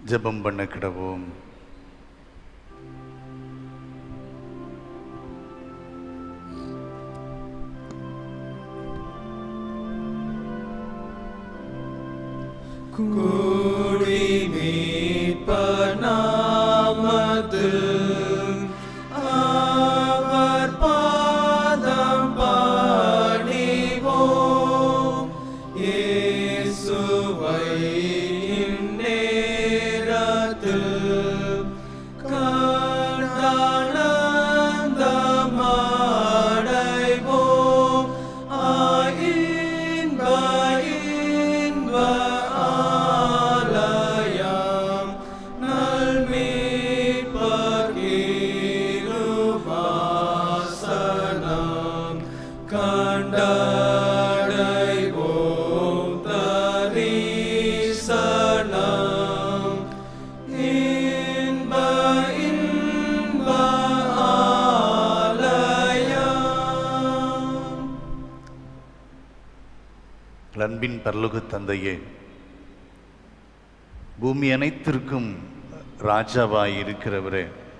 ஜெபம் பண்ண கிடவோம் கூடி மீட்பர் நாமத்தில் அவர் பாதம் பணிவோம் இயேசுவை இந்நேரத்தில் கண்டானந்தமடைவோம் ஆயின்ப இன்ப ஆலயம் நல்மீட்பர் கிருபாசனம் கண்டடைவோம் தரிசனம் இன்ப இன்ப ஆலயம் அன்பின் பரலோக தந்தையே பூமி அனைத்திற்கும் ராஜாவாய் இருக்கிறவரே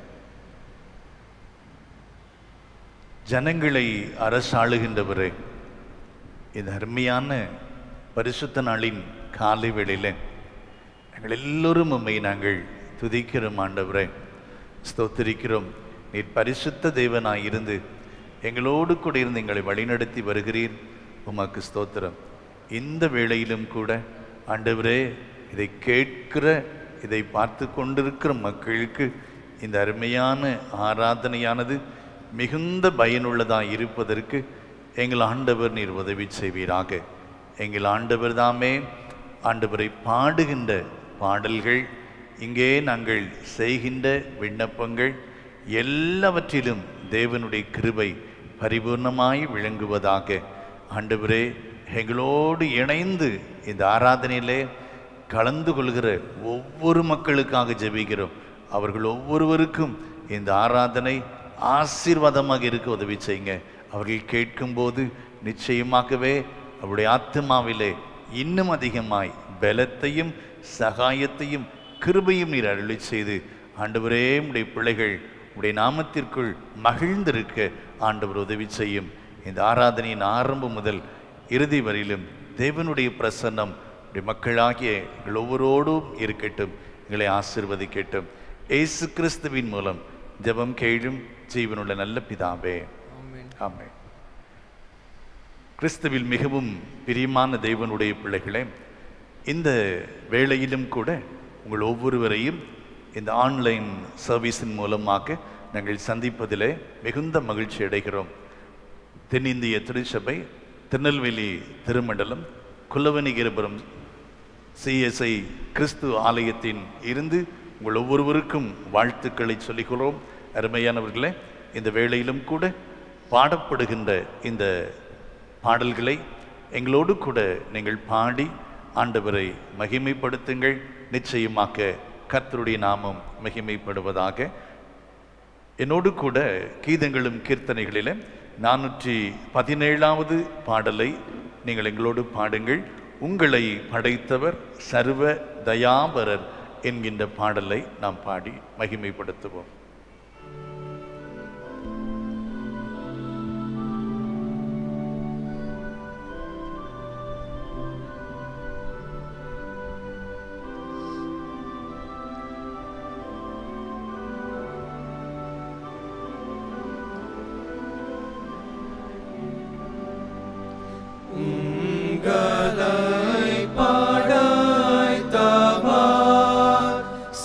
ஜனங்களை அரசாளுகின்றவரே இந்த அருமையான பரிசுத்த நாளின் காலை வேளையில நாங்கள் எல்லோரும் உம்மை நாங்கள் துதிக்கிறோம் ஆண்டவரே ஸ்தோத்திரிக்கிறோம் நீர் பரிசுத்த தேவனாய் இருந்து எங்களோடு கூட இருந்து எங்களை வழிநடத்தி வருகிறீர் உமக்கு ஸ்தோத்திரம் இந்த வேளையிலும் கூட ஆண்டவரே இதை கேட்கிற இதை பார்த்து கொண்டிருக்கிற மக்களுக்கு இந்த அருமையான ஆராதனையானது மிகுந்த பயனுள்ளதாக இருப்பதற்கு எங்கள் ஆண்டவர் நீர் உதவி செய்வீராக எங்கள் ஆண்டவர் தாமே ஆண்டவரை பாடுகின்ற பாடல்கள் இங்கே நாங்கள் செய்கின்ற விண்ணப்பங்கள் எல்லாவற்றிலும் தேவனுடைய கிருபை பரிபூர்ணமாய் விளங்குவதாக ஆண்டவரே எங்களோடு இணைந்து இந்த ஆராதனையிலே கலந்து கொள்கிற ஒவ்வொரு மக்களுக்காக ஜெபிக்கிறோம் அவர்கள் ஒவ்வொருவருக்கும் இந்த ஆராதனை ஆசீர்வாதமாக இருக்க உதவி செய்யுங்க அவர்கள் கேட்கும்போது நிச்சயமாகவே அவருடைய ஆத்மாவிலே இன்னும் அதிகமாய் பலத்தையும் சகாயத்தையும் கிருபையும் நீர் அருளி செய்து ஆண்டவரே உடைய பிள்ளைகள் உடைய நாமத்திற்குள் மகிழ்ந்திருக்க ஆண்டவர் உதவி செய்யும் இந்த ஆராதனையின் ஆரம்பம் முதல் இறுதி வரையிலும் தேவனுடைய பிரசன்னம் உடைய மக்களாகிய எங்கள் ஒவ்வொருவரோடும் இருக்கட்டும் எங்களை ஆசிர்வதிக்கட்டும் இயேசு கிறிஸ்துவின் மூலம் ஜெபம் கேளும் ஜீவனுள்ள நல்ல பிதாவே ஆமென் கிறிஸ்துவில் மிகவும் பிரியமான தேவனுடைய பிள்ளைகளே இந்த வேளையிலும் கூட உங்கள் ஒவ்வொருவரையும் இந்த ஆன்லைன் சர்வீஸின் மூலமாக நாங்கள் சந்திப்பதிலே மிகுந்த மகிழ்ச்சி அடைகிறோம் தென்னிந்திய திருச்சபை திருநெல்வேலி திருமண்டலம் குலவணிகிரபுரம் சிஎஸ்ஐ கிறிஸ்து ஆலயத்தின் இருந்து உங்கள் ஒவ்வொருவருக்கும் வாழ்த்துக்களை சொல்லிக்கிறோம் அருமையானவர்களே இந்த வேளையிலும் கூட பாடப்படுகின்ற இந்த பாடல்களை எங்களோடு கூட நீங்கள் பாடி ஆண்டவரை மகிமைப்படுத்துங்கள் நிச்சயமாக கர்த்தருடைய நாமம் மகிமைப்படுவதாக என்னோடு கூட கீதங்களும் கீர்த்தனைகளிலே நானூற்றி பதினேழாவது பாடலை நீங்கள் எங்களோடு பாடுங்கள் உங்களை படைத்தவர் சர்வ தயாபரர் என்கின்ற பாடலை நாம் பாடி மகிமைப்படுத்துவோம் உங்களை படைத்தவர்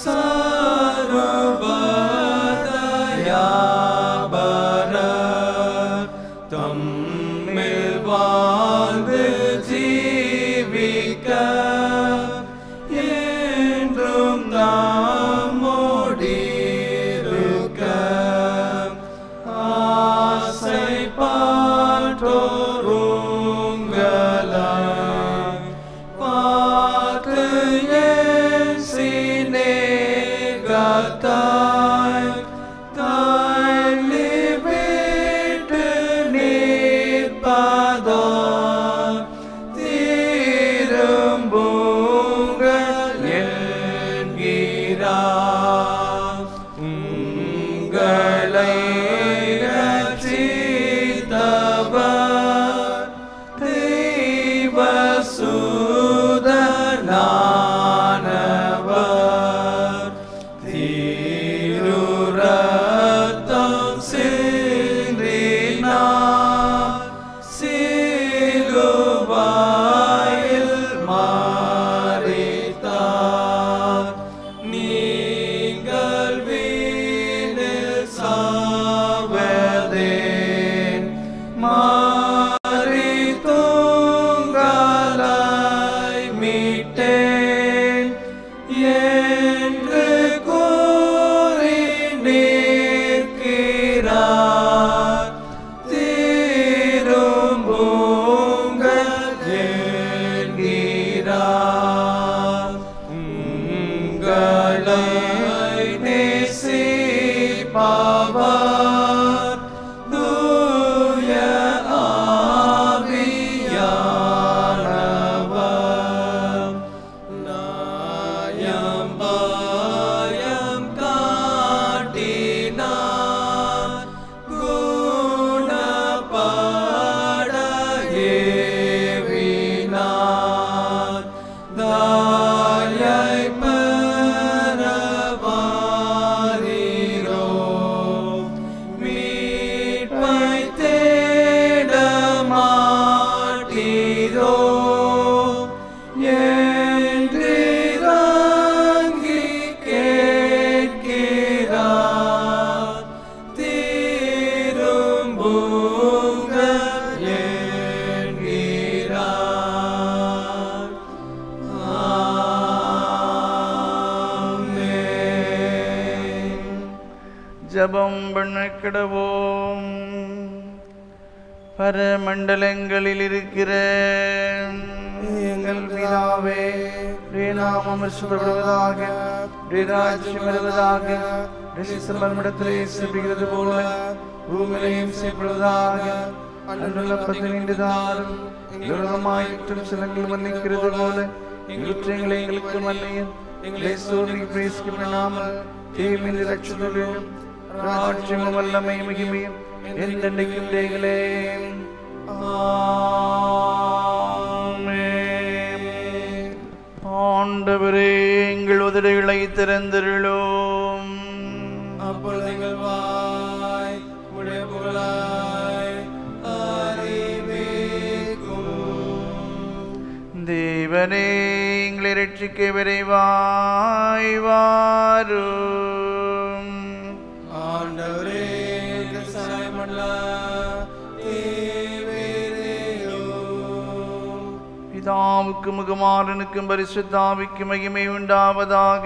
சர்வதயாபரர். தம்மில் வாழ்ந்து ஜீவிக்க என்றும் நாமோடிருக்க ஆசைப்பட்டோருங்களாய் பார்த்து என் சிநேகத்தாய் தள்ளிவிட்டு நிற்பதாய் திரும்புங்கள் என்கிறேன் என்று கூறி நிற்கிறார் திரும்புங்கள் என்கிறார் உங்களை நேசிப்பவர் தூய ஆவியானவர் நாயம் பயம் காட்டினார் குணப்பட ஏவினார் தாயை பெறவாரீரோ மீட்பை தேட மாட்டீரோ என்றிறங்கி கேட்கிறார் திரும்புங்கள் என்கிறார் ஆமென் ஜபம் பண்ண கிடவோம் பரமண்டலங்களில் இருக்கிற எங்கள் பிதாவே நாமம் சுப்படுவதாக ராஜ்யம் வருவதாக மர்மடத்திலே செய்கிறது போல பூமியிலையும் செய்யப்படுவதாக அன்றுள்ள பதினைந்து தாரும் எங்களுமாயிற்றும் சிலங்கள் மன்னிக்கிறது போல எங்களை எங்களுக்கு மன்னியும் எங்களை சோதனை பிரேசிக்க பண்ணாமல் தீமில் ரட்சத்துடன் ராஜ்யமும் வல்லமை மிகுமையும் என்றென்றைக்கும் தேகளே ஆமென். ஆண்டவரே எங்கள் உதடுகளை திறந்திருளோம் அப்பொழுது எங்கள் வாய் உடைய புகழாய் அறிவிக்கும் தேவனே எங்களை ரட்சிக்க விரைவாய் வாரும் ஆண்டவரே எங்கள் சகாயமல்ல தேவேரேயும் பிதாவுக்கும் முகமாறனுக்கும் பரிசுத்தாவிக்கு மகிமை உண்டாவதாக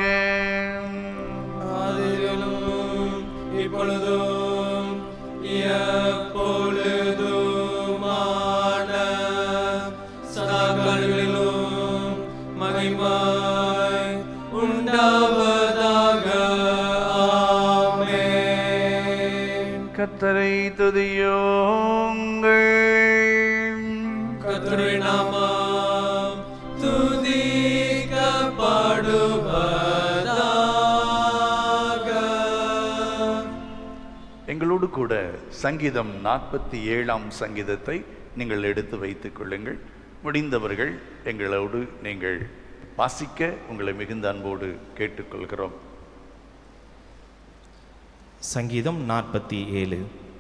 ஆதியிலும் இப்பொழுதும் எப்பொழுதுமான சதாகாலங்களிலும் மகிமாய் உண்டாவதாக ஆமென் கத்தரை துதியோங்கள் கர்த்தருடைய நாமம் துதிக்கப்படுவதாக எங்களோடு கூட சங்கீதம் நாற்பத்தி ஏழாம் சங்கீதத்தை நீங்கள் எடுத்து வைத்துக் கொள்ளுங்கள் முடிந்தவர்கள் எங்களோடு நீங்கள் வாசிக்க உங்களை மிகுந்த அன்போடு கேட்டுக்கொள்கிறோம் சங்கீதம் நாற்பத்தி ஏழு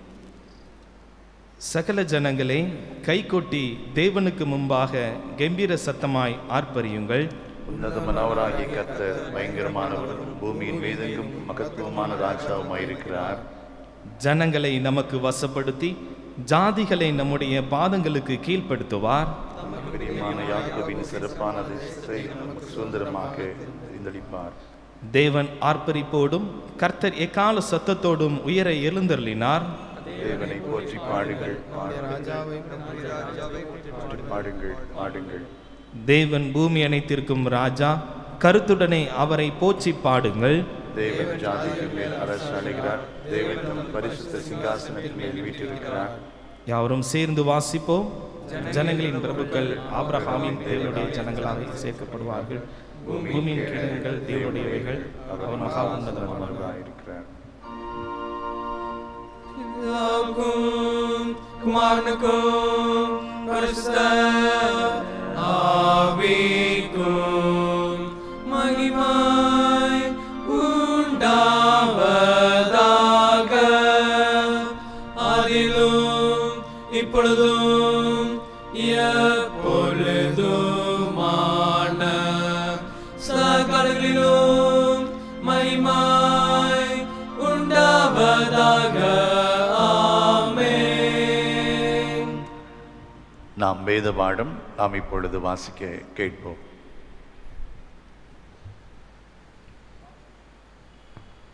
சகல ஜனங்களே கைகொட்டி தேவனுக்கு முன்பாக கம்பீர சத்தமாய் ஆர்ப்பரியுங்கள் உன்னதமானவராகிய கர்த்தர் பயங்கரமானவரும் பூமியின் மீதெங்கும் மகத்துவமான ராஜாவுமாயிருக்கிறார் ஜனங்களை நமக்கு வசப்படுத்தி ஜாதிகளை நம்முடைய பாதங்களுக்கு கீழ்ப்படுத்துவார் பிரியமான யாக்கோபின் சிறப்பான தேசத்தை நமக்கு சுதந்திரமாக இருந்தளிப்பார் தேவன் ஆர்ப்பரிப்போடும் கர்த்தர் எக்கால சத்தத்தோடும் உயர எழுந்தருளினார் தேவனை போற்றி பாடுங்கள் பாடுங்கள் போற்றி பாடுங்கள் பாடுங்கள் தேவன் பூமி அனைத்திற்கும் ராஜா கருத்துடனே அவரை போற்றி பாடுங்கள் தேவன் ஜாதிகள் மேல் அரசு அடைகிறார் தேவன் தம் பரிசுத்த சிங்காசனத்தின் மேல் வீற்றிருக்கிறார் யாவரும் சேர்ந்து வாசிப்போம் ஜனங்களின் பிரபுக்கள் ஆபிரகாமின் தேவனுடைய ஜனங்களாக சேர்க்கப்படுவார்கள் பூமியின் கிழங்குகள் தேவனுடையவைகள் அவர் மகா உன்னதமானவர் இருக்கிறார் பிதாவுக்கும் குமாரனுக்கும் பரிசுத்த ஆவிக்கும் மகிமாய் உண்டாவதாக அதிலும் இப்பொழுதும் எப்பொழுதுமான சகலங்களிலும் மகிமாய் உண்டாவதாக ஆமென் நாம் வேத பாடம் நாம் இப்பொழுது வாசிக்க கேட்போம்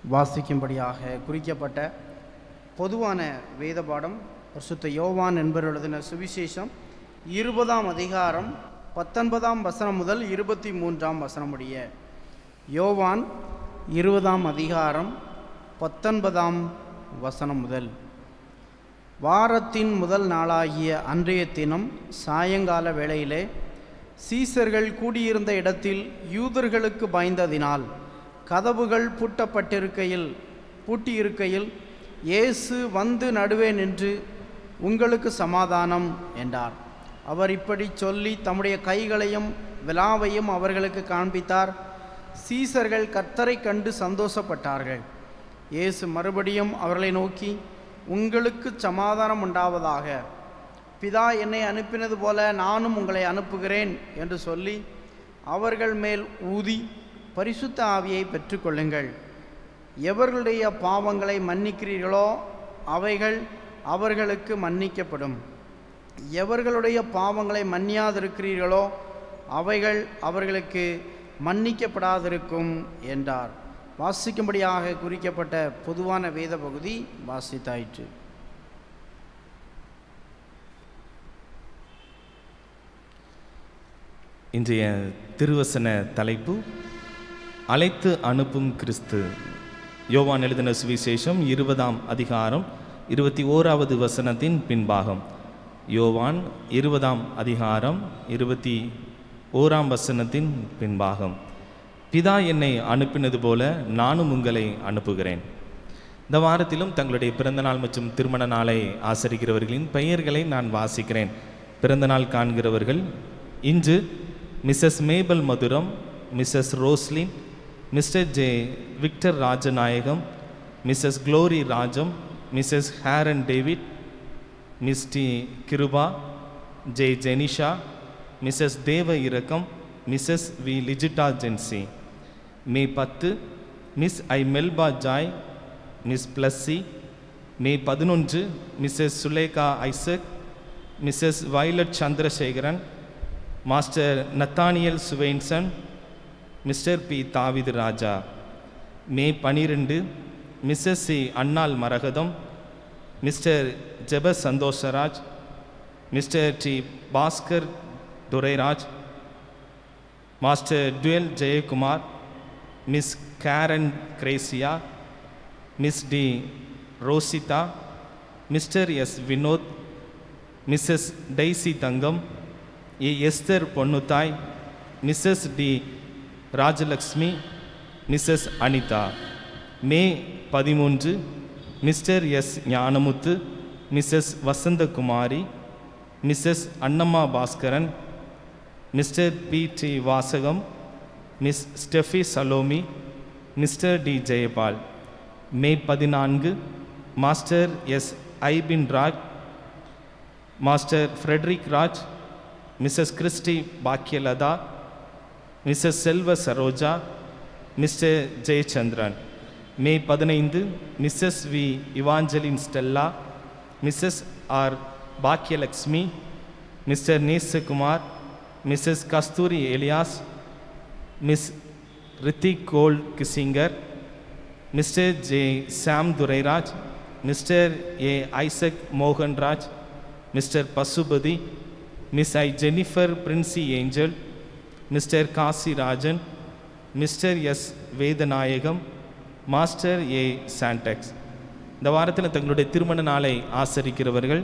வாசிக்கும்படியாக குறிக்கப்பட்ட பொதுவான வேத பாடம் பரிசுத்த யோவான் என்பவர் எழுதின சுவிசேஷம் இருபதாம் அதிகாரம் பத்தொன்பதாம் வசனம் முதல் இருபத்தி மூன்றாம் வசனம் முடிய யோவான் இருபதாம் அதிகாரம் பத்தொன்பதாம் வசனம் முதல் வாரத்தின் முதல் நாளாகிய அன்றைய தினம் சாயங்கால வேளையிலே சீசர்கள் கூடியிருந்த இடத்தில் யூதர்களுக்கு பயந்ததினால் கதவுகள் பூட்டப்பட்டிருக்கையில் பூட்டியிருக்கையில் இயேசு வந்து நடுவே நின்று உங்களுக்கு சமாதானம் என்றார் அவர் இப்படி சொல்லி தம்முடைய கைகளையும் விலாவையும் அவர்களுக்கு காண்பித்தார் சீசர்கள் கர்த்தரை கண்டு சந்தோஷப்பட்டார்கள் இயேசு மறுபடியும் அவர்களை நோக்கி உங்களுக்கு சமாதானம் உண்டாவதாக பிதா என்னை அனுப்பினது போல நானும் உங்களை அனுப்புகிறேன் என்று சொல்லி அவர்கள் மேல் ஊதி பரிசுத்த ஆவியை பெற்றுக்கொள்ளுங்கள் எவர்களுடைய பாவங்களை மன்னிக்கிறீர்களோ அவைகள் அவர்களுக்கு மன்னிக்கப்படும் எவர்களுடைய பாவங்களை மன்னியாதிருக்கிறீர்களோ அவைகள் அவர்களுக்கு மன்னிக்கப்படாதிருக்கும் என்றார் வாசிக்கும்படியாக குறிக்கப்பட்ட பொதுவான வேத பகுதி வாசித்தாயிற்று இன்றைய திருவசன தலைப்பு அழைத்து அனுப்பும் கிறிஸ்து யோவான் எழுதின சுவிசேஷம் இருபதாம் அதிகாரம் இருபத்தி ஓராவது வசனத்தின் பின்பாகம் யோவான் இருபதாம் அதிகாரம் இருபத்தி ஓராம் வசனத்தின் பின்பாகம் பிதா என்னை அனுப்பினது போல நானும் உங்களை அனுப்புகிறேன் இந்த வாரத்திலும் தங்களுடைய பிறந்தநாள் மற்றும் திருமண நாளை ஆசரிக்கிறவர்களின் பெயர்களை நான் வாசிக்கிறேன் பிறந்தநாள் காண்கிறவர்கள் இன்று Mrs Mabel Madhuram Mrs Roslin Mr J Victor Rajanayagam Mrs Glory Rajam Mrs Heron David Miss D Kiruba J Jenisha Mrs Deva Irakkam Mrs V Lijitta Jency May பத்து Miss I Melba Joy Miss Blessy May பதினொன்று Mrs Suleka Isaac Mrs Violet Chandrasekaran master Nathaniel Swenson Mr P Thavithu Raja மே பனிரெண்டு Mrs C அன்னாள் Maragatham Mr Jeba Santhoshraj Mr D Bhaskar Durairaj master டுவெல் Jayakumar Miss Karen Gracia Miss D Rosita Mr S Vinoth Mrs Daisy Thangam A Esther Ponnuthai Mrs D Rajalakshmi Mrs Anitha May பதிமூன்று Mr S Gnanamuthu Mrs Vasanthakumari Mrs Annamma Baskaran Mr P D Vasagam Miss Steffi Salome Mr D Jeyapal May பதினான்கு master S Ibin Raj master Frederick Raj Mrs Christy Bhagyalatha Mrs Selva Saroja Mr Jayachandran மே பதினைந்து Mrs V Evangeline Stella Mrs R Bhagyalakshmi Mr Nesakumar Mrs Kasthuri Elias Miss Rithik Cole Kissinger Mr J Sam Durairaj Mr A Isaac Mohanraj Mr Pasupathi Miss I Jennifer Princy Angel Mr Kasirajan Mr S Vedanayagam master A சாண்டெக்ஸ் இந்த வாரத்தில் தங்களுடைய திருமண நாளை ஆசரிக்கிறவர்கள்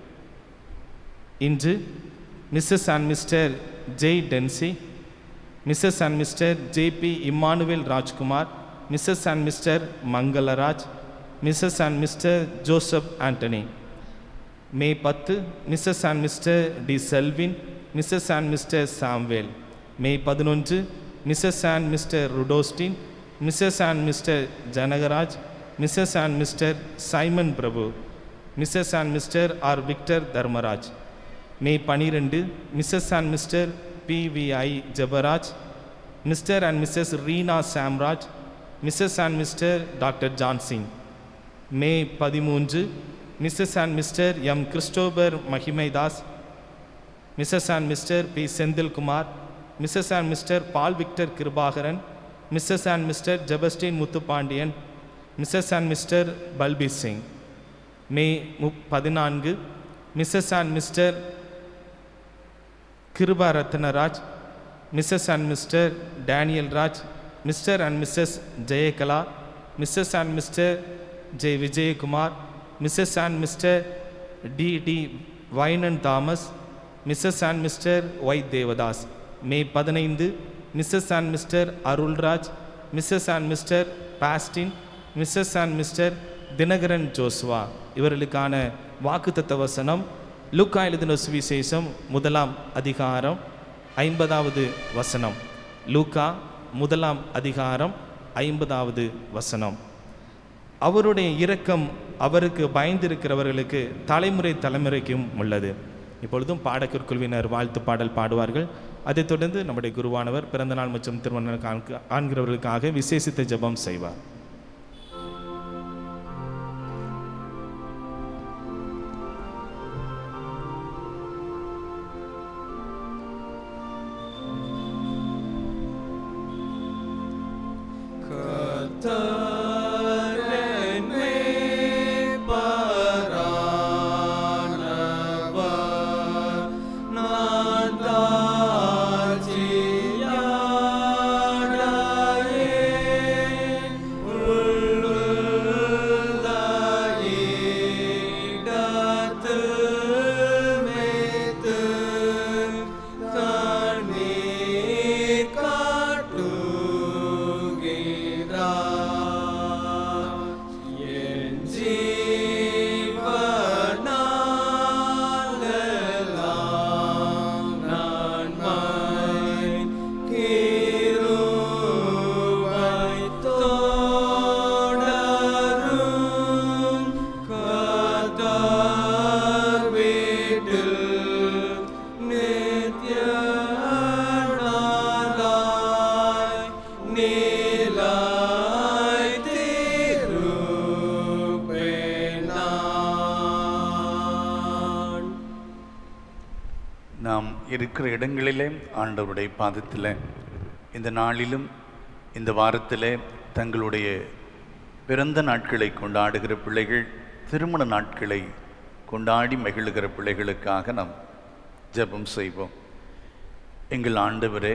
இன்று Mrs and Mr Jai Densy Mrs and Mr J P Emmanuel Rajkumar Mrs and Mr Mangalaraj Mrs and Mr Joseph Antony May பத்து Mrs and Mr D Selvin Mrs and Mr Samuel May பதினொன்று மிஸ்ஸஸ் அண்ட் மிஸ்டர் ருடோஸ்டின் Mrs and Mr Janakaraj Mrs and Mr Simon Prabhu Mrs and Mr R Victor Dharmaraj May பனிரெண்டு Mrs and Mr P V I Jabaraj Mr and Mrs Reena Samraj Mrs and Mr doctor Johnsingh May பதிமூன்று Mrs and Mr M Christopher Magimaidas Mrs and Mr P Senthilkumar Mrs and Mr Paul Victor Kirubakaran Mrs and Mr Sebastin Muthupandian Mrs and Mr Balbir Singh May முப் பதினான்கு Mrs and Mr Kiruba Ratnaraj Mrs and Mr Daniel Raj Mr and Mrs Jayakala Mrs and Mr Jai Vijayakumar Mrs and Mr D D வைனன் Thomas Mrs and Mr Y Devadas May பதினைந்து Mrs and Mr Arulraj Mrs and Mr Bastin Mrs and Mr Dhinakaran Joshua இவர்களுக்கான வாக்குத்தத்த வசனம் லூக்கா எழுதின சுவிசேஷம் முதலாம் அதிகாரம் ஐம்பதாவது வசனம் லூக்கா முதலாம் அதிகாரம் ஐம்பதாவது வசனம் அவருடைய இரக்கம் அவருக்கு பயந்திருக்கிறவர்களுக்கு தலைமுறை தலைமுறைக்கும் உள்ளது இப்பொழுதும் பாடகர் வாழ்த்து பாடல் பாடுவார்கள் அதைத் தொடர்ந்து நம்முடைய குருவானவர் பிறந்தநாள் மற்றும் திருமணம் காண்க- காண்கிறவர்களுக்காக விசேஷித்த ஜெபம் செய்வார் நாம் இருக்கிற இடங்களிலே ஆண்டவருடைய பாதத்தில் இந்த நாளிலும் இந்த வாரத்திலே தங்களுடைய பிறந்த நாட்களை கொண்டாடுகிற பிள்ளைகள் திருமண நாட்களை கொண்டாடி மகிழுகிற பிள்ளைகளுக்காக நாம் ஜெபம் செய்வோம் எங்கள் ஆண்டவரே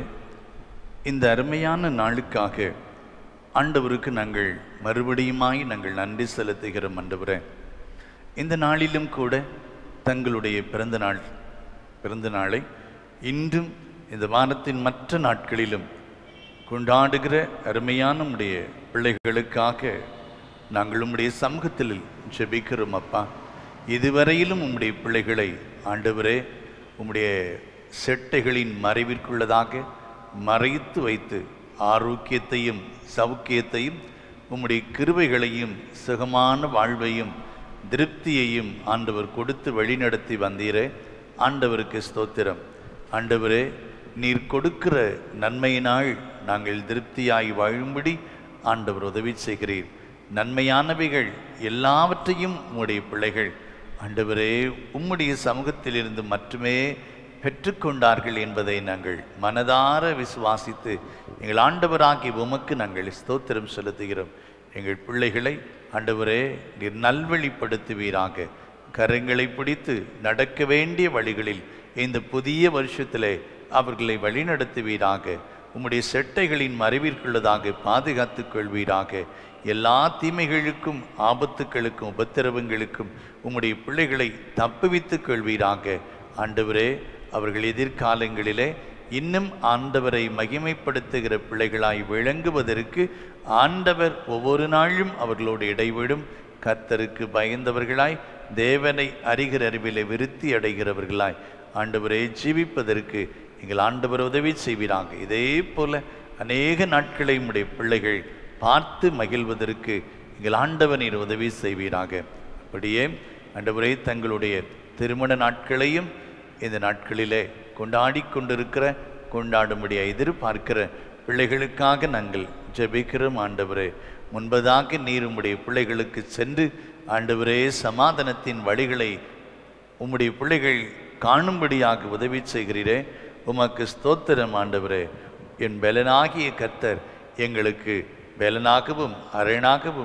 இந்த அருமையான நாளுக்காக ஆண்டவருக்கு நாங்கள் மறுபடியுமாய் நாங்கள் நன்றி செலுத்துகிறோம் ஆண்டவரே இந்த நாளிலும் கூட தங்களுடைய பிறந்த நாள் பிறந்த நாளை இன்றும் இந்த வாரத்தின் மற்ற நாட்களிலும் கொண்டாடுகிற அருமையான உடைய பிள்ளைகளுக்காக நாங்கள் உம்முடைய சமூகத்தில் ஜெபிக்கிறோம் அப்பா இதுவரையிலும் உம்முடைய பிள்ளைகளை ஆண்டவரே உம்முடைய செட்டைகளின் மறைவிற்குள்ளதாக மறைத்து வைத்து ஆரோக்கியத்தையும் சௌக்கியத்தையும் உம்முடைய கிருபைகளையும் சுகமான வாழ்வையும் திருப்தியையும் ஆண்டவர் கொடுத்து வழிநடத்தி வந்தீரே ஆண்டவருக்கு ஸ்தோத்திரம் ஆண்டவரே நீர் கொடுக்கிற நன்மையினால் நாங்கள் திருப்தியாய் வாழும்படி ஆண்டவர் உதவி செய்கிறீர் நன்மையானவைகள் எல்லாவற்றையும் உம்முடைய பிள்ளைகள் ஆண்டவரே உம்முடைய சமூகத்திலிருந்து மட்டுமே பெற்றுக்கொண்டார்கள் என்பதை நாங்கள் மனதார விசுவாசித்து எங்கள் ஆண்டவராகி உமக்கு நாங்கள் ஸ்தோத்திரம் செலுத்துகிறோம் எங்கள் பிள்ளைகளை ஆண்டவரே நீர் நல்வழிப்படுத்துவீராக கரங்களை பிடித்து நடக்க வேண்டிய வழிகளில் இந்த புதிய வருஷத்திலே அவர்களை வழிநடத்துவீராக உம்முடைய செட்டைகளின் மறைவிற்குள்ளதாக பாதுகாத்துக் கொள்வீராக எல்லா தீமைகளுக்கும் ஆபத்துக்களுக்கும் உபத்திரவங்களுக்கும் உம்முடைய பிள்ளைகளை தப்புவித்துக் கொள்வீராக ஆண்டவரே அவர்கள் எதிர்காலங்களிலே இன்னும் ஆண்டவரை மகிமைப்படுத்துகிற பிள்ளைகளாய் விளங்குவதற்கு ஆண்டவர் ஒவ்வொரு நாளும் அவர்களோடு இடைவிடும் கர்த்தருக்கு பயந்தவர்களாய் தேவனை அறிகிற அறிவிலே விருத்தி அடைகிறவர்களாய் ஆண்டவரை ஜீவிப்பதற்கு எங்கள் ஆண்டவர் உதவி செய்வீராங்க இதே போல அநேக நாட்களை உடைய பிள்ளைகள் பார்த்து மகிழ்வதற்கு எங்கள் ஆண்டவனீர் உதவி செய்வீராக அப்படியே ஆண்டவரே தங்களுடைய திருமண நாட்களையும் இந்த நாட்களிலே கொண்டாடி கொண்டிருக்கிற கொண்டாடும்படியா எதிர்பார்க்கிற பிள்ளைகளுக்காக நாங்கள் ஜெபிக்கிறோம் ஆண்டவரே முன்பதாக நீர் உம்முடைய பிள்ளைகளுக்கு சென்று ஆண்டவரே சமாதானத்தின் வழிகளை உம்முடைய பிள்ளைகள் காணும்படியாக உதவி செய்கிறீரே உமக்கு ஸ்தோத்திரம் ஆண்டவரே என் பலனாகிய கர்த்தர் எங்களுக்கு பலனாகவும் அரணாகவும்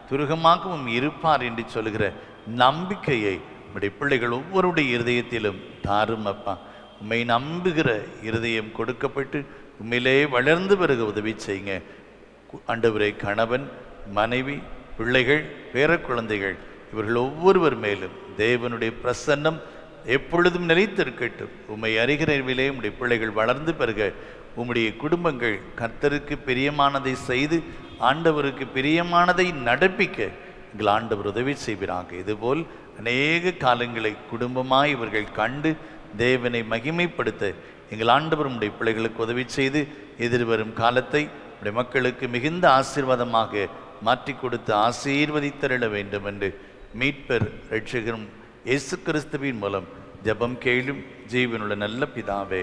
துருகமாகவும் இருப்பார் என்று சொல்லுகிற நம்பிக்கையை உம்முடைய பிள்ளைகள் ஒவ்வொருடைய இருதயத்திலும் தாரும் அப்பா உம்மை நம்புகிற இருதயம் கொடுக்கப்பட்டு உண்மையிலே வளர்ந்து பிறகு உதவி செய்யுங்க கு- ஆண்டவரே கணவன் மனைவி பிள்ளைகள் பேரக்குழந்தைகள் இவர்கள் ஒவ்வொருவர் மேலும் தேவனுடைய பிரசன்னம் எப்பொழுதும் நிலைத்திருக்கட்டும் உம்மை அறிகிறவிலே உம்முடைய பிள்ளைகள் வளர்ந்து பெருக உம்முடைய குடும்பங்கள் கர்த்தருக்கு பிரியமானதை செய்து ஆண்டவருக்கு பிரியமானதை நடப்பிக்க எங்கள் ஆண்டவர் உதவி செய்கிறாங்க இதுபோல் அநேக காலங்களை குடும்பமாய் இவர்கள் கண்டு தேவனை மகிமைப்படுத்த எங்கள் ஆண்டவர் உம்முடைய பிள்ளைகளுக்கு உதவி செய்து எதிர்வரும் காலத்தை உடைய மக்களுக்கு மிகுந்த ஆசீர்வாதமாக மாற்றி கொடுத்து ஆசீர்வதித்தருள வேண்டும் என்று மீட்பர் ரட்சகரும் இயேசு கிறிஸ்துவின் மூலம் ஜெபம் கேளும் ஜீவனுள்ள நல்ல பிதாவே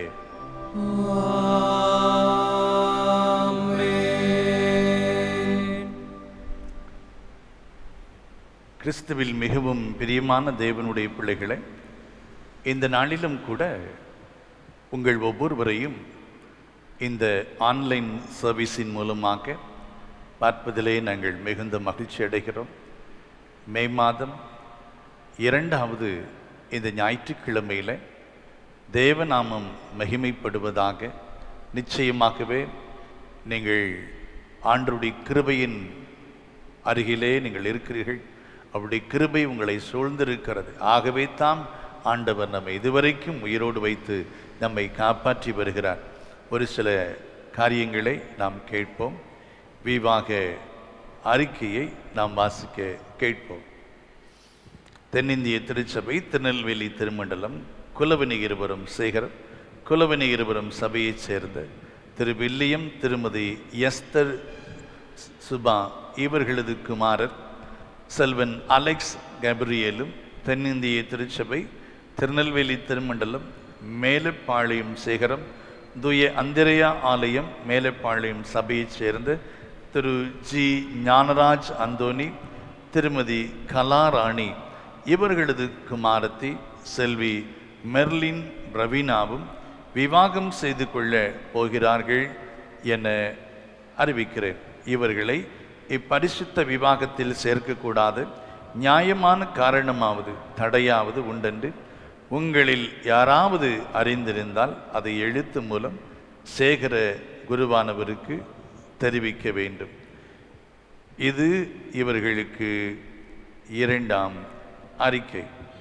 கிறிஸ்துவில் மிகவும் பிரியமான தேவனுடைய பிள்ளைகளை இந்த நாளிலும் கூட உங்கள் ஒவ்வொருவரையும் இந்த ஆன்லைன் சர்வீஸின் மூலமாக பார்ப்பதிலே நாங்கள் மிகுந்த மகிழ்ச்சி அடைகிறோம் மே மாதம் இரண்டாவது இந்த ஞாயிற்றுக்கிழமையில் தேவநாமம் மகிமைப்படுவதாக நிச்சயமாகவே நீங்கள் ஆண்டருடைய கிருபையின் அருகிலே நீங்கள் இருக்கிறீர்கள் அவருடைய கிருபை உங்களை சூழ்ந்திருக்கிறது ஆகவே தாம் ஆண்டவர் நம்மை இதுவரைக்கும் உயிரோடு வைத்து நம்மை காப்பாற்றி வருகிறார் ஒரு சில காரியங்களை நாம் கேட்போம் விவாக அறிக்கையை நாம் வாசிக்க கேட்போம் தென்னிந்திய திருச்சபை திருநெல்வேலி திருமண்டலம் குலவினி இருவரும் சேகர் குலவினி இருவரும் சபையைச் சேர்ந்த திரு வில்லியம் திருமதி எஸ்தர் சுபா இவர்களது குமாரர் செல்வன் அலெக்ஸ் கேப்ரியலும் தென்னிந்திய திருச்சபை திருநெல்வேலி திருமண்டலம் மேலப்பாளையம் சேகரம் தூய அந்திரையா ஆலயம் மேலப்பாளையம் சபையைச் சேர்ந்த திரு ஜி ஞானராஜ் அந்தோனி திருமதி கலாராணி இவர்களது குமாரத்தி செல்வி மெர்லின் ரவீனாவும் விவாகம் செய்து கொள்ள போகிறார்கள் என அறிவிக்கிறேன் இவர்களை இப்பரிசுத்த விவாகத்தில் சேர்க்கக்கூடாது நியாயமான காரணமாவது தடையாவது உண்டென்று உங்களில் யாராவது அறிந்திருந்தால் அதை எழுத்து மூலம் சேகர குருவானவருக்கு தெரிவிக்க வேண்டும் இது இவர்களுக்கு இரண்டாம் அறிக்கை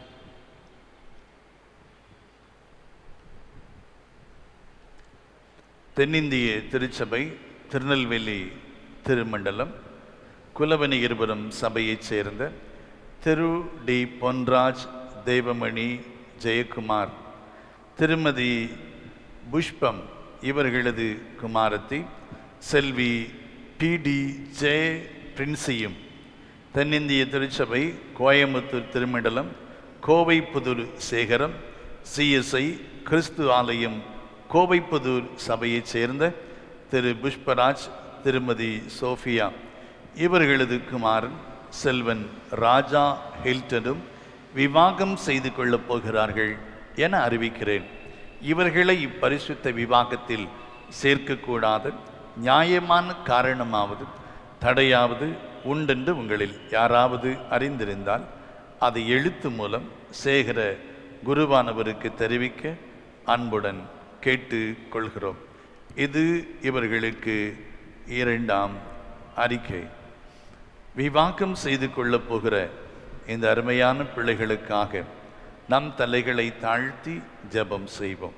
தென்னிந்திய திருச்சபை திருநெல்வேலி திருமண்டலம் குலவனி இருவரும் சபையைச் சேர்ந்த திரு டி பொன்ராஜ் தேவமணி ஜெயக்குமார் திருமதி புஷ்பம் இவர்களது குமாரத்தி செல்வி பி டி ஜெய பிரின்சியும் தென்னிந்திய திருச்சபை கோயம்புத்தூர் திருமண்டலம் கோவைப்புதூர் சேகரம் சிஎஸ்ஐ கிறிஸ்து ஆலயம் கோவைப்புதூர் சபையைச் சேர்ந்த திரு புஷ்பராஜ் திருமதி சோஃபியா இவர்களது குமாரன் செல்வன் ராஜா ஹில்டனும் விவாகம் செய்து கொள்ளப் போகிறார்கள் என அறிவிக்கிறேன் இவர்களை இப்பரிசுத்த விவாகத்தில் சேர்க்கக்கூடாது நியாயமான காரணமாவது தடையாவது உண்டென்று உங்களில் யாராவது அறிந்திருந்தால் அதை எழுத்து மூலம் சேகர குருவானவருக்கு தெரிவிக்க அன்புடன் கேட்டு கொள்கிறோம் இது இவர்களுக்கு இரண்டாம் அறிக்கை விவாகம் செய்து கொள்ளப் போகிற இந்த அருமையான பிள்ளைகளுக்காக நம் தலைகளை தாழ்த்தி ஜெபம் செய்வோம்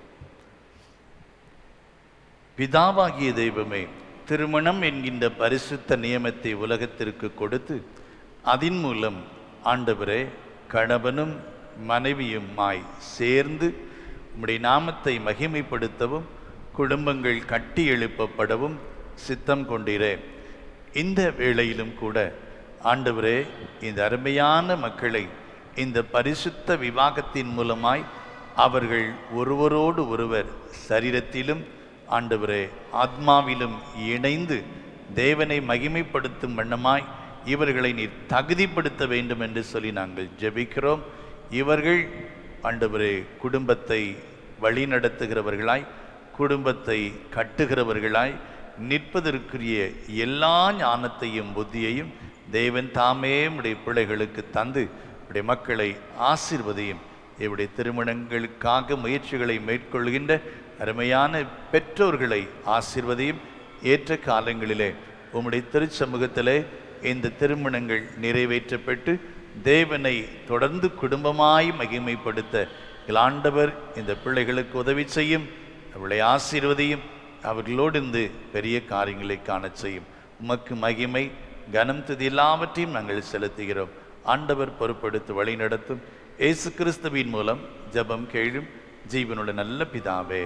பிதாவாகிய தெய்வமே திருமணம் என்கின்ற பரிசுத்த நியமத்தை உலகத்திற்கு கொடுத்து அதன் மூலம் ஆண்டவரே கணவனும் மனைவியுமாய் சேர்ந்து உம்முடைய நாமத்தை மகிமைப்படுத்தவும் குடும்பங்கள் கட்டி எழுப்பப்படவும் சித்தம் கொண்டீரே இந்த வேளையிலும் கூட ஆண்டவரே இந்த அருமையான மக்களை இந்த பரிசுத்த விவாகத்தின் மூலமாய் அவர்கள் ஒருவரோடு ஒருவர் சரீரத்திலும் ஆண்டவரே ஆத்மாவிலும் இணைந்து தேவனை மகிமைப்படுத்தும் வண்ணமாய் இவர்களை நீர் தகுதிப்படுத்த வேண்டும் என்று சொல்லி நாங்கள் ஜெபிக்கிறோம் இவர்கள் ஆண்டவரே குடும்பத்தை வழிநடத்துகிறவர்களாய் குடும்பத்தை கட்டுகிறவர்களாய் நிற்பதற்குரிய எல்லா ஞானத்தையும் புத்தியையும் தேவன் தாமே உடைய பிள்ளைகளுக்கு தந்து உடைய மக்களை ஆசீர்வதியும் இவருடைய திருமணங்களுக்காக முயற்சிகளை மேற்கொள்கின்ற அருமையான பெற்றோர்களை ஆசீர்வதியும் ஏற்ற காலங்களிலே உம்முடைய திருச்சமூகத்திலே இந்த திருமணங்கள் நிறைவேற்றப்பட்டு தேவனை தொடர்ந்து குடும்பமாய் மகிமைப்படுத்த எங்கள் ஆண்டவர் இந்த பிள்ளைகளுக்கு உதவி செய்யும் அவளை ஆசீர்வதியும் அவர்களோடு இருந்து பெரிய காரியங்களை காணச் செய்யும் உமக்கு மகிமை கனம் துதி எல்லாவற்றையும் நாங்கள் செலுத்துகிறோம் ஆண்டவர் பொறுப்படுத்தி வழி நடத்தும் இயேசு கிறிஸ்துவின் மூலம் ஜெபம் கேளும் ஜீவனுள்ள நல்ல பிதாவே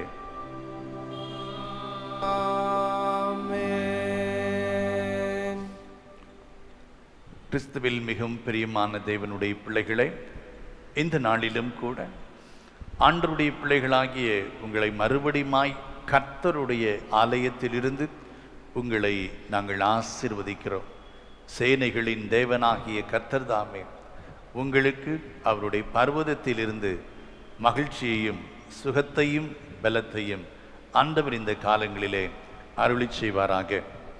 ஆமென் கிறிஸ்துவில் மிகவும் பிரியமான தேவனுடைய பிள்ளைகளே இந்த நாளிலும் கூட ஆண்டருடைய பிள்ளைகளாகிய உங்களை மறுபடியுமாய் கர்த்தருடைய ஆலயத்திலிருந்து உங்களை நாங்கள் ஆசீர்வதிக்கிறோம் சேனைகளின் தேவனாகிய கர்த்தர் தாமே உங்களுக்கு அவருடைய பர்வதத்திலிருந்து மகிழ்ச்சியையும் சுகத்தையும் பலத்தையும் ஆண்டவர் இந்த காலங்களிலே அருளி செய்வாராக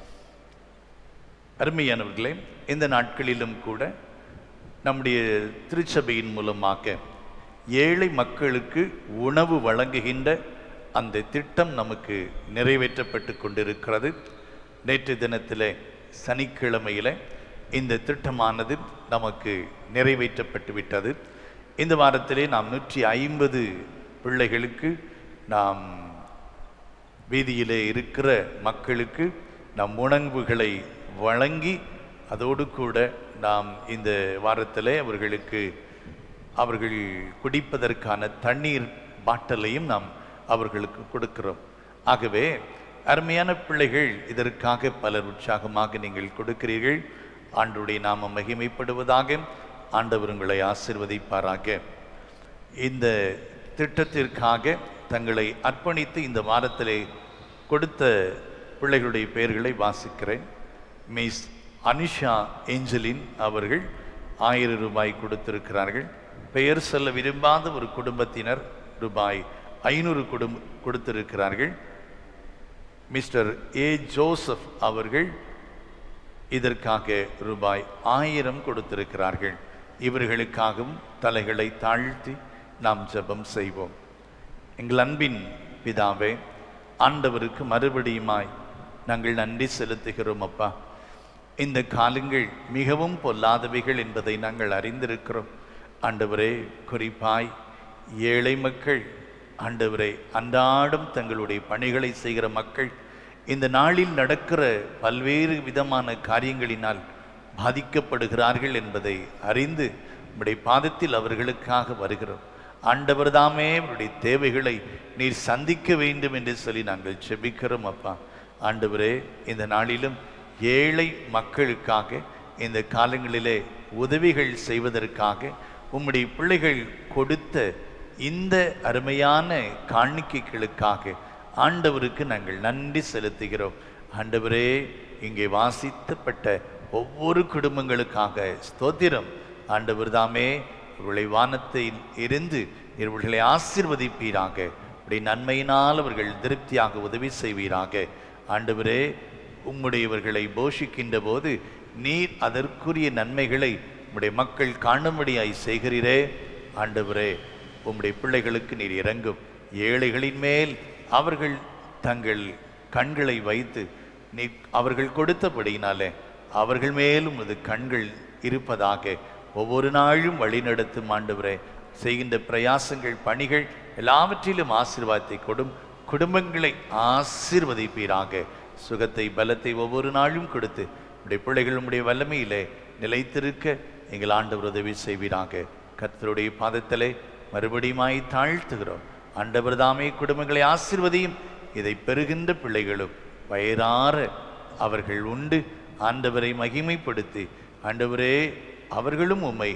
அருமையானவர்களே இந்த நாட்களிலும் கூட நம்முடைய திருச்சபையின் மூலமாக ஏழை மக்களுக்கு உணவு வழங்குகின்ற அந்த திட்டம் நமக்கு நிறைவேற்றப்பட்டு கொண்டிருக்கிறது நேற்று தினத்திலே சனிக்கிழமையில இந்த திட்டமானது நமக்கு நிறைவேற்றப்பட்டு விட்டது இந்த வாரத்திலே நாம் நூற்றி ஐம்பது பிள்ளைகளுக்கு நாம் வீதியிலே இருக்கிற மக்களுக்கு நம் உணவுகளை வழங்கி அதோடு கூட நாம் இந்த வாரத்திலே அவர்களுக்கு அவர்கள் குடிப்பதற்கான தண்ணீர் பாட்டலையும் நாம் அவர்களுக்கு கொடுக்கிறோம் ஆகவே அருமையான பிள்ளைகள் இதற்காக பலர் உற்சாகமாக நீங்கள் கொடுக்கிறீர்கள் ஆண்டுடைய நாம மகிமைப்படுவதாக ஆண்டவர் உங்களை ஆசிர்வதிப்பாராக இந்த திட்டத்திற்காக தங்களை அர்ப்பணித்து இந்த வாரத்திலே கொடுத்த பிள்ளைகளுடைய பெயர்களை வாசிக்கிறேன் மிஸ் அனிஷா ஏஞ்சலின் அவர்கள் ஆயிரம் ரூபாய் கொடுத்திருக்கிறார்கள் பெயர் சொல்ல விரும்பாத ஒரு குடும்பத்தினர் ரூபாய் ஐநூறு குடும் கொடுத்திருக்கிறார்கள் மிஸ்டர் ஏ ஜோசப் அவர்கள் இதற்காக ரூபாய் ஆயிரம் கொடுத்திருக்கிறார்கள் இவர்களுக்காகவும் தலைகளை தாழ்த்தி நாம் ஜெபம் செய்வோம் எங்கள் அன்பின் பிதாவே ஆண்டவருக்கு மறுபடியுமாய் நாங்கள் நன்றி செலுத்துகிறோம் அப்பா இந்த காலங்கள் மிகவும் பொல்லாதவைகள் என்பதை நாங்கள் அறிந்திருக்கிறோம் ஆண்டவரே குறிப்பாய் ஏழை மக்கள் ஆண்டவரே அன்றாடம் தங்களுடைய பணிகளை செய்கிற மக்கள் இந்த நாளில் நடக்கிற பல்வேறு விதமான காரியங்களினால் பாதிக்கப்படுகிறார்கள் என்பதை அறிந்து உம்முடைய பாதத்தில் அவர்களுக்காக வருகிறோம் ஆண்டவர் தாமே அவருடைய தேவைகளை நீர் சந்திக்க வேண்டும் என்று சொல்லி நாங்கள் செபிக்கிறோம் அப்பா ஆண்டவரே இந்த நாளிலும் ஏழை மக்களுக்காக இந்த காலங்களிலே உதவிகள் செய்வதற்காக உம்முடைய பிள்ளைகள் கொடுத்த இந்த அருமையான காணிக்கைகளுக்காக ஆண்டவருக்கு நாங்கள் நன்றி செலுத்துகிறோம் ஆண்டவரே இங்கே வாசித்தப்பட்ட ஒவ்வொரு குடும்பங்களுக்காக ஸ்தோத்திரம் ஆண்டவர் தாமே இவர்களை வானத்தில் இருந்து இவர்களை ஆசீர்வதிப்பீராக உடைய நன்மையினால் அவர்கள் திருப்தியாக உதவி செய்வீராக ஆண்டவரே உம்முடையவர்களை போஷிக்கின்ற போது நீர் அதற்குரிய நன்மைகளை உம்முடைய மக்கள் காணும்படியாய் செய்கிறீரே ஆண்டவரே உம்முடைய பிள்ளைகளுக்கு நீர் இறங்கும் ஏழைகளின் மேல் அவர்கள் தங்கள் கண்களை வைத்து நீ அவர்கள் கொடுத்தபடியினாலே அவர்கள் மேலும் உமது கண்கள் இருப்பதாக ஒவ்வொரு நாளும் வழிநடத்தும் ஆண்டவரே செய்கின்ற பிரயாசங்கள் பணிகள் எல்லாவற்றிலும் ஆசீர்வாதத்தை கொடும் குடும்பங்களை ஆசீர்வதிப்பீராக சுகத்தை பலத்தை ஒவ்வொரு நாளும் கொடுத்து உடைய பிள்ளைகள் உம்முடைய வல்லமையிலே நிலைத்திருக்க எங்கள் ஆண்டவர் உதவி செய்வீராக கர்த்தருடைய பாதத்திலே மறுபடியுமாய் தாழ்த்துகிறோம் ஆண்டவர் தாமே குடும்பங்களை ஆசீர்வதியும் இதை பெறுகின்ற பிள்ளைகளும் வயிறார அவர்கள் உண்டு ஆண்டவரை மகிமைப்படுத்தி ஆண்டவரே அவர்களும் உம்மை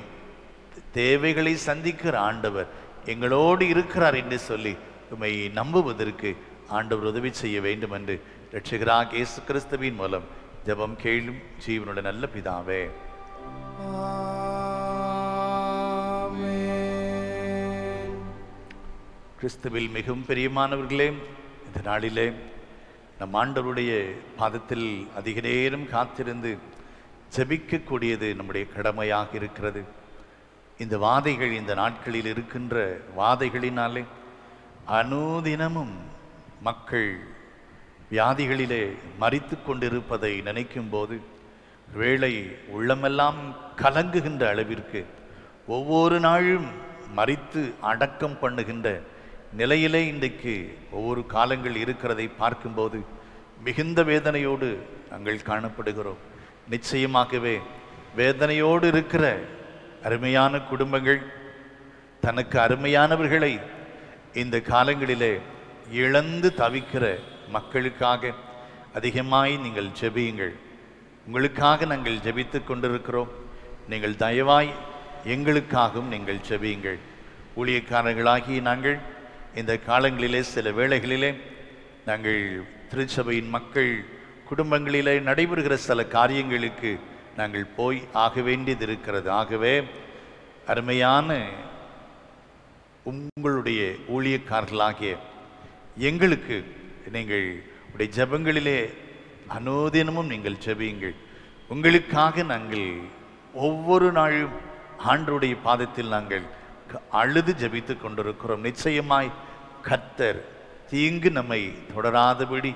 தேவைகளை சந்திக்கிற ஆண்டவர் எங்களோடு இருக்கிறார் என்று சொல்லி உம்மை நம்புவதற்கு ஆண்டவர் உதவி செய்ய வேண்டும் என்று ரட்சகராக இயேசு கிறிஸ்துவின் மூலம் ஜெபம் கேளும் ஜீவனுள்ள நல்ல பிதாவே ஆமென் கிறிஸ்துவில் மிகவும் பிரியமானவர்களே இந்த நாளிலே நம் ஆண்டவருடைய பாதத்தில் அதிக நேரம் காத்திருந்து ஜெபிக்கக்கூடியது நம்முடைய கடமையாக இருக்கிறது இந்த வாதைகள் இந்த நாட்களில் இருக்கின்ற வாதைகளினாலே அனுதினமும் மக்கள் வியாதிகளிலே மறித்து கொண்டிருப்பதை நினைக்கும் போது வேளை உள்ளமெல்லாம் கலங்குகின்ற அளவிற்கு ஒவ்வொரு நாளும் மறித்து அடக்கம் பண்ணுகின்ற நிலையிலே இன்றைக்கு ஒவ்வொரு காலங்கள் இருக்கிறதை பார்க்கும்போது மிகுந்த வேதனையோடு நாங்கள் காணப்படுகிறோம் நிச்சயமாகவே வேதனையோடு இருக்கிற அருமையான குடும்பங்கள் தனக்கு அருமையானவர்களை இந்த காலங்களிலே இழந்து தவிக்கிற மக்களுக்காக அதிகமாய் நீங்கள் ஜெபியுங்கள் உங்களுக்காக நாங்கள் ஜெபித்துக் கொண்டிருக்கிறோம் நீங்கள் தயவாய் எங்களுக்காகவும் நீங்கள் ஜெபியுங்கள் ஊழியக்காரர்களாகிய நாங்கள் இந்த காலங்களிலே சில வேளைகளிலே நாங்கள் திருச்சபையின் மக்கள் குடும்பங்களிலே நடைபெறுகிற சில காரியங்களுக்கு நாங்கள் போய் ஆக வேண்டியது இருக்கிறது ஆகவே அருமையான உங்களுடைய ஊழியக்காரர்களாகிய எங்களுக்கு நீங்கள் உடைய ஜெபங்களிலே அனோதினமும் நீங்கள் ஜெபியுங்கள் உங்களுக்காக நாங்கள் ஒவ்வொரு நாளும் ஆண்டருடைய பாதத்தில் நாங்கள் க- அழுது ஜெபித்துக் கொண்டிருக்கிறோம் நிச்சயமாய் கர்த்தர் தீங்கு நம்மை தொடராதபடி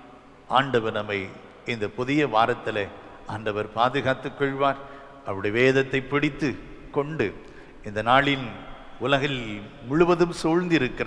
ஆண்டவர் நம்மை இந்த புதிய வாரத்தில் ஆண்டவர் பாதுகாத்துக் கொள்வார் அவருடைய வேதத்தை பிடித்து கொண்டு இந்த நாளின் உலகில் முழுவதும் சூழ்ந்திருக்கிற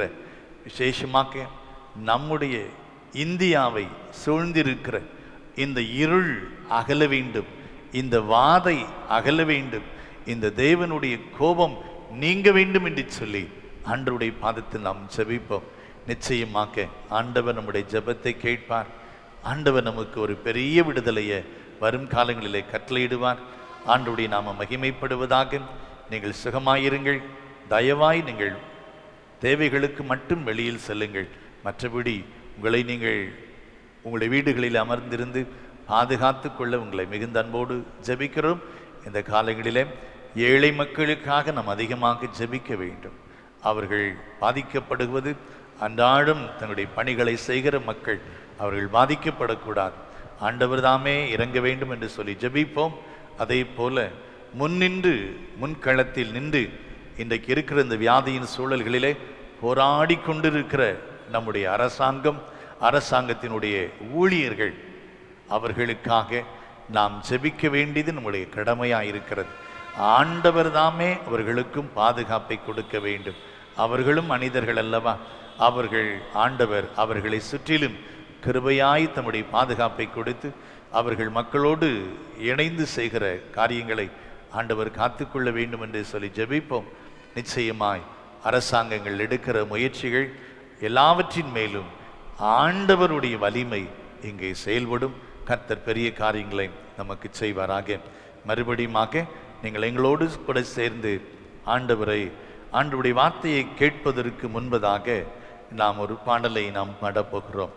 விசேஷமாக நம்முடைய இந்தியாவை சூழ்ந்திருக்கிற இந்த இருள் அகல வேண்டும் இந்த வாதை அகல வேண்டும் இந்த தேவனுடைய கோபம் நீங்க வேண்டும் என்று சொல்லி ஆண்டவருடைய பாதத்தில் நாம் ஜெபிப்போம் நிச்சயமாக ஆண்டவர் நம்முடைய ஜெபத்தை கேட்பார் ஆண்டவர் நமக்கு ஒரு பெரிய விடுதலையை வரும் காலங்களிலே கட்டளையிடுவார் ஆண்டவருடைய நாம மகிமைப்படுவதாக நீங்கள் சுகமாயிருங்கள் தயவாய் நீங்கள் தேவைகளுக்கு மட்டும் வெளியில் செல்லுங்கள் மற்றபடி உங்களை நீங்கள் உங்களுடைய வீடுகளில் அமர்ந்திருந்து பாதுகாத்து கொள்ள உங்களை மிகுந்த அன்போடு ஜெபிக்கிறோம் இந்த காலங்களிலே ஏழை மக்களுக்காக நாம் அதிகமாக ஜெபிக்க வேண்டும் அவர்கள் பாதிக்கப்படுவது அன்றாடம் தன்னுடைய பணிகளை செய்கிற மக்கள் அவர்கள் பாதிக்கப்படக்கூடாது ஆண்டவர் தாமே இறங்க வேண்டும் என்று சொல்லி ஜெபிப்போம் அதே போல முன்னின்று முன்களத்தில் நின்று இன்றைக்கு இருக்கிற இந்த வியாதியின் சூழல்களிலே போராடி கொண்டிருக்கிற நம்முடைய அரசாங்கம் அரசாங்கத்தினுடைய ஊழியர்கள் அவர்களுக்காக நாம் ஜெபிக்க வேண்டியது நம்முடைய கடமையாக இருக்கிறது ஆண்டவர் தாமே அவர்களுக்கும் பாதுகாப்பை கொடுக்க வேண்டும் அவர்களும் மனிதர்கள் அல்லவா அவர்கள் ஆண்டவர் அவர்களை சுற்றிலும் கிருபையாய் தம்முடைய பாதுகாப்பை கொடுத்து அவர்கள் மக்களோடு இணைந்து செய்கிற காரியங்களை ஆண்டவர் காத்துக்கொள்ள வேண்டும் என்று சொல்லி ஜெபிப்போம் நிச்சயமாய் அரசாங்கங்கள் எடுக்கிற முயற்சிகள் எல்லாவற்றின் மேலும் ஆண்டவருடைய வலிமை இங்கே செயல்படும் கர்த்தர் பெரிய காரியங்களை நமக்கு செய்வாராக மறுபடியுமாக நீங்கள் எங்களோடு கூட சேர்ந்து ஆண்டவரை ஆண்டவருடைய வார்த்தையை கேட்பதற்கு முன்பதாக நாம் ஒரு பாடலை நாம் பாடப்போகிறோம்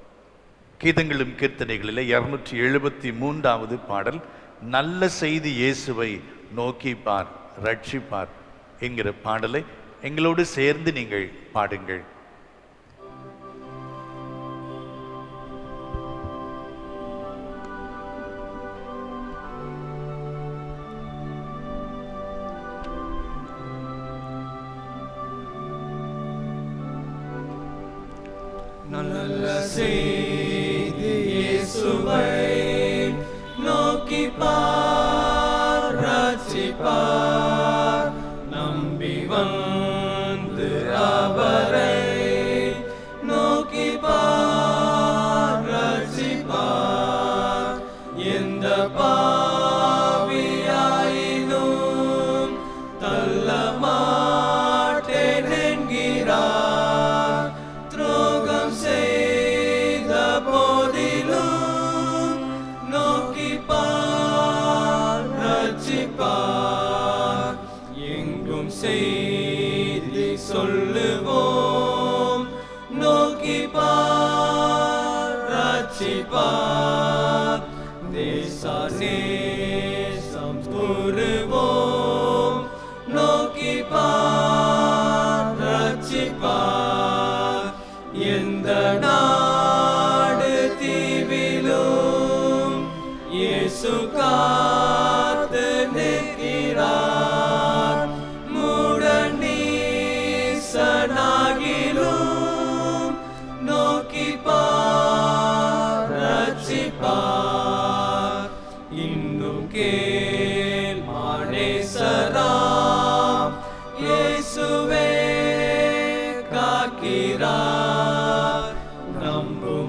கீதங்களும் கீர்த்தனைகளிலே இருநூற்றி எழுபத்தி மூன்றாவது பாடல் நல்ல செய்தி இயேசுவை நோக்கி பார் ரட்சிப்பார் என்கிற பாடலை எங்களோடு சேர்ந்து நீங்கள் பாடுங்கள் நல்ல செய்தி இயேசுவை நோக்கி பார் ரட்சிப்பார் நம்பி வந்து அவரை நோக்கி பார் ரட்சிப்பார் எந்த பாவியாயினும் தள்ள மாட்டேன் என்கிறார் துரோகம் செய்த போதிலும் நோக்கி பார் ரட்சிப்பார் எங்கும் செய்தி சொல்லுவோம் நோக்கி பார் ரட்சிப்பார் தேசா நேசம் கூறுவோம் நோக்கி பார் ரட்சிப்பார் எந்த நாடு தீவிலும் இயேசு காத்து நிற்கிறார் முடநீசனாகிலும் நோக்கி பார் ரட்சிப்பார் இன்னும் கேள் மானேசராம் இயேசுவே காக்கிறார் நம்பும்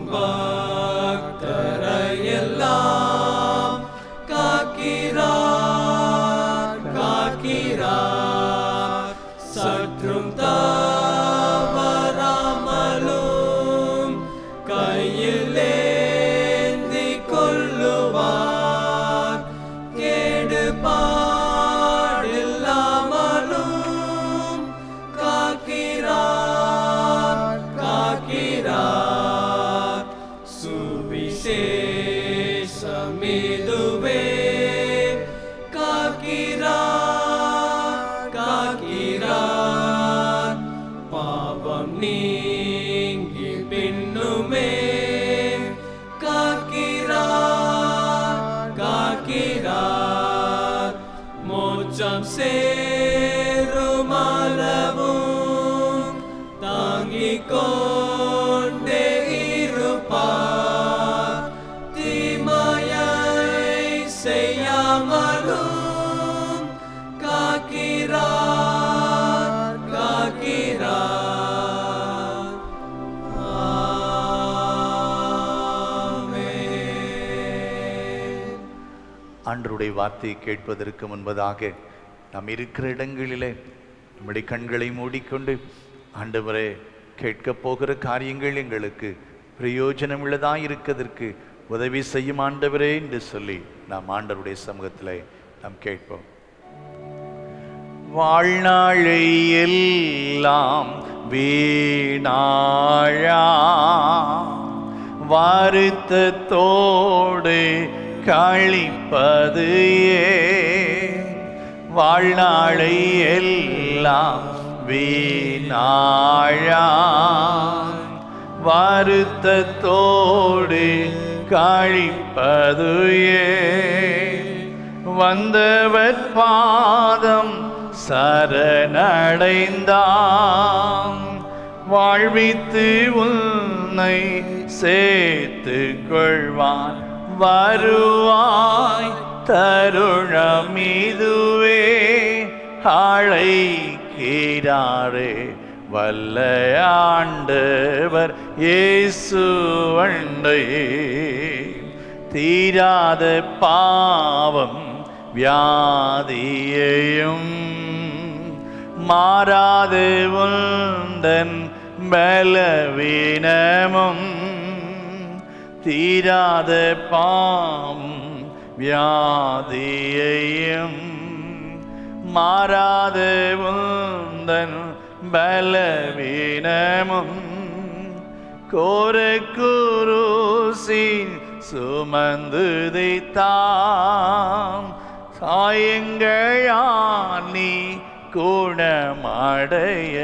பக்தரையெல்லாம் காக்கிறார் காக்கிறார் சற்றும் தவறாமலும் கையில் ஏந்தி கொள்ளுவார் கேடு பாடில்லாமலும் காக்கிறார் காக்கிறார் சுவிசேஷமிதுவே காக்கிறார் காக்கிறார் பாவம் நீங்கி பின்னுமே காக்கிறார் காக்கிறார் மோட்சம் சேருமளவும் தாங்கிக் கொண்டே இருப்பார் தீமையை செய்யாமலும் காக்கிறார் காக்கிறார் ஆமென். ஆண்டருடைய வார்த்தையை கேட்பதற்கு முன்பதாக நாம் இருக்கிற இடங்களிலே நம்முடைய கண்களை மூடிக்கொண்டு ஆண்டவரே கேட்கப் போகிற காரியங்கள் எங்களுக்கு பிரயோஜனம் உள்ளதாக இருக்கிறதற்கு உதவி செய்யும் ஆண்டவரே என்று சொல்லி நாம் ஆண்டவருடைய சமூகத்திலே நாம் கேட்போம் வாழ்நாளை எல்லாம் வீணாழா வருத்தத்தோடு கழிப்பது ஏன்? வாழ்நாளை எல்லாம் வீணாழா வருத்தத்தோடு கழிப்பது ஏன்? வந்தவர் பாதம் சரணடைந்தான் வாழ்வித்து உன்னை சேர்த்து கொள்வான் வருவாய் தருணம் இதுவே அழைக்கிறாரே வல்ல ஆண்டவர் இயேசு அண்டையே தீராத பாவம் வியாதியையும் மாறாது உந்தன் பலவீனமும் தீராத பாவம் வியாதியையும் மாறாத உந்தன் பலவீனமும் கோரக்குருசின் சுமந்து தாம் சாயங்களானி குணமடைய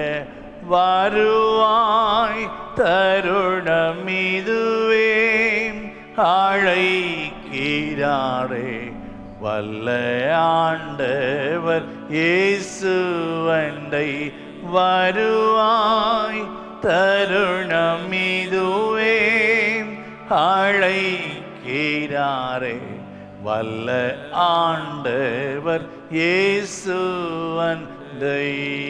வருவாய் தருணம் இதுவே அழைக்கிறாரே வல்ல ஆண்டவர் இயேசுவண்டை வருவாய் தருணம் இதுவே அழைக்கிறாரே வல்ல ஆண்டவர் இயேசுவண்டை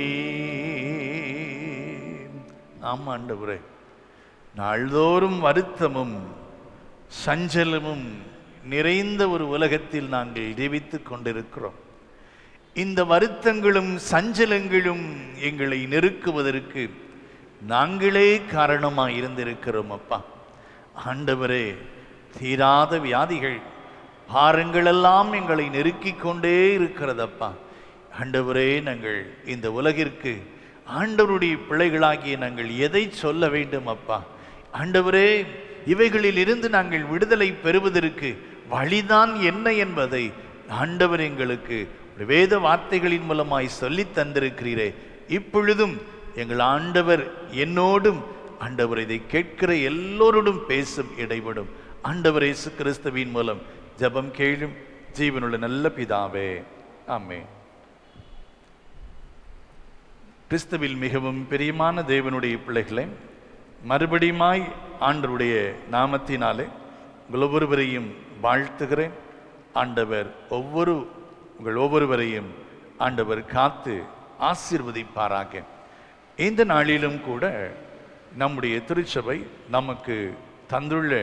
ஆம் ஆண்டவரே நாள்தோறும் வருத்தமும் சஞ்சலமும் நிறைந்த ஒரு உலகத்தில் நாங்கள் ஜீவித்துக் கொண்டிருக்கிறோம் இந்த வருத்தங்களும் சஞ்சலங்களும் எங்களை நெருக்குவதற்கு நாங்களே காரணமாக இருந்திருக்கிறோம் அப்பா ஆண்டவரே தீராத வியாதிகள் பாரங்களெல்லாம் எங்களை நெருக்கிக் கொண்டே இருக்கிறதப்பா ஆண்டவரே நாங்கள் இந்த உலகிற்கு ஆண்டவருடைய பிள்ளைகளாகிய நாங்கள் எதை சொல்ல வேண்டும் அப்பா ஆண்டவரே இவைகளில் இருந்து நாங்கள் விடுதலை பெறுவதற்கு வழிதான் என்ன என்பதை ஆண்டவர் எங்களுக்கு ஒரு வேத வார்த்தைகளின் மூலமாய் சொல்லித் தந்திருக்கிறீரே இப்பொழுதும் எங்கள் ஆண்டவர் என்னோடும் ஆண்டவர் இதை கேட்கிற எல்லோரோடும் பேசும் இடைபடும் ஆண்டவர் இயேசு கிறிஸ்துவின் மூலம் ஜெபம் கேளும் ஜீவனுள்ள நல்ல பிதாவே ஆமென் கிறிஸ்துவில் மிகவும் பிரியமான தேவனுடைய பிள்ளைகளே மறுபடியுமாய் ஆண்டவருடைய நாமத்தினாலே உங்கள் ஒவ்வொருவரையும் வாழ்த்துகிறேன் ஆண்டவர் ஒவ்வொரு உங்கள் ஒவ்வொருவரையும் ஆண்டவர் காத்து ஆசீர்வதிப்பாராக இந்த நாளிலும் கூட நம்முடைய திருச்சபை நமக்கு தந்துள்ள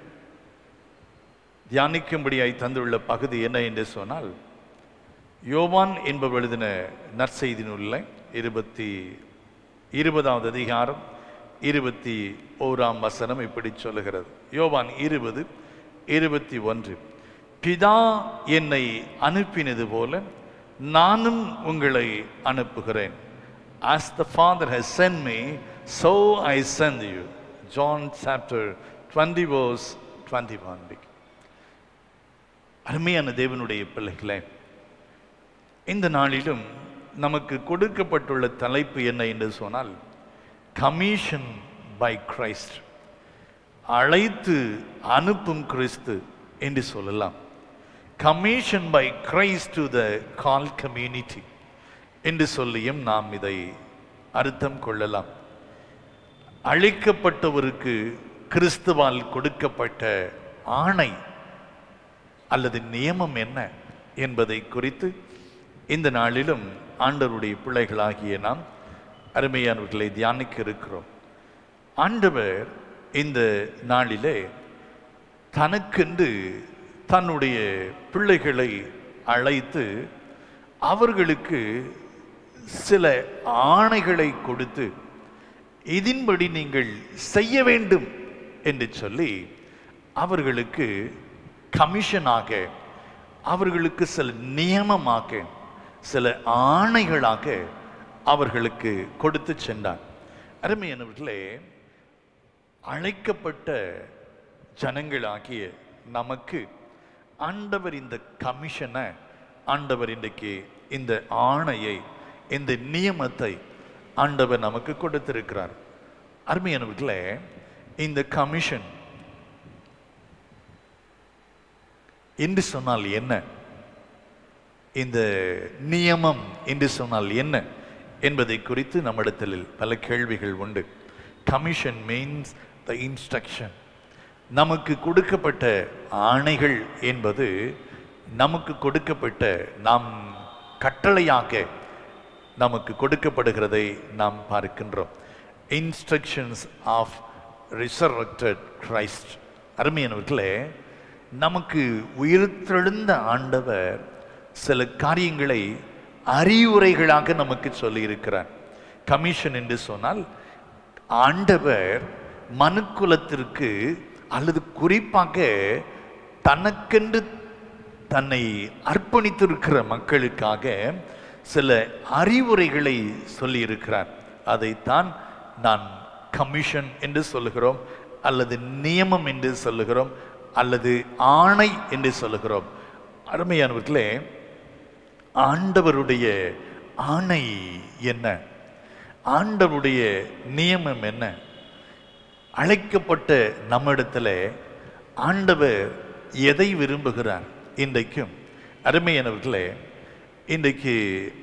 தியானிக்கும்படியாய் தந்துள்ள பகுதி என்ன என்று சொன்னால் யோவான் என்பவர் எழுதின நற்செய்தி நூலில் இருபத்தி இருபதாவது அதிகாரம் இருபத்தி ஓராம் வசனம் இப்படி சொல்லுகிறது யோவான் இருபது இருபத்தி ஒன்று பிதா என்னை அனுப்பினது போல நானும் உங்களை அனுப்புகிறேன் as the father has sent me so i send you john chapter 20 verse 21 அருமையான தேவனுடைய பிள்ளைகளே இந்த நாளிலும் நமக்கு கொடுக்கப்பட்டுள்ள தலைப்பு என்ன என்று சொன்னால் கமிஷன் பை கிரைஸ்ட் அழைத்து அனுப்பும் கிறிஸ்து என்று சொல்லலாம் commission by Christ to the call community என்று சொல்லியும் நாம் இதை அர்த்தம் கொள்ளலாம் அழைக்கப்பட்டவருக்கு கிறிஸ்துவால் கொடுக்கப்பட்ட ஆணை அல்லது நியமம் என்ன என்பதை குறித்து இந்த நாளிலும் ஆண்டவருடைய பிள்ளைகளாகிய நாம் அருமையானவர்களை தியானிக்க இருக்கிறோம் ஆண்டவர் இந்த நாளிலே தனக்கென்று தன்னுடைய பிள்ளைகளை அழைத்து அவர்களுக்கு சில ஆணைகளை கொடுத்து இதன்படி நீங்கள் செய்ய வேண்டும் என்று சொல்லி அவர்களுக்கு கமிஷனாக அவர்களுக்கு சில நியமமாக சில ஆணைகளாக அவர்களுக்கு கொடுத்து சென்றார் அருமையானவர்களே அழைக்கப்பட்ட ஜனங்களாகிய நமக்கு ஆண்டவர் இந்த கமிஷனை ஆண்டவர் இன்றைக்கு இந்த ஆணையை இந்த நியமத்தை ஆண்டவர் நமக்கு கொடுத்திருக்கிறார் அருமையானவர்களே இந்த கமிஷன் என்று சொன்னால் என்ன இந்த நியமம் என்று சொன்னால் என்ன என்பதை குறித்து நம்மிடத்தில் பல கேள்விகள் உண்டு கமிஷன் மீன்ஸ் த இன்ஸ்ட்ரக்ஷன் நமக்கு கொடுக்கப்பட்ட ஆணைகள் என்பது நமக்கு கொடுக்கப்பட்ட நாம் கட்டளையாக நமக்கு கொடுக்கப்படுகிறதை நாம் பார்க்கின்றோம் இன்ஸ்ட்ரக்ஷன்ஸ் ஆஃப் ரிசரக்டட் கிரைஸ்ட் அருமையானவர்களே நமக்கு உயிர்த்தெழுந்த ஆண்டவர் சில காரியங்களை அறிவுரைகளாக நமக்கு சொல்லியிருக்கிறார் கமிஷன் என்று சொன்னால் ஆண்டவர் மனுக்குலத்திற்கு அல்லது குறிப்பாக தனக்கென்று தன்னை அர்ப்பணித்திருக்கிற மக்களுக்காக சில அறிவுரைகளை சொல்லியிருக்கிறார் அதைத்தான் நான் கமிஷன் என்று சொல்லுகிறோம் அல்லது நியமம் என்று சொல்லுகிறோம் அல்லது ஆணை என்று சொல்லுகிறோம் அருமையானவர்களே ஆண்டவருடைய ஆணை என்ன ஆண்டவருடைய நியமம் என்ன அழைக்கப்பட்ட நம்மிடத்துல ஆண்டவர் எதை விரும்புகிறார் இன்றைக்கும் அருமையானவர்களே இன்றைக்கு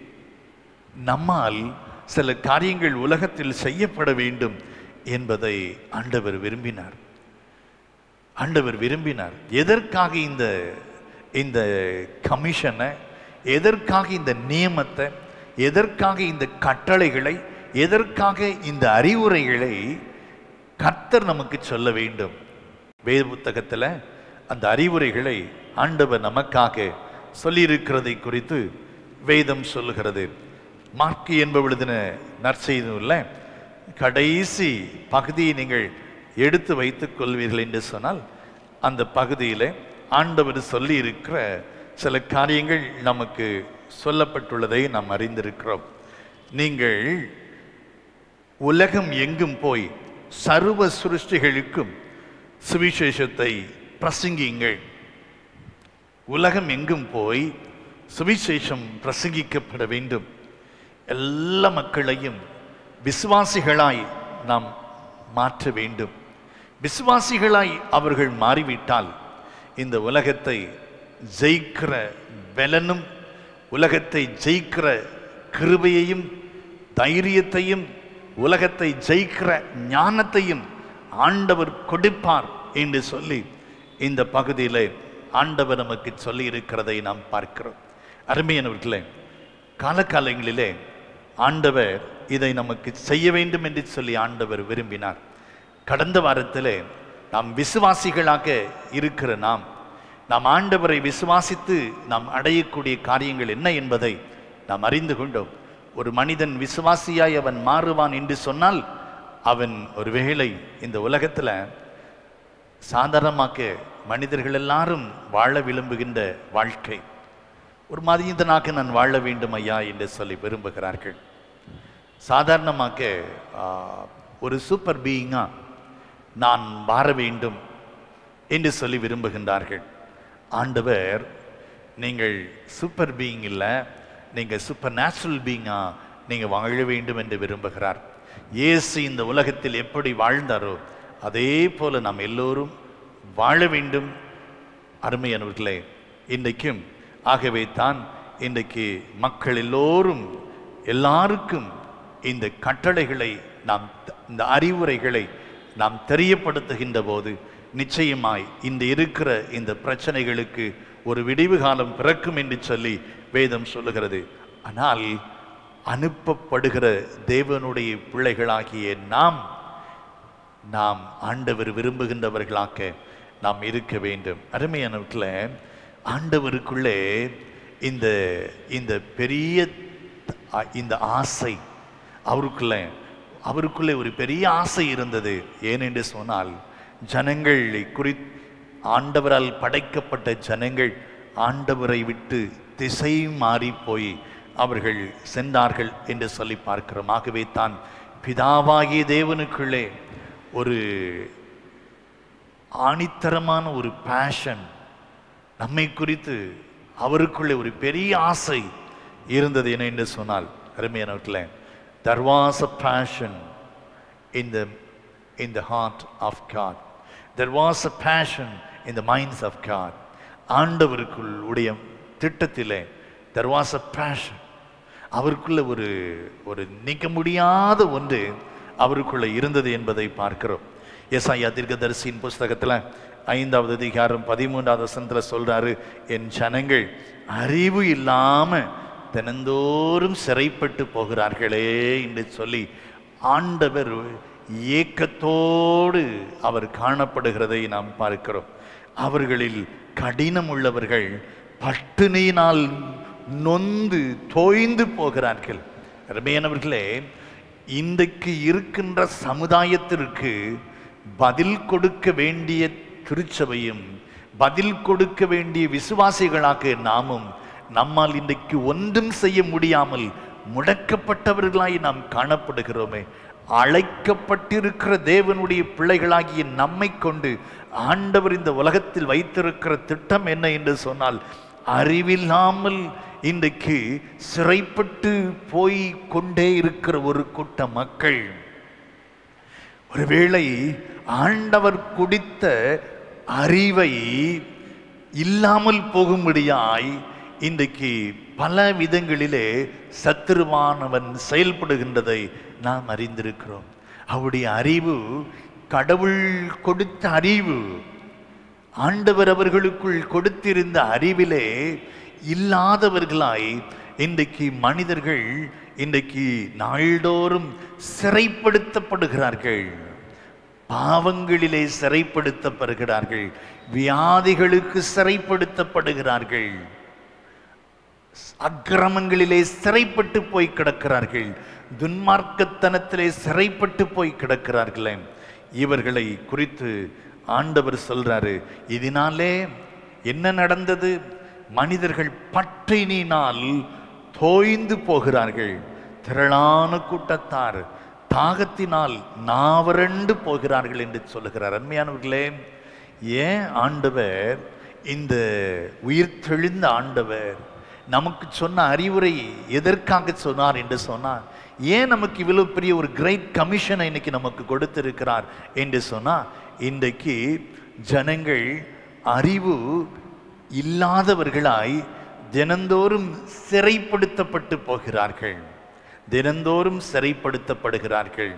நம்மால் சில காரியங்கள் உலகத்தில் செய்யப்பட வேண்டும் என்பதை ஆண்டவர் விரும்பினார் ஆண்டவர் விரும்பினார் எதற்காக இந்த இந்த கமிஷனை எதற்காக இந்த நியமத்தை எதற்காக இந்த கட்டளைகளை எதற்காக இந்த அறிவுரைகளை கர்த்தர் நமக்கு சொல்ல வேண்டும் வேத புத்தகத்தில் அந்த அறிவுரைகளை ஆண்டவர் நமக்காக சொல்லியிருக்கிறதை குறித்து வேதம் சொல்லுகிறது மார்க்கு என்பவர் எழுதின நற்செய்தியில் கடைசி பகுதியை நீங்கள் எடுத்து வைத்துக் கொள்வீர்கள் என்று சொன்னால் அந்த பகுதியில் ஆண்டவர் சொல்லி இருக்கிற சில காரியங்கள் நமக்கு சொல்லப்பட்டுள்ளதை நாம் அறிந்திருக்கிறோம் நீங்கள் உலகம் எங்கும் போய் சர்வ சிருஷ்டிகளுக்கும் சுவிசேஷத்தை பிரசங்கியுங்கள் உலகம் எங்கும் போய் சுவிசேஷம் பிரசங்கிக்கப்பட வேண்டும் எல்லா மக்களையும் விசுவாசிகளாய் நாம் மாற்ற வேண்டும் விசுவாசிகளாய் அவர்கள் மாறிவிட்டால் இந்த உலகத்தை ஜெயிக்கிற பலனும் உலகத்தை ஜெயிக்கிற கிருபையையும் தைரியத்தையும் உலகத்தை ஜெயிக்கிற ஞானத்தையும் ஆண்டவர் கொடுப்பார் என்று சொல்லி இந்த பகுதியிலே ஆண்டவர் நமக்கு சொல்லி இருக்கிறதை நாம் பார்க்கிறோம் அருமையானவர்களே காலகாலங்களிலே ஆண்டவர் இதை நமக்கு செய்ய வேண்டும் என்று சொல்லி ஆண்டவர் விரும்பினார் கடந்த வாரத்திலே நாம் விசுவாசிகளாக இருக்கிற நாம் நாம் ஆண்டவரை விசுவாசித்து நாம் அடையக்கூடிய காரியங்கள் என்ன என்பதை நாம் அறிந்து கொண்டோம் ஒரு மனிதன் விசுவாசியாய் அவன் மாறுவான் என்று சொன்னால் அவன் ஒருவேளை இந்த உலகத்தில் சாதாரணமாக மனிதர்கள் எல்லாரும் வாழ விரும்புகின்ற வாழ்க்கை ஒரு மதியந்தனாக நான் வாழ வேண்டும் ஐயா என்று சொல்லி விரும்புகிறார்கள் சாதாரணமாக ஆ, ஒரு சூப்பர் பீயிங்கா நான் மாற வேண்டும் என்று சொல்லி விரும்புகின்றார்கள் ஆண்டவர் நீங்கள் சூப்பர் பீயிங் இல்லை நீங்கள் சூப்பர் நேச்சுரல் பீயிங்கா நீங்கள் வாழ வேண்டும் என்று விரும்புகிறார் இயேசு இந்த உலகத்தில் எப்படி வாழ்ந்தாரோ அதே போல நாம் எல்லோரும் வாழ வேண்டும் அருமையானவர்களே இன்றைக்கும் ஆகவே தான் இன்றைக்கு மக்கள் எல்லோரும் எல்லாருக்கும் இந்த கட்டளைகளை நாம் த- இந்த அறிவுரைகளை நாம் தெரியப்படுத்துகின்ற போது நிச்சயமாய் இந்த இருக்கிற இந்த பிரச்சனைகளுக்கு ஒரு விடிவு காலம் பிறக்கும் என்று சொல்லி வேதம் சொல்லுகிறது ஆனால் அனுப்பப்படுகிற தேவனுடைய பிள்ளைகளாகிய நாம் நாம் ஆண்டவர் விரும்புகின்றவர்களாக நாம் இருக்க வேண்டும் அருமையானவர்கள ஆண்டவருக்குள்ளே இந்த இந்த பெரிய அ- இந்த ஆசை அவருக்குள்ளே அவருக்குள்ளே ஒரு பெரிய ஆசை இருந்தது ஏனென்று சொன்னால் ஜனங்களை குறி ஆண்டவரால் படைக்கப்பட்ட ஜனங்கள் ஆண்டவரை விட்டு திசை மாறி போய் அவர்கள் சென்றார்கள் என்று சொல்லி பார்க்கிறோம் ஆகவே தான் பிதாவாகிய தேவனுக்குள்ளே ஒரு ஆணித்தரமான ஒரு பேஷன் நம்மை குறித்து அவருக்குள்ளே ஒரு பெரிய ஆசை இருந்தது என்ன என்று சொன்னால் அருமையானவர்களே there was a passion in the in the heart of God there was a passion in the minds of God ஆண்டவருக்குள் உடைய திட்டத்திலே there was a passion அவருக்குள்ள ஒரு ஒரு நீக்க முடியாத ஒன்று அவருக்குள்ள இருந்தது என்பதை பார்க்கிறோம் எஸ்ஐயா தீர்க்கதரிசியின் புஸ்தகத்துல ஐந்தாவது அதிகாரம் பதிமூன்றாவது வசனத்துல சொல்றாரு என் ஜனங்கள் அறிவு இல்லாம தினந்தோறும் சிறைப்பட்டு போகிறார்களே என்று சொல்லி ஆண்டவர் ஏக்கத்தோடு அவர் காணப்படுகிறதை நாம் பார்க்கிறோம் அவர்களில் கடினம் உள்ளவர்கள் பட்டினியினால் நொந்து தோய்ந்து போகிறார்கள் அருமையானவர்களே இன்றைக்கு இருக்கின்ற சமுதாயத்திற்கு பதில் கொடுக்க வேண்டிய திருச்சபையும் பதில் கொடுக்க வேண்டிய விசுவாசிகளாக நாமும் நம்மால் இன்றைக்கு ஒன்றும் செய்ய முடியாமல் முடக்கப்பட்டவர்களாய் நாம் காணப்படுகிறோமே அழைக்கப்பட்டிருக்கிற தேவனுடைய பிள்ளைகளாகிய நம்மை கொண்டு ஆண்டவர் இந்த உலகத்தில் வைத்திருக்கிற திட்டம் என்ன என்று சொன்னால் அறிவில்லாமல் இன்றைக்கு சிறைப்பட்டு போய் கொண்டே இருக்கிற ஒரு கூட்ட மக்கள் ஒருவேளை ஆண்டவர் குடித்த அறிவை இல்லாமல் போகும்படியாய் இன்றைக்கு பல விதங்களிலே சத்துருவானவன் செயல்படுகின்றதை நாம் அறிந்திருக்கிறோம் அவருடைய அறிவு கடவுள் கொடுத்த அறிவு ஆண்டவர் அவர்களுக்குள் கொடுத்திருந்த அறிவிலே இல்லாதவர்களாய் இன்றைக்கு மனிதர்கள் இன்றைக்கு நாள்தோறும் சிறைப்படுத்தப்படுகிறார்கள் பாவங்களிலே சிறைப்படுத்தப்படுகிறார்கள் வியாதிகளுக்கு சிறைப்படுத்தப்படுகிறார்கள் அக்கிரமங்களிலே சிறைப்பட்டு போய் கிடக்கிறார்கள் துன்மார்க்கத்தனத்திலே சிறைப்பட்டு போய் கிடக்கிறார்களே இவர்களை குறித்து ஆண்டவர் சொல்றாரு இதனாலே என்ன நடந்தது மனிதர்கள் பட்டினினால் தோய்ந்து போகிறார்கள் திரளான கூட்டத்தார் தாகத்தினால் நாவரண்டு போகிறார்கள் என்று சொல்லுகிறார் அருமையானவர்களே ஏன் ஆண்டவர் இந்த உயிர் தெளிந்த ஆண்டவர் நமக்கு சொன்ன அறிவுரை எதற்காக சொன்னார் என்று சொன்னார் ஏன் நமக்கு இவ்வளவு பெரிய ஒரு கிரேட் கமிஷனை இன்னைக்கு நமக்கு கொடுத்திருக்கிறார் என்று சொன்னா இன்றைக்கு ஜனங்கள் அறிவு இல்லாதவர்களாய் தினந்தோறும் சிறைப்படுத்தப்பட்டு போகிறார்கள் தினந்தோறும் சிறைப்படுத்தப்படுகிறார்கள்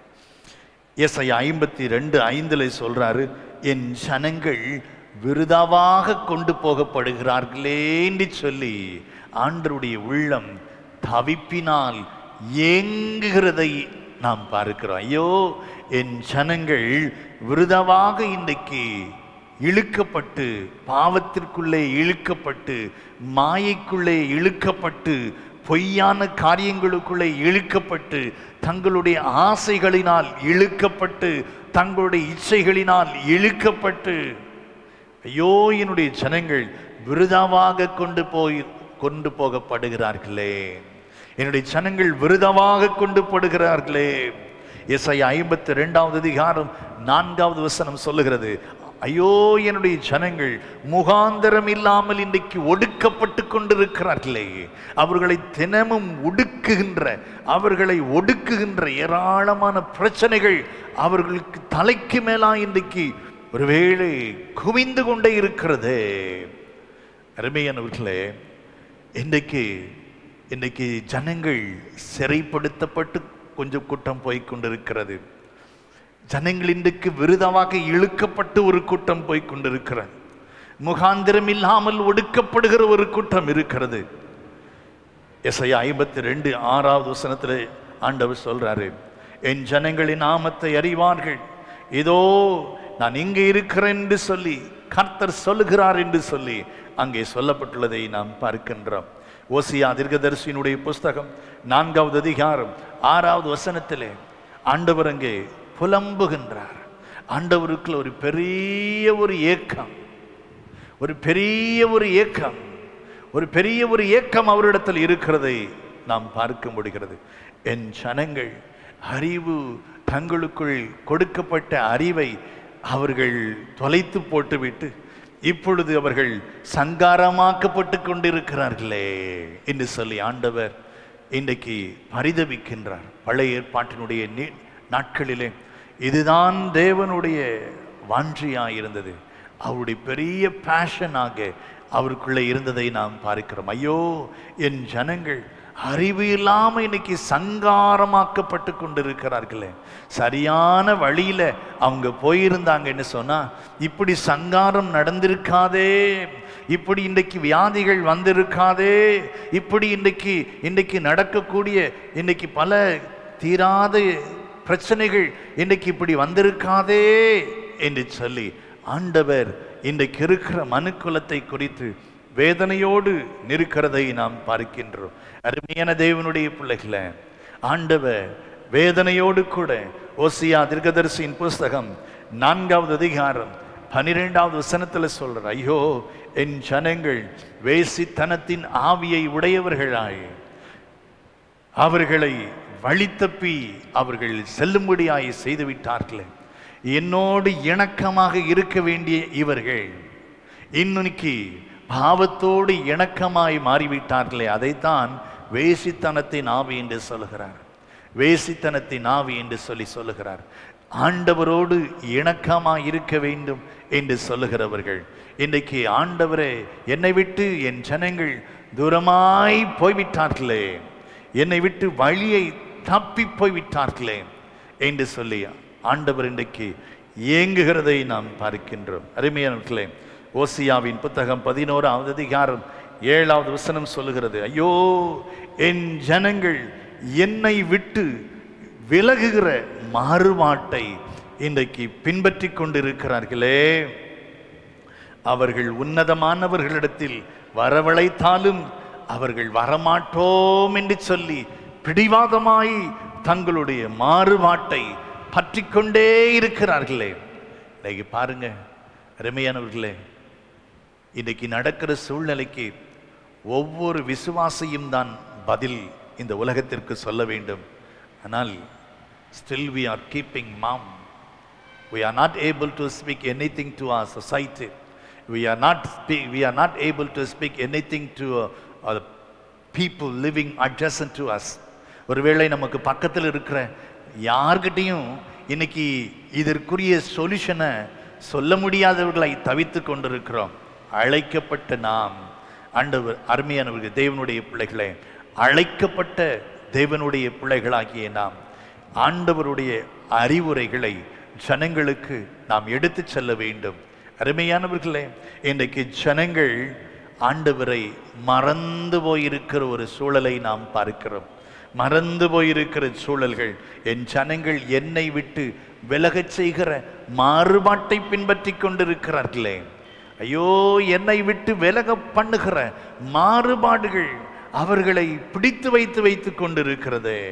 எஸ்ஐ ஐம்பத்தி ரெண்டு ஐந்துல சொல்றாரு என் ஜனங்கள் விருதாவாக கொண்டு போகப்படுகிறார்களே என்று சொல்லி ஆண்டருடைய உள்ளம் தவிப்பினால் ஏங்குகிறதை நாம் பார்க்கிறோம் ஐயோ என் ஜனங்கள் விருதாவாக இன்றைக்கு இழுக்கப்பட்டு பாவத்திற்குள்ளே இழுக்கப்பட்டு மாயைக்குள்ளே இழுக்கப்பட்டு பொய்யான காரியங்களுக்குள்ளே இழுக்கப்பட்டு தங்களுடைய ஆசைகளினால் இழுக்கப்பட்டு தங்களுடைய இச்சைகளினால் இழுக்கப்பட்டு ஐயோ என்னுடைய ஜனங்கள் விருதாவாக கொண்டு போய் கொண்டு போகப்படுகிறார்களே என்னுடைய ஜனங்கள் விருதாவாக கொண்டு படுகிறார்களே எஸ்ஐ ஐம்பத்தி ரெண்டாவது அதிகாரம் நான்காவது வசனம் சொல்லுகிறது ஐயோ என்னுடைய ஜனங்கள் முகாந்தரம் இல்லாமல் இன்றைக்கு ஒடுக்கப்பட்டு கொண்டிருக்கிறார்களே அவர்களை தினமும் ஒடுக்குகின்ற அவர்களை ஒடுக்குகின்ற ஏராளமான பிரச்சனைகள் அவர்களுக்கு தலைக்கு மேலா இன்றைக்கு ஒருவேளை குவிந்து கொண்டே இருக்கிறது அருமையானவர்களே இன்றைக்கு இன்றைக்கு ஜனங்கள் சிறைப்படுத்தப்பட்டு கொஞ்சம் கூட்டம் போய் கொண்டிருக்கிறது ஜனங்கள் இன்றைக்கு விருதமாக இழுக்கப்பட்டு ஒரு கூட்டம் போய் கொண்டிருக்கிறது முகாந்திரம் இல்லாமல் ஒடுக்கப்படுகிற ஒரு கூட்டம் இருக்கிறது எஸ்ஐயா ஐம்பத்தி ரெண்டு ஆறாவது வசனத்தில் ஆண்டவர் சொல்றாரு என் ஜனங்களின் நாமத்தை அறிவார்கள் இதோ நான் இங்கே இருக்கிறேன் என்று சொல்லி கர்த்தர் சொல்லுகிறார் என்று சொல்லி அங்கே சொல்லப்பட்டுள்ளதை நாம் பார்க்கின்றோம் ஓசியா தீர்க்கதரிசியினுடைய புஸ்தகம் நான்காவது அதிகாரம் ஆறாவது வசனத்திலே ஆண்டவர் அங்கே புலம்புகின்றார் ஆண்டவருக்குள்ள ஒரு பெரிய ஒரு ஏக்கம் ஒரு பெரிய ஒரு ஏக்கம் ஒரு பெரிய ஒரு ஏக்கம் அவரிடத்தில் இருக்கிறதை நாம் பார்க்க முடிகிறது என் ஜனங்கள் அறிவு தங்களுக்குள் கொடுக்கப்பட்ட அறிவை அவர்கள் தொலைத்து போட்டுவிட்டு இப்பொழுது அவர்கள் சங்காரமாக்கப்பட்டு கொண்டிருக்கிறார்களே என்று சொல்லி ஆண்டவர் இன்றைக்கு பரிதவிக்கின்றார் பழைய ஏற்பாட்டினுடைய நீ- நாட்களிலே இதுதான் தேவனுடைய வாஞ்சியாக இருந்தது அவருடைய பெரிய பேஷனாக அவருக்குள்ளே இருந்ததை நாம் பார்க்கிறோம் ஐயோ என் ஜனங்கள் அறிவு இல்லாம இன்னைக்கு சங்காரமாக்கப்பட்டு கொண்டிருக்கிறார்களே சரியான வழியில அவங்க போயிருந்தாங்கன்னு சொன்னா இப்படி சங்காரம் நடந்திருக்காதே இப்படி இன்றைக்கு வியாதிகள் வந்திருக்காதே இப்படி இன்றைக்கு இன்றைக்கு நடக்கக்கூடிய இன்னைக்கு பல தீராத பிரச்சனைகள் இன்னைக்கு இப்படி வந்திருக்காதே என்று சொல்லி ஆண்டவர் இன்றைக்கு இருக்கிற மனுக்குலத்தை குறித்து வேதனையோடு நிற்கிறதை நாம் பார்க்கின்றோம் அருமையான தேவனுடைய பிள்ளைகளே ஆண்டவர் வேதனையோடு கூட ஓசியா தீர்க்கதரிசியின் புஸ்தகம் நான்காவது அதிகாரம் பனிரெண்டாவது வசனத்துல சொல்ற ஐயோ என் ஜனங்கள் வேசித்தனத்தின் ஆவியை உடையவர்களாய் அவர்களை வழி தப்பி அவர்கள் செல்லும்படியாய் செய்து விட்டார்களே என்னோடு இணக்கமாக இருக்க வேண்டிய இவர்கள் இன்னைக்கு பாவத்தோடு இணக்கமாய் மாறிவிட்டார்களே அதைத்தான் வேசித்தனத்தின் ஆவி என்று சொல்லுகிறார் வேசித்தனத்தின் ஆவி என்று சொல்லி சொல்லுகிறார் ஆண்டவரோடு இணக்கமாய் இருக்க வேண்டும் என்று சொல்லுகிறவர்கள் இன்றைக்கு ஆண்டவரே என்னை விட்டு என் ஜனங்கள் தூரமாய் போய்விட்டார்களே என்னை விட்டு வழியை தப்பி போய்விட்டார்களே என்று சொல்லி ஆண்டவர் இன்றைக்கு ஏங்குகிறதை நாம் பார்க்கின்றோம் அருமையானவர்களே ஓசியாவின் புத்தகம் பதினோராவது அதிகாரம் ஏழாவது வசனம் சொல்லுகிறது ஐயோ என் ஜனங்கள் என்னை விட்டு விலகுகிற மாறுபாட்டை இன்றைக்கு பின்பற்றி கொண்டிருக்கிறார்களே அவர்கள் உன்னதமானவர்களிடத்தில் வரவழைத்தாலும் அவர்கள் வரமாட்டோம் என்று சொல்லி பிடிவாதமாய் தங்களுடைய மாறுபாட்டை பற்றி கொண்டே இருக்கிறார்களே இன்னைக்கு பாருங்க அருமையானவர்களே இன்னைக்கு நடக்கிற சூழ்நிலைக்கு ஒவ்வொரு விசுவாசியும் தான் பதில் இந்த உலகத்திற்கு சொல்ல வேண்டும் ஆனால் still we are keeping mum we are not able to speak anything to our society we are not speak, we are not able to speak anything to uh, uh, the people living adjacent to us ஒருவேளை நமக்கு பக்கத்தில் இருக்கிற யார்கிட்டையும் இன்னைக்கு இதற்குரிய சொல்யூஷனை சொல்ல முடியாதவர்களை தவித்து கொண்டிருக்கிறோம் அழைக்கப்பட்ட நாம் ஆண்டவர் அருமையானவர்கள் தேவனுடைய பிள்ளைகளே அழைக்கப்பட்ட தேவனுடைய பிள்ளைகளாகிய நாம் ஆண்டவருடைய அறிவுரைகளை ஜனங்களுக்கு நாம் எடுத்துச் செல்ல வேண்டும் அருமையானவர்களே இன்றைக்கு ஜனங்கள் ஆண்டவரை மறந்து போயிருக்கிற ஒரு சூழலை நாம் பார்க்கிறோம் மறந்து போயிருக்கிற சூழல்கள் என் ஜனங்கள் என்னை விட்டு விலகச் செய்கிற மாறுபாட்டை பின்பற்றி கொண்டிருக்கிறார்களே ஐயோ என்னை விட்டு விலக பண்ணுகிற மாறுபாடுகள் அவர்களை பிடித்து வைத்து வைத்துக் கொண்டிருக்கிறதே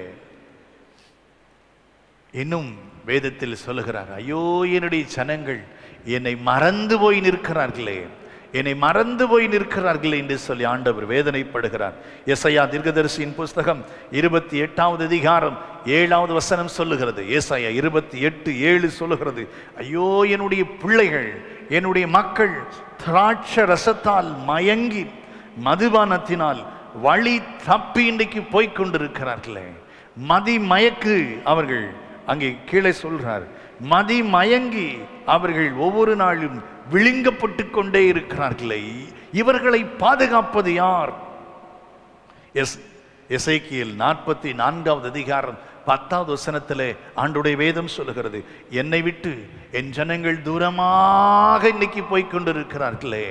இன்னும் வேதத்தில் சொல்லுகிறார் ஐயோ என்னுடைய ஜனங்கள் என்னை மறந்து போய் நிற்கிறார்களே என்னை மறந்து போய் நிற்கிறார்களே என்று சொல்லி ஆண்டவர் வேதனைப்படுகிறார் எஸ்ஐயா தீர்க்கதரிசியின் புஸ்தகம் இருபத்தி எட்டாவது அதிகாரம் ஏழாவது வசனம் சொல்லுகிறது ஏசாயா இருபத்தி எட்டு ஏழு சொல்லுகிறது ஐயோ என்னுடைய பிள்ளைகள் என்னுடைய மக்கள் திராட்ச ரசத்தால் மயங்கி மதுபானத்தினால் வழி தப்பி இன்றைக்கு போய்க் கொண்டிருக்கிறார்களே மதி மயக்கு அவர்கள் அங்கே கீழே சொல்றார் மதி மயங்கி அவர்கள் ஒவ்வொரு நாளும் விழுங்கப்பட்டு கொண்டே இருக்கிறார்களே இவர்களை பாதுகாப்பது யார் எஸ் எசேக்கியேல் நாற்பத்தி நான்காவது அதிகாரம் பத்தாவது வசனத்திலே ஆண்டுடைய வேதம் சொல்லுகிறது என்னை விட்டு என் ஜனங்கள் தூரமாக இன்னைக்கு போய்க் கொண்டிருக்கிறார்களே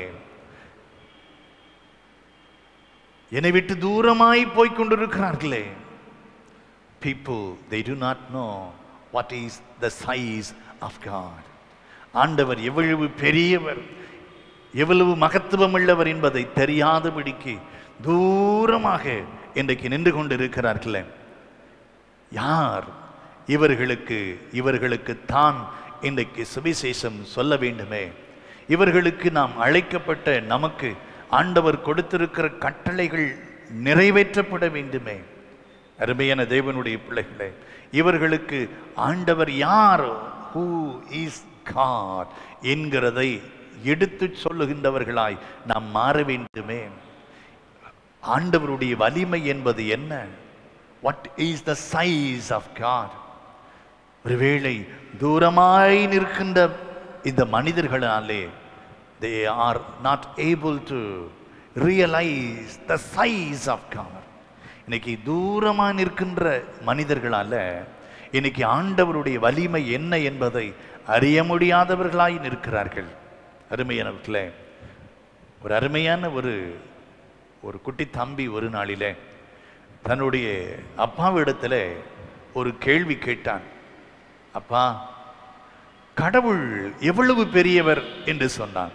என்னை விட்டு தூரமாய் போய்க் கொண்டிருக்கிறார்களே people they do not know what is the size of god ஆண்டவர் எவ்வளவு பெரியவர் எவ்வளவு மகத்துவம் உள்ளவர் என்பதை தெரியாதபடிக்கு தூரமாக இன்றைக்கு நின்று கொண்டிருக்கிறார்களே யார் இவர்களுக்கு இவர்களுக்கு தான் இன்றைக்கு சுவிசேஷம் சொல்ல வேண்டுமே இவர்களுக்கு நாம் அழைக்கப்பட்ட நமக்கு ஆண்டவர் கொடுத்திருக்கிற கட்டளைகள் நிறைவேற்றப்பட வேண்டுமே அருமையான தேவனுடைய பிள்ளைகளே இவர்களுக்கு ஆண்டவர் யார் ஹூ இஸ் காட் என்கிறதை எடுத்துச் சொல்லுகின்றவர்களாய் நாம் மாற வேண்டுமே ஆண்டவருடைய வலிமை என்பது என்ன what is the size of God ஒருவேளை தூரமாய் நிற்கின்ற இந்த மனிதர்களாலே they are not able to realise the size of God இன்னைக்கு தூரமாக நிற்கின்ற மனிதர்களால இன்னைக்கு ஆண்டவருடைய வலிமை என்ன என்பதை அறிய முடியாதவர்களாய் நிற்கிறார்கள் அருமையானவர்களே ஒரு அருமையான ஒரு ஒரு குட்டி தம்பி ஒரு நாளிலே தன்னுடைய அப்பாவிடத்துல ஒரு கேள்வி கேட்டான் அப்பா கடவுள் எவ்வளவு பெரியவர் என்று சொன்னான்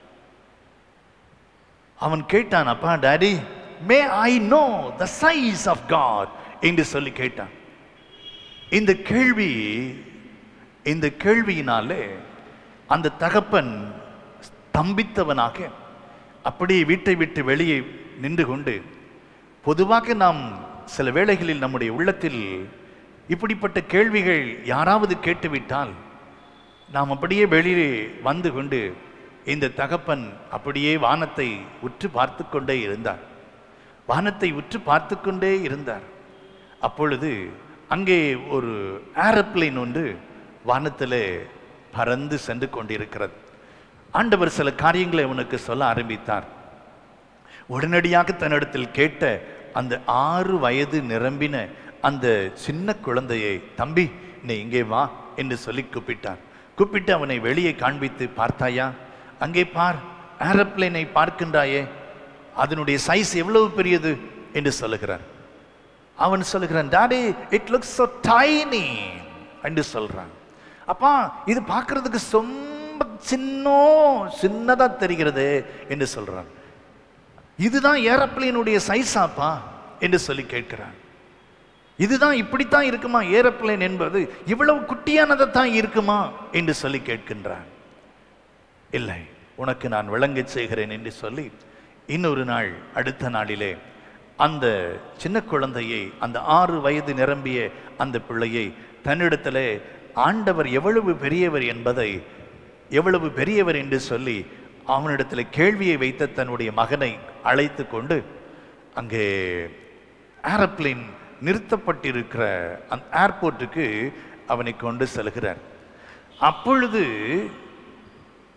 அவன் கேட்டான் அப்பா daddy may I know the size of God என்று சொல்லி கேட்டான் இந்த கேள்வி இந்த கேள்வியினாலே அந்த தகப்பன் ஸ்தம்பித்தவனாக அப்படியே வீட்டை விட்டு வெளியே நின்று கொண்டு பொதுவாக நாம் சில வேளைகளில் நம்முடைய உள்ளத்தில் இப்படிப்பட்ட கேள்விகள் யாராவது கேட்டுவிட்டால் நாம் அப்படியே வெளியே வந்து கொண்டு இந்த தகப்பன் அப்படியே வானத்தை உற்று பார்த்து கொண்டே இருந்தார் வானத்தை உற்று பார்த்து கொண்டே இருந்தார் அப்பொழுது அங்கே ஒரு ஏரோப்ளேன் ஒன்று வானத்திலே பறந்து சென்று கொண்டிருக்கிறது ஆண்டவர் சில காரியங்களை அவனுக்கு சொல்ல ஆரம்பித்தார் உடனடியாக தன்னிடத்தில் கேட்ட அந்த ஆறு வயது நிரம்பின அந்த சின்ன குழந்தையை தம்பி நீ இங்கே வா என்று சொல்லி கூப்பிட்டார் கூப்பிட்டு அவனை வெளியே காண்பித்து பார்த்தாயா அங்கே பார் ஏரோப்ளேனை பார்க்கின்றாயே அதனுடைய சைஸ் எவ்வளவு பெரியது என்று சொல்லுகிறார் அவன் சொல்லுகிறான் daddy it looks so tiny என்று சொல்றான் அப்பா இது பார்க்கிறதுக்கு ரொம்ப சின்ன சின்னதா தெரிகிறது என்று சொல்றான் இதுதான் ஏரோப்ளேனுடைய சைஸாப்பா என்று சொல்லி கேட்கிறான் இதுதான் இப்படித்தான் இருக்குமா ஏரோப்ளேன் என்பது இவ்வளவு குட்டியானதை தான் இருக்குமா என்று சொல்லி கேட்கின்றான் இல்லை உனக்கு நான் விளங்கச் செய்கிறேன் என்று சொல்லி இன்னொரு நாள் அடுத்த நாளிலே அந்த சின்ன குழந்தையை அந்த ஆறு வயது நிரம்பிய அந்த பிள்ளையை தன்னிடத்திலே ஆண்டவர் எவ்வளவு பெரியவர் என்பதை எவ்வளவு பெரியவர் என்று சொல்லி அவனிடத்தில் கேள்வியை வைத்த தன்னுடைய மகனை அழைத்து கொண்டு அங்கே ஏரோப்ளேன் நிறுத்தப்பட்டிருக்கிற அந்த ஏர்போர்ட்டுக்கு அவனை கொண்டு செல்கிறார் அப்பொழுது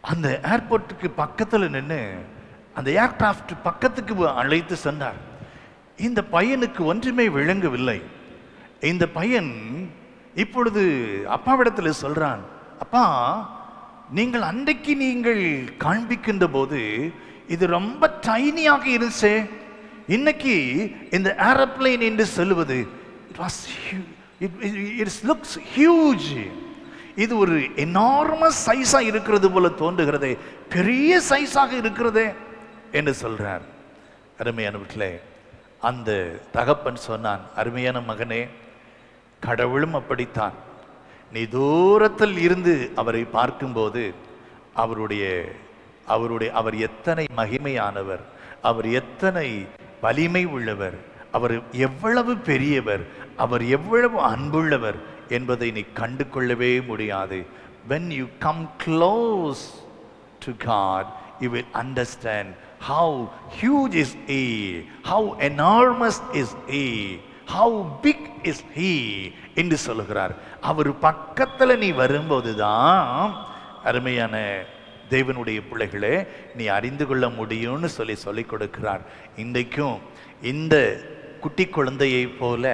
அந்த ஏர்போர்ட்டுக்கு பக்கத்தில் நின்று அந்த ஏர்கிராஃப்ட் பக்கத்துக்கு அழைத்து சென்றார் இந்த பையனுக்கு ஒன்றுமே விளங்கவில்லை இந்த பையன் இப்பொழுது அப்பாவிடத்தில் சொல்றான் அப்பா நீங்கள் அன்றைக்கு நீங்கள் காண்பிக்கின்ற போது இது ரொம்ப டைனியாக இருந்துச்சே இன்னைக்கு இந்த ஏரோப்ளேன் என்று சொல்லுவது it was it's looks huge இது ஒரு எனார்மஸ் சைஸா இருக்கிறது போல தோன்றுகிறதே பெரிய சைஸாக இருக்கிறதே என்று சொல்றார் அருமையான வீட்டிலே அந்த தகப்பன் சொன்னான் அருமையான மகனே கடவுளும் அப்படித்தான் நீ தூரத்தில் இருந்து அவரை பார்க்கும்போது அவருடைய அவருடைய அவர் எத்தனை மகிமையானவர் அவர் எத்தனை வலிமை உள்ளவர் அவர் எவ்வளவு பெரியவர் அவர் எவ்வளவு அன்புள்ளவர் என்பதை நீ கண்டு கொள்ளவே முடியாது when you come close to God, you will understand how huge is He, how enormous is He, how big is He என்று சொல்லுகிறார் அவர் பக்கத்தில் நீ வரும்போதுதான் அருமையான தேவனுடைய பிள்ளைகளே நீ அறிந்து கொள்ள முடியும்னு சொல்லி சொல்லிக் கொடுக்கிறார் இன்றைக்கும் இந்த குட்டி குழந்தையைப் போல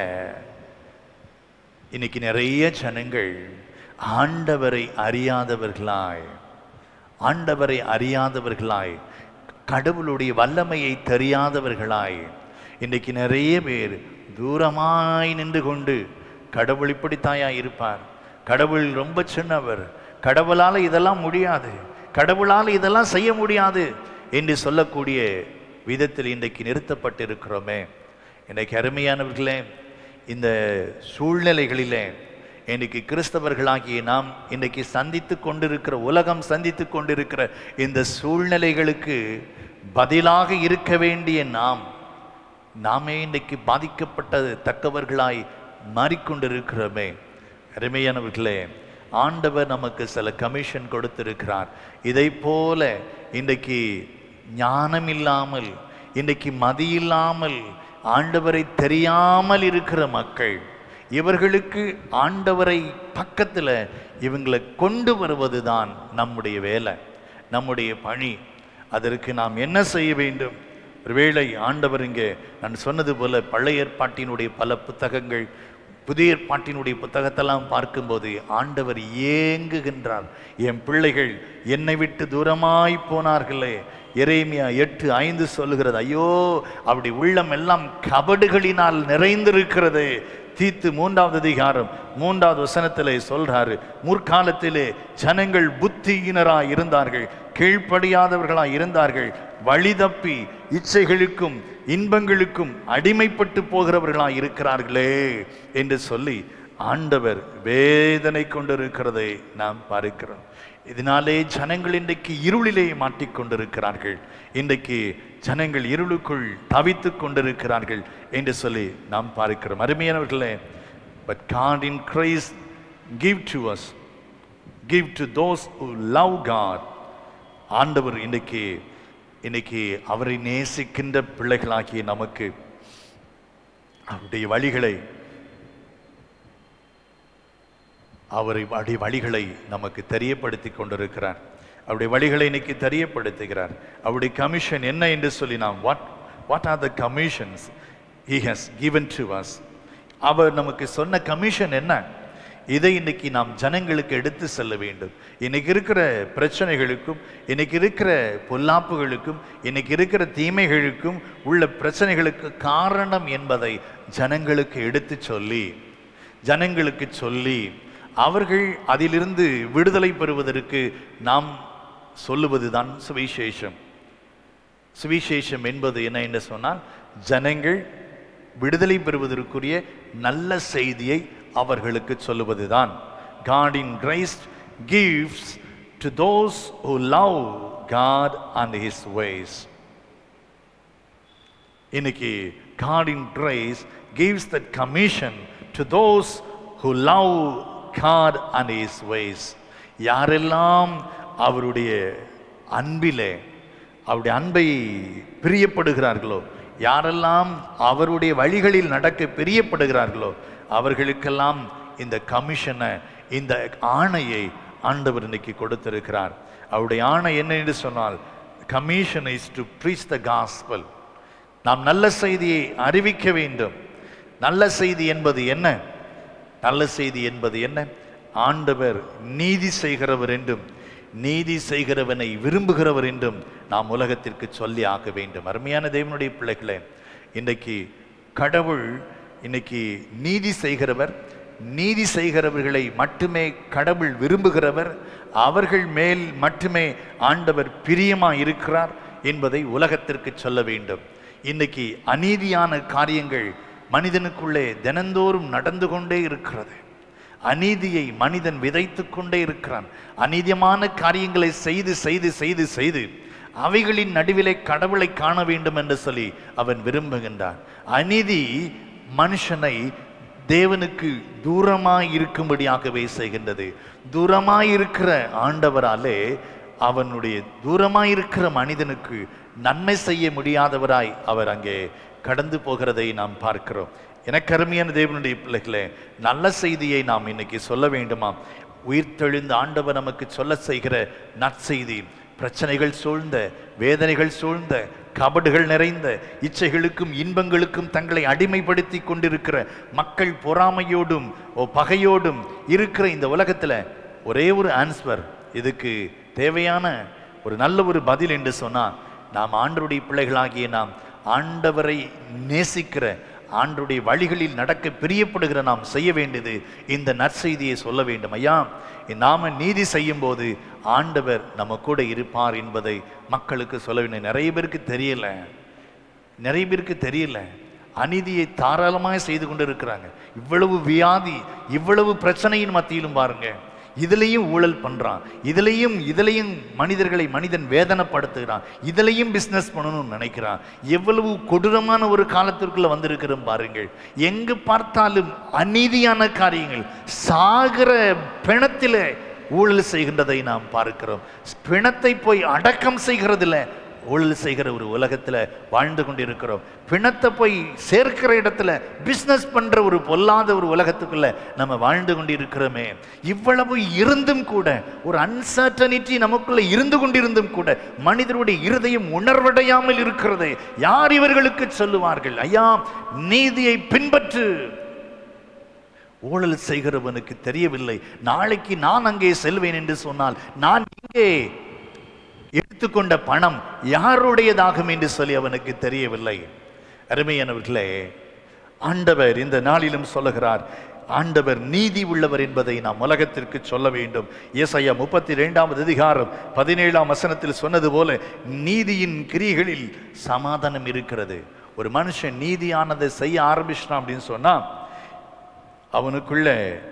இன்னைக்கு நிறைய ஜனங்கள் ஆண்டவரை அறியாதவர்களாய் ஆண்டவரை அறியாதவர்களாய் கடவுளுடைய வல்லமையை தெரியாதவர்களாய் இன்னைக்கு நிறைய பேர் தூரமாய் நின்று கொண்டு கடவுள் இப்படித்தாயா இருப்பார் கடவுள் ரொம்ப சின்னவர் கடவுளால் இதெல்லாம் முடியாது கடவுளால் இதெல்லாம் செய்ய முடியாது என்று சொல்லக்கூடிய விதத்தில் இன்றைக்கு நிறுத்தப்பட்டிருக்கிறோமே இன்னைக்கு அருமையானவர்களே இந்த சூழ்நிலைகளிலே இன்னைக்கு கிறிஸ்தவர்களாகிய நாம் இன்னைக்கு சந்தித்து கொண்டிருக்கிற உலகம் சந்தித்து கொண்டிருக்கிற இந்த சூழ்நிலைகளுக்கு பதிலாக இருக்க வேண்டிய நாம் நாமே இன்னைக்கு பாதிக்கப்பட்ட தக்கவர்களாய் மாறிக்கொண்டிருக்கிறோமே அருமையானவர்களே ஆண்டவர் நமக்கு சில கமிஷன் கொடுத்திருக்கிறார் இதை போல இன்றைக்கு ஞானம் இல்லாமல் இன்றைக்கு மதி இல்லாமல் ஆண்டவரை தெரியாமல் இருக்கிற மக்கள் இவர்களுக்கு ஆண்டவரை பக்கத்தில் இவங்களை கொண்டு வருவதுதான் நம்முடைய வேலை நம்முடைய பணி அதற்கு நாம் என்ன செய்ய வேண்டும் ஒருவேளை ஆண்டவர் இங்கே நான் சொன்னது போல பழைய ஏற்பாட்டினுடைய பல புத்தகங்கள் புதிய ஏற்பாட்டினுடைய புத்தகத்தெல்லாம் பார்க்கும்போது ஆண்டவர் ஏங்குகின்றார் என் பிள்ளைகள் என்னை விட்டு தூரமாய் போனார்களே எரேமியா எட்டு ஐந்து சொல்லுகிறது ஐயோ அப்படி உள்ளம் எல்லாம் கபடுகளினால் நிறைந்திருக்கிறது தீத்து மூன்றாவது அதிகாரம் மூன்றாவது வசனத்திலே சொல்றாரு முற்காலத்திலே ஜனங்கள் புத்தியினராய் இருந்தார்கள் கீழ்ப்படியாதவர்களாய் இருந்தார்கள் வழி தப்பி இச்சைகளுக்கும் இன்பங்களுக்கும் அடிமைப்பட்டு போகிறவர்களாய் இருக்கிறார்களே என்று சொல்லி ஆண்டவர் வேதனை கொண்டிருக்கிறதை நாம் பார்க்கிறோம் இதனாலே ஜனங்கள் இன்றைக்கு இருளிலே மாட்டிக்கொண்டிருக்கிறார்கள் இன்றைக்கு ஜனங்கள் இருளுக்குள் தவித்துக் கொண்டிருக்கிறார்கள் என்று சொல்லி நாம் பார்க்கிறோம் அருமையானவர்களே but God in Christ give to us give to those who love God ஆண்டவர் இன்னைக்கு இன்னைக்கு அவரை நேசிக்கின்ற பிள்ளைகளாகிய நமக்கு அவருடைய வழிகளை அவரை வழி வழிகளை நமக்கு தெரியப்படுத்தி கொண்டிருக்கிறார் அவருடைய வழிகளை இன்னைக்கு தெரியப்படுத்துகிறார் அவருடைய கமிஷன் என்ன என்று சொல்லி நாம் what what are the commissions he has given to us அவர் நமக்கு சொன்ன கமிஷன் என்ன இதை இன்னைக்கு நாம் ஜனங்களுக்கு எடுத்து செல்ல வேண்டும் இன்னைக்கு இருக்கிற பிரச்சனைகளுக்கும் இன்னைக்கு இருக்கிற பொல்லாப்புகளுக்கும் இன்னைக்கு இருக்கிற தீமைகளுக்கும் உள்ள பிரச்சனைகளுக்கு காரணம் என்பதை ஜனங்களுக்கு எடுத்து சொல்லி ஜனங்களுக்கு சொல்லி அவர்கள் அதிலிருந்து விடுதலை பெறுவதற்கு நாம் சொல்லுவதுதான் சுவிசேஷம் சுவிசேஷம் என்பது என்ன என்று சொன்னால் ஜனங்கள் விடுதலை பெறுவதற்குரிய நல்ல செய்தியை அவர்களுக்கு சொல்லுவதுதான் God in grace gives to those who love God and His ways. இன்னைக்கு God in grace gives that commission to those who love God and His ways. யாரெல்லாம் அவருடைய அன்பிலே அவருடைய அன்பை பிரியப்படுகிறார்களோ யாரெல்லாம் அவருடைய வழிகளில் நடக்க பிரியப்படுகிறார்களோ அவர்களுக்கெல்லாம் இந்த கமிஷனை இந்த ஆணையை ஆண்டவர் இன்னைக்கு கொடுத்திருக்கிறார் அவருடைய ஆணை என்ன என்று சொன்னால் commission is to preach the gospel நாம் நல்ல செய்தியை அறிவிக்க வேண்டும் நல்ல செய்தி என்பது என்ன நல்ல செய்தி என்பது என்ன ஆண்டவர் நீதி செய்கிறவர் என்றும் நீதி செய்கிறவனை விரும்புகிறவர் என்றும் நாம் உலகத்திற்கு சொல்லி ஆக்க வேண்டும் அருமையான தேவனுடைய பிள்ளைகளே இன்றைக்கு கடவுள் இன்னைக்கு நீதி செய்கிறவர் நீதி செய்கிறவர்களை மட்டுமே கடவுள் விரும்புகிறவர் அவர்கள் மேல் மட்டுமே ஆண்டவர் பிரியமா இருக்கிறார் என்பதை உலகத்திற்கு சொல்ல வேண்டும் இன்னைக்கு அநீதியான காரியங்கள் மனிதனுக்குள்ளே தினந்தோறும் நடந்து கொண்டே இருக்கிறது அநீதியை மனிதன் விதைத்து கொண்டே இருக்கிறான் அநீதியமான காரியங்களை செய்து செய்து செய்து செய்து அவைகளின் நடுவிலே கடவுளை காண வேண்டும் என்று சொல்லி அவன் விரும்புகின்றான் அநீதி மனுஷனை தேவனுக்கு தூரமாய் இருக்கும்படியாகவே செய்கின்றது தூரமாய் இருக்கிற ஆண்டவராலே அவனுடைய தூரமாய் இருக்கிற மனிதனுக்கு நன்மை செய்ய முடியாதவராய் அவர் அங்கே கடந்து போகிறதை நாம் பார்க்கிறோம் எனக்கு அருமையான தேவனுடைய பிள்ளைகளே நல்ல செய்தியை நாம் இன்னைக்கு சொல்ல வேண்டுமா உயிர்த்தெழுந்த ஆண்டவர் நமக்கு சொல்ல செய்கிற நற்செய்தி பிரச்சனைகள் சூழ்ந்த வேதனைகள் சூழ்ந்த கபடுகள் நிறைந்த இச்சைகளுக்கும் இன்பங்களுக்கும் தங்களை அடிமைப்படுத்தி கொண்டிருக்கிற மக்கள் பொறாமையோடும் ஓ பகையோடும் இருக்கிற இந்த உலகத்துல ஒரே ஒரு ஆன்சர் இதுக்கு தேவையான ஒரு நல்ல ஒரு பதில் என்று சொன்னா நாம் ஆண்டவருடைய பிள்ளைகளாகிய நாம் ஆண்டவரை நேசிக்கிற ஆண்டுடைய வழிகளில் நடக்க பிரியப்படுகிற நாம் செய்ய வேண்டியது இந்த நற்செய்தியை சொல்ல வேண்டும் ஐயா நாம நீதி செய்யும் போது ஆண்டவர் நம்ம கூட இருப்பார் என்பதை மக்களுக்கு சொல்ல வேண்டும் நிறைய பேருக்கு தெரியல நிறைய பேருக்கு தெரியல அநீதியை தாராளமாக செய்து கொண்டு இருக்கிறாங்க இவ்வளவு வியாதி இவ்வளவு பிரச்சனையின் மத்தியிலும் பாருங்க இதுலேயும் ஊழல் பண்றான் இதுலேயும் இதுலேயும் மனிதர்களை மனிதன் வேதனைப்படுத்துகிறான் இதுலேயும் பிஸ்னஸ் பண்ணணும்னு நினைக்கிறான் எவ்வளவு கொடூரமான ஒரு காலத்திற்குள்ள வந்திருக்கிறோம் பாருங்கள் எங்கு பார்த்தாலும் அநீதியான காரியங்கள் சாகிற பிணத்திலே ஊழல் செய்கின்றதை நாம் பார்க்கிறோம் பிணத்தை போய் அடக்கம் செய்கிறதுல ஊழல் செய்கிற ஒரு உலகத்துல வாழ்ந்து கொண்டிருக்கிறோம் பிணத்தை போய் சேர்க்கிற இடத்துல பிஸ்னஸ் பண்ற ஒரு பொல்லாத ஒரு உலகத்துக்குள்ள நம்ம வாழ்ந்து கொண்டிருக்கிறோமே இவ்வளவு இருந்தும் கூட ஒரு அன்சர்டனிட்டி நமக்குள்ள இருந்து கொண்டிருந்தும் கூட மனிதருடைய இருதயம் உணர்வடையாமல் இருக்கிறது யார் இவர்களுக்கு சொல்லுவார்கள் ஐயா நீதியை பின்பற்று ஊழல் செய்கிறவனுக்கு தெரியவில்லை நாளைக்கு நான் அங்கே செல்வேன் என்று சொன்னால் நான் இங்கே எடுத்துக்கொண்ட பணம் யாருடையதாகும் என்று சொல்லி அவனுக்கு தெரியவில்லை அருமையானவர்களே ஆண்டவர் இந்த நாளிலும் சொல்லுகிறார் ஆண்டவர் நீதி உள்ளவர் என்பதை நாம் உலகத்திற்கு சொல்ல வேண்டும் ஏசாயா முப்பத்தி இரண்டாவது அதிகாரம் பதினேழாம் வசனத்தில் சொன்னது போல நீதியின் கிரிகளில் சமாதானம் இருக்கிறது ஒரு மனுஷன் நீதியானதை செய்ய ஆரம்பிச்சிட்டான் அப்படின்னு சொன்னா அவனுக்குள்ள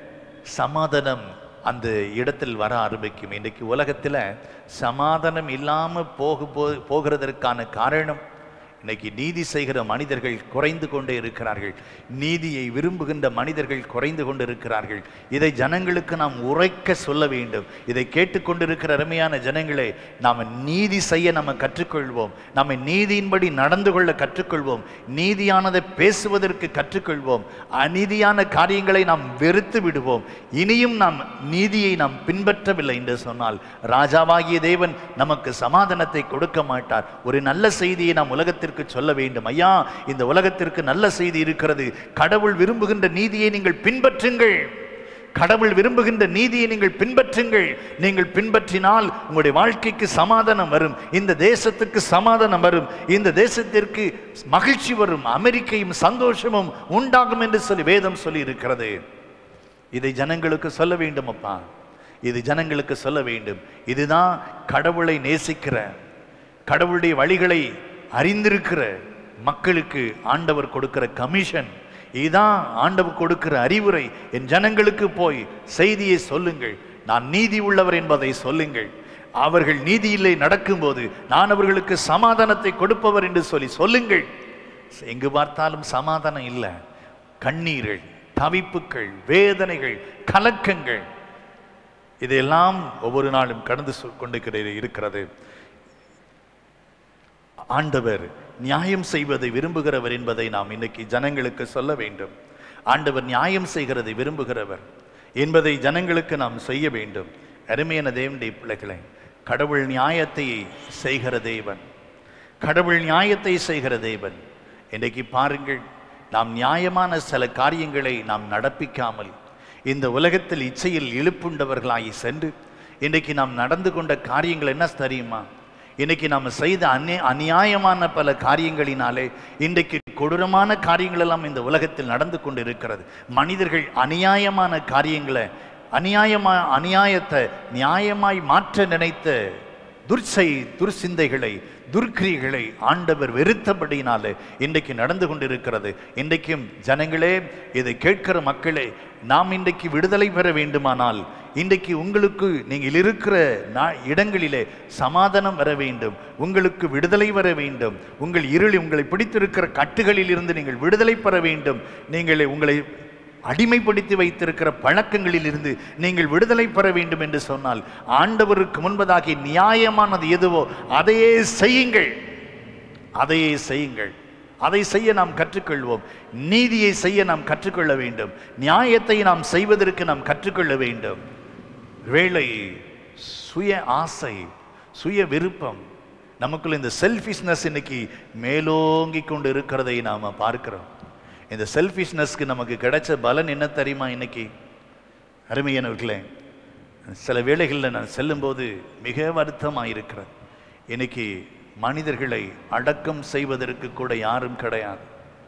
சமாதானம் அந்த இடத்தில் வர ஆரம்பிக்கும் இன்னைக்கு உலகத்தில் சமாதானம் இல்லாமல் போக போ போகிறதற்கான காரணம் இன்னைக்கு நீதி செய்கிற மனிதர்கள் குறைந்து கொண்டே இருக்கிறார்கள் நீதியை விரும்புகின்ற மனிதர்கள் குறைந்து கொண்டு இருக்கிறார்கள் இதை ஜனங்களுக்கு நாம் உரைக்க சொல்ல வேண்டும் இதை கேட்டுக்கொண்டிருக்கிற அருமையான ஜனங்களே நாம் நீதி செய்ய நம்ம கற்றுக்கொள்வோம் நம்ம நீதியின்படி நடந்து கொள்ள கற்றுக்கொள்வோம் நீதியானதை பேசுவதற்கு கற்றுக்கொள்வோம் அநீதியான காரியங்களை நாம் வெறுத்து விடுவோம் இனியும் நாம் நீதியை நாம் பின்பற்றவில்லை என்று சொன்னால் ராஜாவாகிய தேவன் நமக்கு சமாதானத்தை கொடுக்க மாட்டார் ஒரு நல்ல செய்தியை நாம் உலகத்திற்கு சொல்ல வேண்டும் ஐயா இந்த உலகத்திற்கு நல்ல செய்தி இருக்கிறது கடவுள் விரும்புகின்ற நீதியை நீங்கள் பின்பற்றுங்கள் கடவுள் விரும்புகின்ற நீதியை நீங்கள் பின்பற்றுங்கள் நீங்கள் பின்பற்றினால் உங்களுடைய வாழ்க்கைக்கு சமாதானம் வரும் இந்த தேசத்துக்கு சமாதானம் வரும் இந்த தேசத்திற்கு மகிழ்ச்சி வரும் அமெரிக்கையும் சந்தோஷமும் உண்டாகும் என்று சொல்லி வேதம் சொல்லி இருக்கிறது இதை ஜனங்களுக்கு சொல்ல வேண்டும் அப்பா இது ஜனங்களுக்கு சொல்ல வேண்டும் இதுதான் கடவுளை நேசிக்கிற கடவுளுடைய வழிகளை அறிந்திருக்கிற மக்களுக்கு ஆண்டவர் கொடுக்கிற கமிஷன் இதுதான் ஆண்டவர் கொடுக்கிற அறிவுரை என் ஜனங்களுக்கு போய் செய்தியை சொல்லுங்கள் நான் நீதி உள்ளவர் என்பதை சொல்லுங்கள் அவர்கள் நீதியில்லை நடக்கும்போது நான் அவர்களுக்கு சமாதானத்தை கொடுப்பவர் என்று சொல்லி சொல்லுங்கள் எங்கு பார்த்தாலும் சமாதானம் இல்லை கண்ணீர்கள் தவிப்புகள் வேதனைகள் கலக்கங்கள் இதையெல்லாம் ஒவ்வொரு நாளும் கடந்து சொ- கொண்டு இருக்கிறது ஆண்டவர் நியாயம் செய்வதை விரும்புகிறவர் என்பதை நாம் இன்னைக்கு ஜனங்களுக்கு சொல்ல வேண்டும் ஆண்டவர் நியாயம் செய்கிறதை விரும்புகிறவர் என்பதை ஜனங்களுக்கு நாம் செய்ய வேண்டும் அருமையான தேவனுடைய பிள்ளைகளே கடவுள் நியாயத்தை செய்கிற தேவன் கடவுள் நியாயத்தை செய்கிற தேவன் இன்றைக்கு பாருங்கள் நாம் நியாயமான சில காரியங்களை நாம் நடப்பிக்காமல் இந்த உலகத்தில் இச்சையில் இழுப்புண்டவர்களாகி சென்று இன்றைக்கு நாம் நடந்து கொண்ட காரியங்கள் என்ன தெரியுமா இன்னைக்கு நாம் செய்த அந்நிய அநியாயமான பல காரியங்களினாலே இன்றைக்கு கொடூரமான காரியங்கள் எல்லாம் இந்த உலகத்தில் நடந்து கொண்டு இருக்கிறது மனிதர்கள் அநியாயமான காரியங்களை அநியாயமா அநியாயத்தை நியாயமாய் மாற்ற நினைத்த துர்ச்சை துர்சிந்தைகளை துர்க்கிரிகளை ஆண்டவர் வெறுத்தபடினாலே இன்றைக்கு நடந்து கொண்டிருக்கிறது இன்றைக்கும் ஜனங்களே இதை கேட்கிற மக்களே நாம் இன்றைக்கு விடுதலை பெற வேண்டுமானால் இன்றைக்கு உங்களுக்கு நீங்கள் இருக்கிற நா- இடங்களிலே சமாதானம் வர வேண்டும் உங்களுக்கு விடுதலை வர வேண்டும் உங்கள் இருள் உங்களை பிடித்திருக்கிற கட்டுகளில் இருந்து நீங்கள் விடுதலை பெற வேண்டும் நீங்கள் உங்களை அடிமைப்படுத்தி வைத்திருக்கிற பழக்கங்களில் இருந்து நீங்கள் விடுதலை பெற வேண்டும் என்று சொன்னால் ஆண்டவருக்கு முன்பதாகி நியாயமானது எதுவோ அதையே செய்யுங்கள் அதையே செய்யுங்கள் அதை செய்ய நாம் கற்றுக்கொள்வோம் நீதியை செய்ய நாம் கற்றுக்கொள்ள வேண்டும் நியாயத்தை நாம் செய்வதற்கு நாம் கற்றுக்கொள்ள வேண்டும் வேலை சுய ஆசை சுய விருப்பம் நமக்குள்ள இந்த செல்ஃபிஷ்னஸ் இன்னைக்கு மேலோங்கி கொண்டு இருக்கிறதை நாம் பார்க்கிறோம் இந்த செல்ஃபிஷ்னஸ்க்கு நமக்கு கிடைச்ச பலன் என்ன தெரியுமா இன்னைக்கு அருமையானவர்களே சில வேளைகளில் நான் செல்லும்போது மிக வருத்தமாக இருக்கிறது இன்னைக்கு மனிதர்களை அடக்கம் செய்வதற்கு கூட யாரும் கிடையாது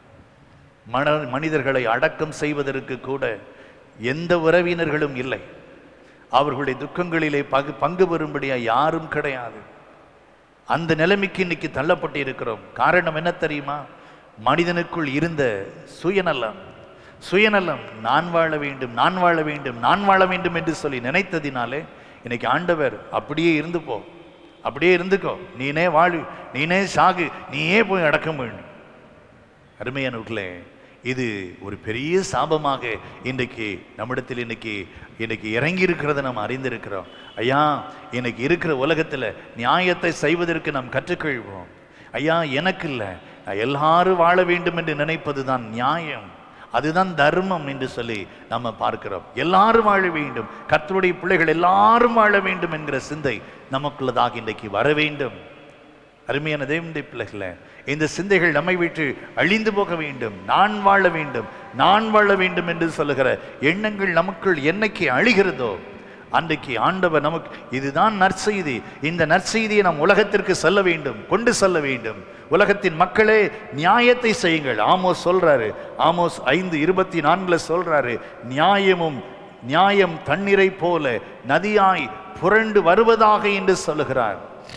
மன மனிதர்களை அடக்கம் செய்வதற்கு கூட எந்த உறவினர்களும் இல்லை அவர்களுடைய துக்கங்களிலே பகு பங்கு பெறும்படியா யாரும் கிடையாது அந்த நிலைமைக்கு இன்னைக்கு தள்ளப்பட்டு இருக்கிறோம் காரணம் என்ன தெரியுமா மனிதனுக்குள் இருந்த சுயநலம் சுயநலம் நான் வாழ வேண்டும் நான் வாழ வேண்டும் நான் வாழ வேண்டும் என்று சொல்லி நினைத்ததினாலே இன்னைக்கு ஆண்டவர் அப்படியே இருந்து போ அப்படியே இருந்துக்கோ நீனே வாழு நீனே சாகு நீயே போய் அடக்கம் வேண்டும் அருமையானவர்களே இது ஒரு பெரிய சாபமாக இன்றைக்கு நம்மிடத்தில் இன்னைக்கு இன்னைக்கு இறங்கி இருக்கிறத நாம் அறிந்திருக்கிறோம் ஐயா இன்னைக்கு இருக்கிற உலகத்தில் நியாயத்தை செய்வதற்கு நாம் கற்றுக்கொள்வோம் ஐயா எனக்கு இல்லை நான் எல்லாரும் வாழ வேண்டும் என்று நினைப்பது தான் நியாயம் அதுதான் தர்மம் என்று சொல்லி நம்ம பார்க்கிறோம் எல்லாரும் வாழ வேண்டும் கர்த்தருடைய பிள்ளைகள் எல்லாரும் வாழ வேண்டும் என்கிற சிந்தை நமக்குள்ளதாக இன்றைக்கு வர வேண்டும் அருமையான தேவனுடைய பிள்ளைகளே இந்த சிந்தைகள் நம்மை விட்டு அழிந்து போக வேண்டும் நான் வாழ வேண்டும் நான் வாழ வேண்டும் என்று சொல்லுகிற எண்ணங்கள் நமக்குள் என்னைக்கு அழிகிறதோ அன்றைக்கு ஆண்டவர் நமக்கு இதுதான் நற்செய்தி இந்த நற்செய்தியை நாம் உலகத்திற்கு செல்ல வேண்டும் கொண்டு செல்ல வேண்டும் உலகத்தின் மக்களே நியாயத்தை செய்யுங்கள் ஆமோஸ் சொல்றாரு ஆமோஸ் ஐந்து இருபத்தி நான்குல சொல்றாரு நியாயமும் நியாயம் தண்ணீரை போல நதியாய் புரண்டு வருவதாக என்று சொல்லுகிறார்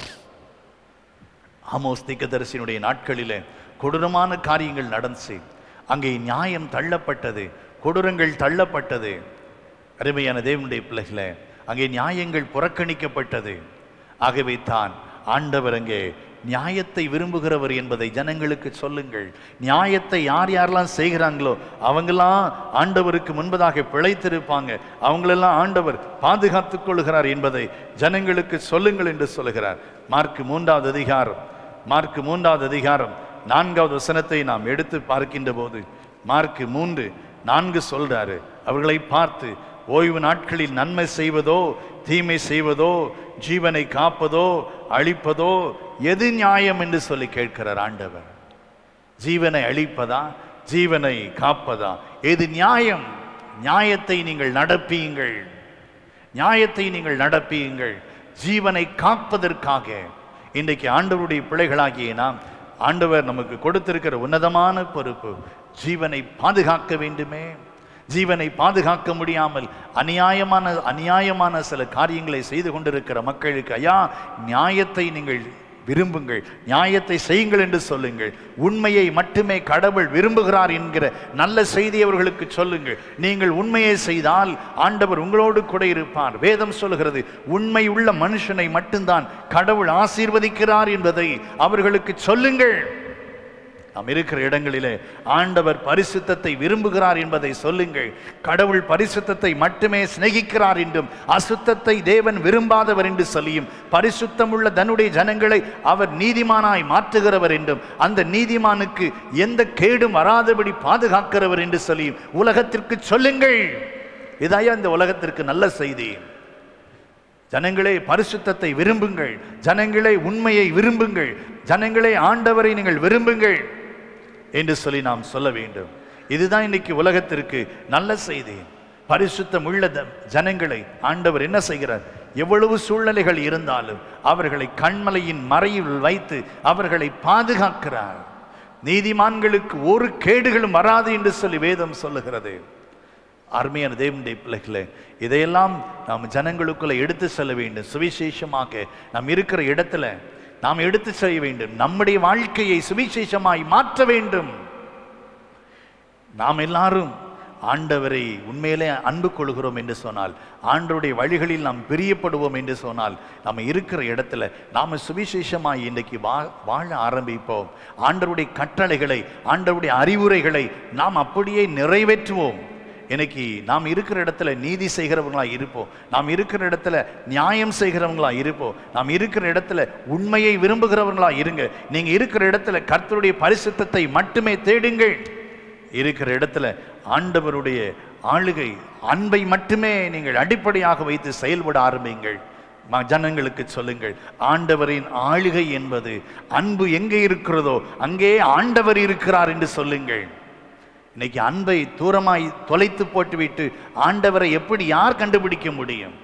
ஆமோஸ் தீர்க்கதரிசியினுடைய நாட்களிலே கொடூரமான காரியங்கள் நடந்துச்சு அங்கே நியாயம் தள்ளப்பட்டது கொடூரங்கள் தள்ளப்பட்டது அருமையான தேவனுடைய பிள்ளைகளே அங்கே நியாயங்கள் புறக்கணிக்கப்பட்டது ஆகவே தான் ஆண்டவர் அங்கே நியாயத்தை விரும்புகிறவர் என்பதை ஜனங்களுக்கு சொல்லுங்கள் நியாயத்தை யார் யாரெல்லாம் செய்கிறாங்களோ அவங்கெல்லாம் ஆண்டவருக்கு முன்பதாக பிழைத்திருப்பாங்க அவங்களெல்லாம் ஆண்டவர் பாதுகாத்துக் கொள்கிறார் என்பதை ஜனங்களுக்கு சொல்லுங்கள் என்று சொல்லுகிறார் மார்க் மூன்றாவது அதிகாரம் மார்க் மூன்றாவது அதிகாரம் நான்காவது வசனத்தை நாம் எடுத்து பார்க்கின்ற போது மார்க் மூன்று நான்கு சொல்றாரு அவர்களை பார்த்து ஓய்வு நாட்களில் நன்மை செய்வதோ தீமை செய்வதோ ஜீவனை காப்பதோ அழிப்பதோ எது நியாயம் என்று சொல்லி கேட்கிறார் ஆண்டவர் ஜீவனை அழிப்பதா ஜீவனை காப்பதா எது நியாயம் நியாயத்தை நீங்கள் நடப்பியுங்கள் நியாயத்தை நீங்கள் நடப்பியுங்கள் ஜீவனை காப்பதற்காக இன்றைக்கு ஆண்டவருடைய பிள்ளைகளாகிய நாம் ஆண்டவர் நமக்கு கொடுத்திருக்கிற உன்னதமான பொறுப்பு ஜீவனை பாதுகாக்க வேண்டுமே ஜீவனை பாதுகாக்க முடியாமல் அநியாயமான அநியாயமான சில காரியங்களை செய்து கொண்டிருக்கிற மக்களுக்கு ஐயா நியாயத்தை நீங்கள் விரும்புங்கள் நியாயத்தை செய்யுங்கள் என்று சொல்லுங்கள் உண்மையை மட்டுமே கடவுள் விரும்புகிறார் என்கிற நல்ல செய்தி அவர்களுக்கு சொல்லுங்கள் நீங்கள் உண்மையை செய்தால் ஆண்டவர் உங்களோடு கூட இருப்பார் வேதம் சொல்லுகிறது உண்மை உள்ள மனுஷனை மட்டும்தான் கடவுள் ஆசீர்வதிக்கிறார் என்பதை அவர்களுக்கு சொல்லுங்கள் நாம் இருக்கிற இடங்களிலே ஆண்டவர் பரிசுத்தத்தை விரும்புகிறார் என்பதை சொல்லுங்கள் கடவுள் பரிசுத்தத்தை மட்டுமே சிநேகிக்கிறார் என்றும் அசுத்தத்தை தேவன் விரும்பாதவர் என்று சொல்லியும் பரிசுத்தமுள்ள தன்னுடைய ஜனங்களை அவர் நீதிமானாய் மாற்றுகிறவர் என்றும் அந்த நீதிமானுக்கு எந்த கேடும் வராதபடி பாதுகாக்கிறவர் என்று சொல்லியும் உலகத்திற்கு சொல்லுங்கள் இதாயா இந்த உலகத்திற்கு நல்ல செய்தி ஜனங்களே பரிசுத்தத்தை விரும்புங்கள் ஜனங்களே உண்மையை விரும்புங்கள் ஜனங்களே ஆண்டவரை நீங்கள் விரும்புங்கள் என்று சொல்லி நாம் சொல்ல வேண்டும் இதுதான் இன்னைக்கு உலகத்திற்கு நல்ல செய்தி பரிசுத்தம் உள்ள த- ஜனங்களை ஆண்டவர் என்ன செய்கிறார் எவ்வளவு சூழ்நிலைகள் இருந்தாலும் அவர்களை கண்மலையின் மறையில் வைத்து அவர்களை பாதுகாக்கிறார் நீதிமான்களுக்கு ஒரு கேடுகளும் வராது என்று சொல்லி வேதம் சொல்லுகிறது அருமையான தேவனுடைய பிள்ளைகளே இதையெல்லாம் நாம் ஜனங்களுக்குள்ள எடுத்து செல்ல வேண்டும் சுவிசேஷமாக நாம் இருக்கிற இடத்துல நாம் எடுத்து செய்ய வேண்டும் நம்முடைய வாழ்க்கையை சுவிசேஷமாய் மாற்ற வேண்டும் நாம் எல்லாரும் ஆண்டவரை உண்மையிலே அன்பு கொள்கிறோம் என்று சொன்னால் ஆண்டவருடைய வழிகளில் நாம் பிரியப்படுவோம் என்று சொன்னால் நம்ம இருக்கிற இடத்துல நாம் சுவிசேஷமாய் இன்றைக்கு வா வாழ ஆரம்பிப்போம் ஆண்டவருடைய கட்டளைகளை ஆண்டவருடைய அறிவுரைகளை நாம் அப்படியே நிறைவேற்றுவோம் இன்னைக்கு நாம் இருக்கிற இடத்துல நீதி செய்கிறவங்களா இருப்போம் நாம் இருக்கிற இடத்துல நியாயம் செய்கிறவங்களா இருப்போம் நாம் இருக்கிற இடத்துல உண்மையை விரும்புகிறவங்களா இருங்க நீங்க இருக்கிற இடத்துல கர்த்தருடைய பரிசுத்தத்தை மட்டுமே தேடுங்கள் இருக்கிற இடத்துல ஆண்டவருடைய ஆளுகை அன்பை மட்டுமே நீங்கள் அடிப்படையாக வைத்து செயல்பட ஆரம்பிங்கள் ம- ஜனங்களுக்கு சொல்லுங்கள் ஆண்டவரின் ஆளுகை என்பது அன்பு எங்கே இருக்கிறதோ அங்கே ஆண்டவர் இருக்கிறார் என்று சொல்லுங்கள் இன்னைக்கு அன்பை தூரமாய் தொலைத்து போட்டுவிட்டு ஆண்டவரை எப்படி யார் கண்டுபிடிக்க முடியும்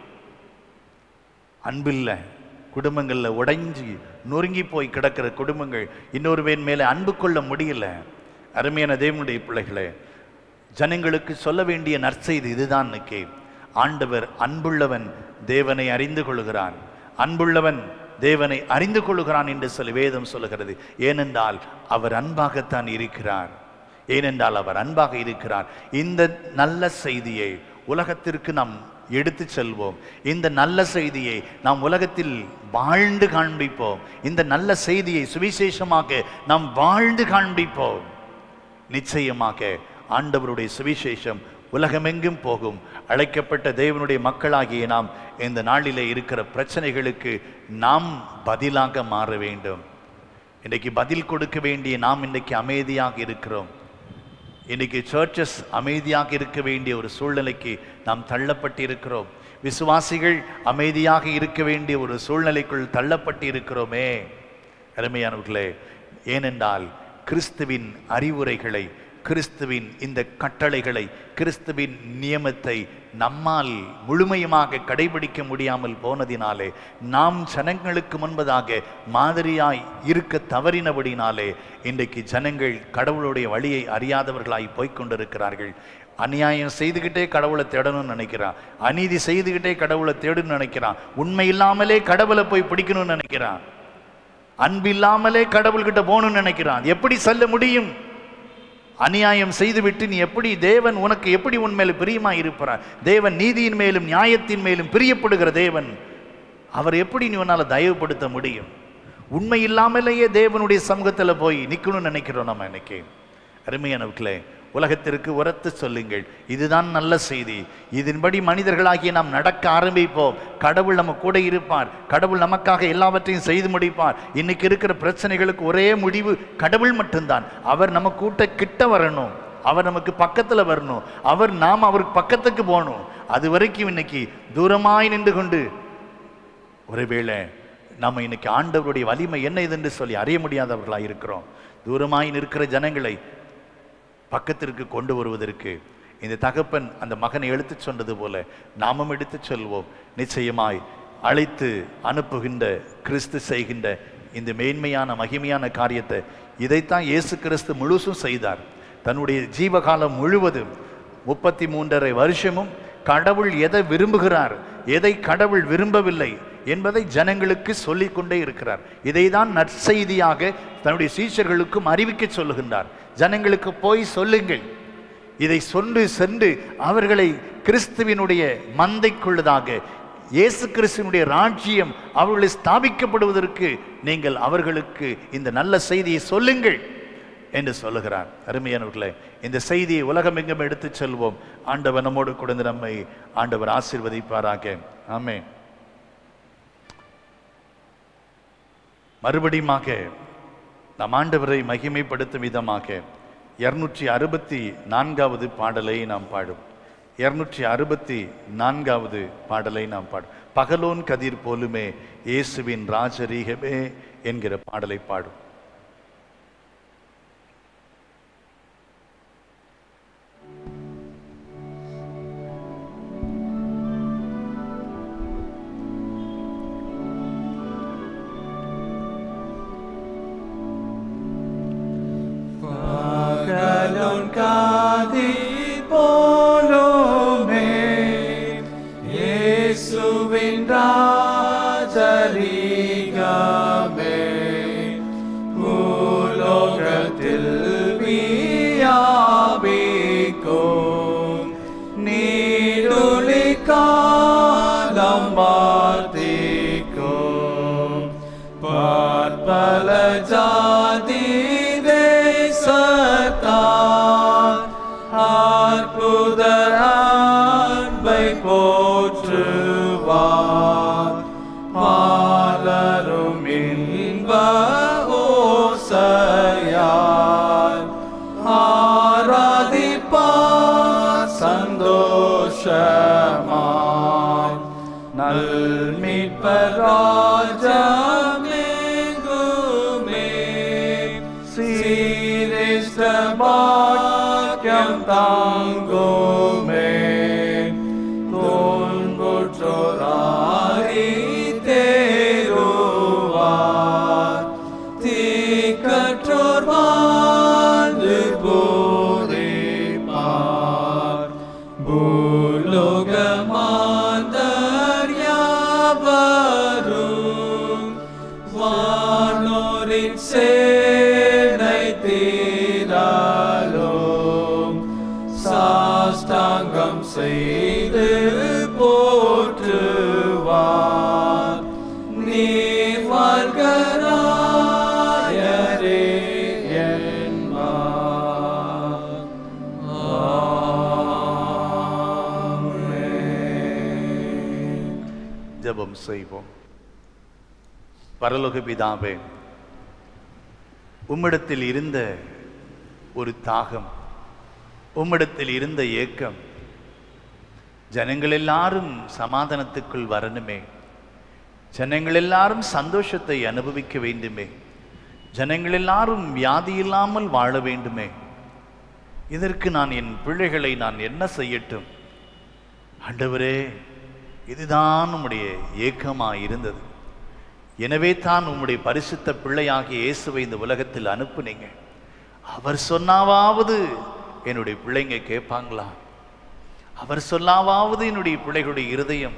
அன்பில்லை குடும்பங்கள்ல உடைஞ்சு நொறுங்கி போய் கிடக்கிற குடும்பங்கள் இன்னொருவன் மேலே அன்பு கொள்ள முடியல அருமையான தேவனுடைய பிள்ளைகளே ஜனங்களுக்கு சொல்ல வேண்டிய நற்செய்தி இதுதான் இன்னைக்கு ஆண்டவர் அன்புள்ளவன் தேவனை அறிந்து கொள்கிறான் அன்புள்ளவன் தேவனை அறிந்து கொள்கிறான் என்று சொல்லி வேதம் சொல்லுகிறது ஏனென்றால் அவர் அன்பாகத்தான் இருக்கிறார் ஏனென்றால் அவர் அன்பாக இருக்கிறார் இந்த நல்ல செய்தியை உலகத்திற்கு நாம் எடுத்து செல்வோம் இந்த நல்ல செய்தியை நாம் உலகத்தில் வாழ்ந்து காண்பிப்போம் இந்த நல்ல செய்தியை சுவிசேஷமாக நாம் வாழ்ந்து காண்பிப்போம் நிச்சயமாக ஆண்டவருடைய சுவிசேஷம் உலகமெங்கும் போகும் அழைக்கப்பட்ட தேவனுடைய மக்களாகிய நாம் இந்த நாளிலே இருக்கிற பிரச்சனைகளுக்கு நாம் பதிலாக மாற வேண்டும் இன்னைக்கு பதில் கொடுக்க வேண்டிய நாம் இன்னைக்கு அமைதியாக இருக்கிறோம் இன்னைக்கு சர்ச்சஸ் அமைதியாக இருக்க வேண்டிய ஒரு சூழ்நிலைக்கு நாம் தள்ளப்பட்டு இருக்கிறோம் விசுவாசிகள் அமைதியாக இருக்க வேண்டிய ஒரு சூழ்நிலைக்குள் தள்ளப்பட்டு இருக்கிறோமே அருமையானவர்களே ஏனென்றால் கிறிஸ்துவின் அறிவுரைகளை கிறிஸ்துவின் இந்த கட்டளைகளை கிறிஸ்துவின் நியமத்தை நம்மால் முழுமையுமாக கடைபிடிக்க முடியாமல் போனதினாலே நாம் ஜனங்களுக்கு முன்பதாக மாதிரியாய் இருக்க தவறினபடினாலே இன்றைக்கு ஜனங்கள் கடவுளுடைய வழியை அறியாதவர்களாய் போய்க் கொண்டிருக்கிறார்கள் அநியாயம் செய்துகிட்டே கடவுளை தேடணும்னு நினைக்கிறான் அநீதி செய்துகிட்டே கடவுளை தேடணும்னு நினைக்கிறான் உண்மை இல்லாமலே கடவுளை போய் பிடிக்கணும்னு நினைக்கிறான் அன்பில்லாமலே கடவுள்கிட்ட போகணும்னு நினைக்கிறான் எப்படி செல்ல முடியும் அநியாயம் செய்துவிட்டு நீ எப்படி தேவன் உனக்கு எப்படி உன் மேல் பிரியமா இருப்பார் தேவன் நீதியின் மேலும் நியாயத்தின் மேலும் பிரியப்படுகிற தேவன் அவர் எப்படி நீ உன்னால தயவுபடுத்த முடியும் உண்மை இல்லாமலேயே தேவனுடைய சமூகத்துல போய் நிக்கணும்னு நினைக்கிறோம் நம்ம இன்னைக்கு அருமையானவர்களே உலகத்திற்கு உரத்து சொல்லுங்கள் இதுதான் நல்ல செய்தி இதன்படி மனிதர்களாகிய நாம் நடக்க ஆரம்பிப்போம் கடவுள் நம்ம கூட இருப்பார் கடவுள் நமக்காக எல்லாவற்றையும் செய்து முடிப்பார் இன்னைக்கு இருக்கிற பிரச்சனைகளுக்கு ஒரே முடிவு கடவுள் மட்டும்தான் அவர் நம்ம கூட்ட கிட்ட வரணும் அவர் நமக்கு பக்கத்துல வரணும் அவர் நாம் அவருக்கு பக்கத்துக்கு போகணும் அது வரைக்கும் இன்னைக்கு தூரமாய் நின்று கொண்டு ஒருவேளை நம்ம இன்னைக்கு ஆண்டவருடைய வலிமை என்ன இதுன்னு சொல்லி அறிய முடியாதவர்களாக இருக்கிறோம் தூரமாய் நிற்கிற ஜனங்களை பக்கத்திற்கு கொண்டு வருவதற்கு இந்த தகப்பன் அந்த மகனை எடுத்துச் சொன்னது போல நாமும் எடுத்துச் சொல்வோம் நிச்சயமாய் அழைத்து அனுப்புகின்ற கிறிஸ்து செய்கின்ற இந்த மேன்மையான மகிமையான காரியத்தை இதைத்தான் இயேசு கிறிஸ்து முழுசும் செய்தார் தன்னுடைய ஜீவகாலம் முழுவதும் முப்பத்தி மூன்றரை வருஷமும் கடவுள் எதை விரும்புகிறார் எதை கடவுள் விரும்பவில்லை என்பதை ஜனங்களுக்கு சொல்லிக் கொண்டே இருக்கிறார் இதைதான் நற்செய்தியாக தன்னுடைய சீஷர்களுக்கும் அறிவிக்க சொல்லுகின்றார் ஜனங்களுக்கு போய் சொல்லுங்கள் இதை சொன்று சென்று அவர்களை கிறிஸ்துவினுடைய மந்தைக்குள்ளதாக இயேசு கிறிஸ்துவினுடைய ராஜ்யம் அவர்களை ஸ்தாபிக்கப்படுவதற்கு நீங்கள் அவர்களுக்கு இந்த நல்ல செய்தியை சொல்லுங்கள் என்று சொல்லுகிறார் அருமையானவர்களே இந்த செய்தியை உலகமெங்கும் எடுத்துச் செல்வோம் ஆண்டவர் நம்மோடு கொடுந்து நம்மை ஆண்டவர் ஆசீர்வதிப்பாராக ஆமென் மறுபடியுமாக நம் ஆண்டவரை மகிமைப்படுத்தும் விதமாக இருநூற்றி அறுபத்தி நான்காவது பாடலை நாம் பாடும் இருநூற்றி அறுபத்தி நான்காவது பாடலை நாம் பாடும் பகலோன் கதிர் போலுமே இயேசுவின் ராஜரீகமே என்கிற பாடலை பாடும் பகலோன் காதில் போலுமே இயேசுவின் ராஜரீகமே பூலோகத்தில் வியாபிக்கும் நீடுழி காலம் வார்த்திக்கும் பார்ப்பல ஜாதி தேசத்தான் அற்புத அன்பை போற்றுவார் பாலரும் இன்ப ஓசையார் ஆராதிப்பார் சந்தோஷமாய் நல்மிப்பராஜமெங்குமே சீரிஷ்ட பாக்கியம் தாங்குமே தோன்புற்றோராரி தேருவார் தீக்கற்றோர் வாழ்ந்து போதிப்பார் பூலோக மாந்தர் யாவரும் வானோரின் சேனை தீராலும் சாஷ்டாங்கம் செய்து போற்றுவார் நீர் வாழ்கராயரே என்பார் ஆமென். ஜெபம் செய்வோம் பரலோக பிதாவே உம்மிடத்தில் இருந்த ஒரு தாகம் உம்மிடத்தில் இருந்த ஏக்கம் ஜனங்கள் எல்லாரும் சமாதானத்துக்குள் வரணுமே ஜனங்கள் எல்லாரும் சந்தோஷத்தை அனுபவிக்க வேண்டுமே ஜனங்கள் எல்லாரும் வியாதி இல்லாமல் வாழ வேண்டுமே இதற்கு நான் என் பிள்ளைகளை நான் என்ன செய்யட்டும் ஆண்டவரே இதுதான் உம்முடைய ஏக்கமாக இருந்தது எனவே தான் உம்முடைய பரிசுத்த பிள்ளையாகிய இயேசுவை இந்த உலகத்தில் அனுப்புனீங்க அவர் சொன்னாவாவது என்னுடைய பிள்ளைங்க கேட்பாங்களா அவர் சொல்லாவாவது என்னுடைய பிள்ளைகளுடைய இருதயம்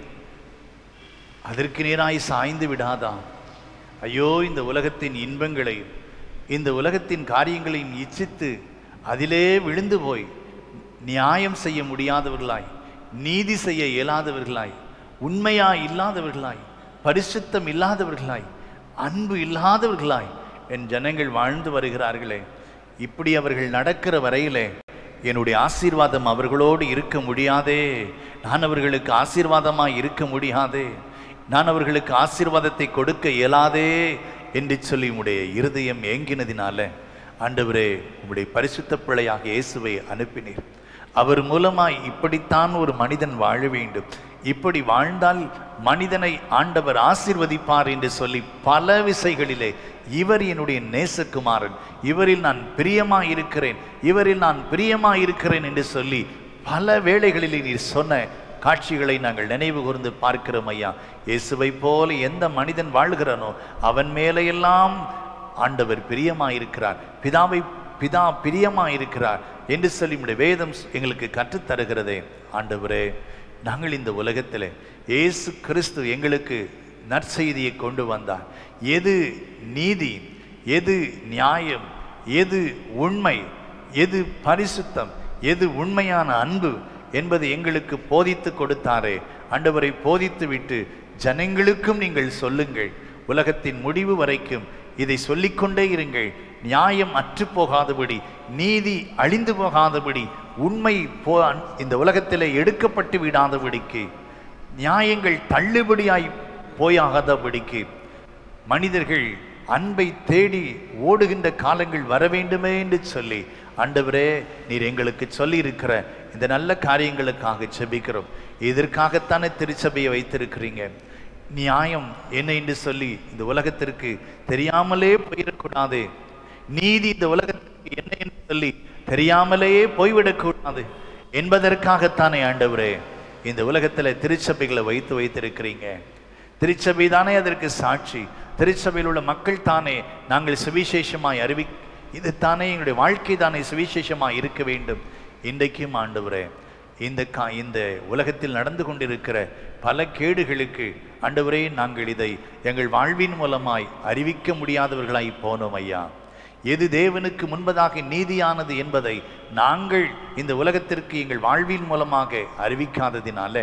அதற்கு நேராய் சாய்ந்து விடாதா ஐயோ இந்த உலகத்தின் இன்பங்களையும் இந்த உலகத்தின் காரியங்களையும் இச்சித்து அதிலே விழுந்து போய் நியாயம் செய்ய முடியாதவர்களாய் நீதி செய்ய இயலாதவர்களாய் உண்மையா இல்லாதவர்களாய் பரிசுத்தம் இல்லாதவர்களாய் அன்பு இல்லாதவர்களாய் என் ஜனங்கள் வாழ்ந்து வருகிறார்களே இப்படி அவர்கள் நடக்கிற வரையிலே என்னுடைய ஆசீர்வாதம் அவர்களோடு இருக்க முடியாதே நான் அவர்களுக்கு ஆசீர்வாதமாய் இருக்க முடியாதே நான் அவர்களுக்கு ஆசீர்வாதத்தை கொடுக்க இயலாதே என்று சொல்லி உம்முடைய இருதயம் ஏங்கினதினால ஆண்டவரே உம்முடைய பரிசுத்த பிள்ளையாக இயேசுவை அனுப்பினீர் அவர் மூலமாய் இப்படித்தான் ஒரு மனிதன் வாழ வேண்டும் இப்படி வாழ்ந்தால் மனிதனை ஆண்டவர் ஆசீர்வதிப்பார் என்று சொல்லி பல விசைகளிலே இவர் என்னுடைய நேசகுமாரன் இவரில் நான் பிரியமாய் இருக்கிறேன் இவரில் நான் பிரியமாய் இருக்கிறேன் என்று சொல்லி பல வேளைகளிலே நீர் சொன்ன காட்சிகளை நாங்கள் நினைவு கூர்ந்து பார்க்கிறோம் ஐயா இயேசுவை போல எந்த மனிதன் வாழ்கிறானோ அவன் மேலையெல்லாம் ஆண்டவர் பிரியமாயிருக்கிறார் பிதாவை பிதா பிரியமாயிருக்கிறார் என்று சொல்லி உம்முடைய வேதம் எங்களுக்கு கற்றுத் தருகிறதே ஆண்டவரே நாங்கள் இந்த உலகத்தில் இயேசு கிறிஸ்து எங்களுக்கு நற்செய்தியை கொண்டு வந்தார் எது நீதி எது நியாயம் எது உண்மை எது பரிசுத்தம் எது உண்மையான அன்பு என்பதை எங்களுக்கு போதித்து கொடுத்தாரே ஆண்டவரை போதித்து விட்டு ஜனங்களுக்கும் நீங்கள் சொல்லுங்கள் உலகத்தின் முடிவு வரைக்கும் இதை சொல்லிக்கொண்டே இருங்கள் நியாயம் அற்று போகாதபடி நீதி அழிந்து போகாதபடி உண்மை போ இந்த உலகத்திலே எடுக்கப்பட்டு விடாதபடிக்கு நியாயங்கள் தள்ளுபடியாய் போயாகாதபடிக்கு மனிதர்கள் அன்பை தேடி ஓடுகின்ற காலங்கள் வர வேண்டுமே என்று சொல்லி ஆண்டவரே நீர் எங்களுக்கு சொல்லி இருக்கிற இந்த நல்ல காரியங்களுக்காக செபிக்கிறோம் இதற்காகத்தானே திருச்சபையை வைத்திருக்கிறீங்க நியாயம் என்ன என்று சொல்லி இந்த உலகத்திற்கு தெரியாமலே போயிடக்கூடாது நீதி இந்த உலகத்திற்கு என்ன என்று சொல்லி தெரியாமலேயே போய்விடக்கூடாது என்பதற்காகத்தானே ஆண்டவரே இந்த உலகத்தில் திருச்சபைகளை வைத்து வைத்திருக்கிறீங்க திருச்சபை தானே அதற்கு சாட்சி திருச்சபையில் உள்ள மக்கள் தானே நாங்கள் சுவிசேஷமாய் அறிவி இது தானே எங்களுடைய வாழ்க்கை தானே சுவிசேஷமாய் இருக்க வேண்டும் இன்றைக்கும் ஆண்டவரே இந்த கா இந்த உலகத்தில் நடந்து கொண்டிருக்கிற பல கேடுகளுக்கு ஆண்டவரே நாங்கள் இதை எங்கள் வாழ்வின் மூலமாய் அறிவிக்க முடியாதவர்களாய் போனோம் ஐயா எது தேவனுக்கு முன்பதாக நீதியானது என்பதை நாங்கள் இந்த உலகத்திற்கு எங்கள் வாழ்வின் மூலமாக அறிவிக்காததினால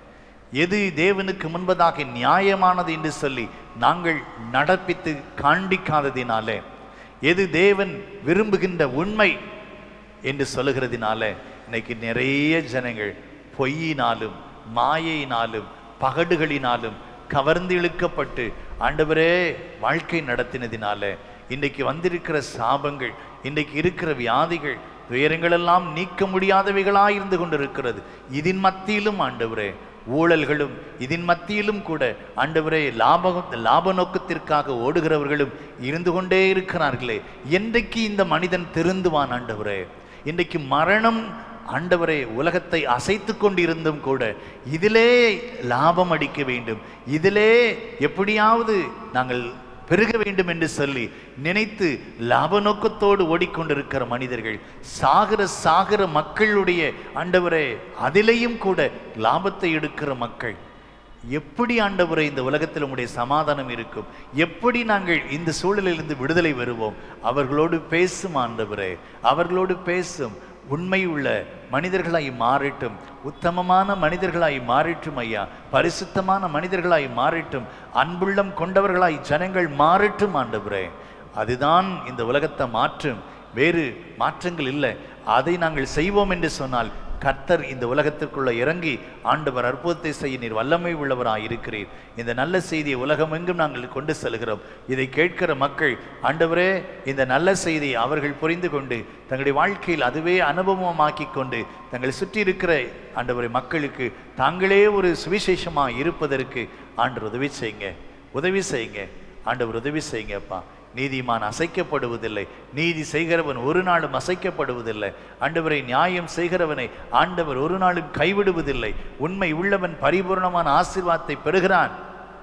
எது தேவனுக்கு முன்பதாக நியாயமானது என்று சொல்லி நாங்கள் நடப்பித்து காண்பிக்காததினால எது தேவன் விரும்புகின்ற உண்மை என்று சொல்லுகிறதினால இன்னைக்கு நிறைய ஜனங்கள் பொய்யினாலும் மாயையினாலும் பகடுகளினாலும் கவர்ந்து இழுக்கப்பட்டு ஆண்டவரே வாழ்க்கை நடத்தினதினால இன்றைக்கு வந்திருக்கிற சாபங்கள் இன்றைக்கு இருக்கிற வியாதிகள் துயரங்களெல்லாம் நீக்க முடியாதவைகளாய் இருந்து கொண்டிருக்கிறது இதன் மத்தியிலும் ஆண்டவரே ஊழல்களும் இதன் மத்தியிலும் கூட ஆண்டவரே லாப லாப நோக்கத்திற்காக ஓடுகிறவர்களும் இருந்து கொண்டே இருக்கிறார்களே என்றைக்கு இந்த மனிதன் திருந்துவான் ஆண்டவரே இன்றைக்கு மரணம் ஆண்டவரே உலகத்தை அசைத்து கொண்டிருந்தும் கூட இதிலே லாபம் அடிக்க வேண்டும் இதிலே எப்படியாவது நாங்கள் பெருக வேண்டும் என்று சொல்லி நினைத்து லாப நோக்கத்தோடு ஓடிக்கொண்டிருக்கிற மனிதர்கள் சாகிற சாகிற மக்களுடைய ஆண்டவரே அதிலேயும் கூட லாபத்தை எடுக்கிற மக்கள் எப்படி ஆண்டவரே இந்த உலகத்தில் உம்முடைய சமாதானம் இருக்கும் எப்படி நாங்கள் இந்த சூழலிலிருந்து விடுதலை வருவோம் அவர்களோடு பேசும் ஆண்டவரே அவர்களோடு பேசும் உண்மை உள்ள மனிதர்களாய் மாறட்டும் உத்தமமான மனிதர்களாய் மாறட்டும் ஐயா பரிசுத்தமான மனிதர்களாய் மாறட்டும் அன்புள்ளம் கொண்டவர்களாய் ஜனங்கள் மாறட்டும் ஆண்டவரே அதுதான் இந்த உலகத்தை மாற்றும் வேறு மாற்றங்கள் இல்லை அதை நாங்கள் செய்வோம் என்று சொன்னால் கர்த்தர் இந்த உலகத்திற்குள்ள இறங்கி ஆண்டவர் அற்புதத்தை செய்ய நீர் வல்லமை உள்ளவராய் இருக்கிறீர் இந்த நல்ல செய்தியை உலகமெங்கும் நாங்கள் கொண்டு செல்கிறோம் இதை கேட்கிற மக்கள் ஆண்டவரே இந்த நல்ல செய்தியை அவர்கள் புரிந்து கொண்டு தங்களுடைய வாழ்க்கையில் அதுவே அனுபவமாக்கி கொண்டு தங்களை சுற்றி இருக்கிற ஆண்டவரை மக்களுக்கு தாங்களே ஒரு சுவிசேஷமாக இருப்பதற்கு ஆண்டவர் உதவி செய்யுங்க உதவி செய்யுங்க ஆண்டவர் உதவி செய்யுங்கப்பா நீதிமான் அசைக்கப்படுவதில்லை நீதி செய்கிறவன் ஒரு நாளும் அசைக்கப்படுவதில்லை ஆண்டவரை நியாயம் செய்கிறவனை ஆண்டவர் ஒரு நாளும் கைவிடுவதில்லை உண்மை உள்ளவன் பரிபூர்ணமான ஆசீர்வாதத்தை பெறுகிறான்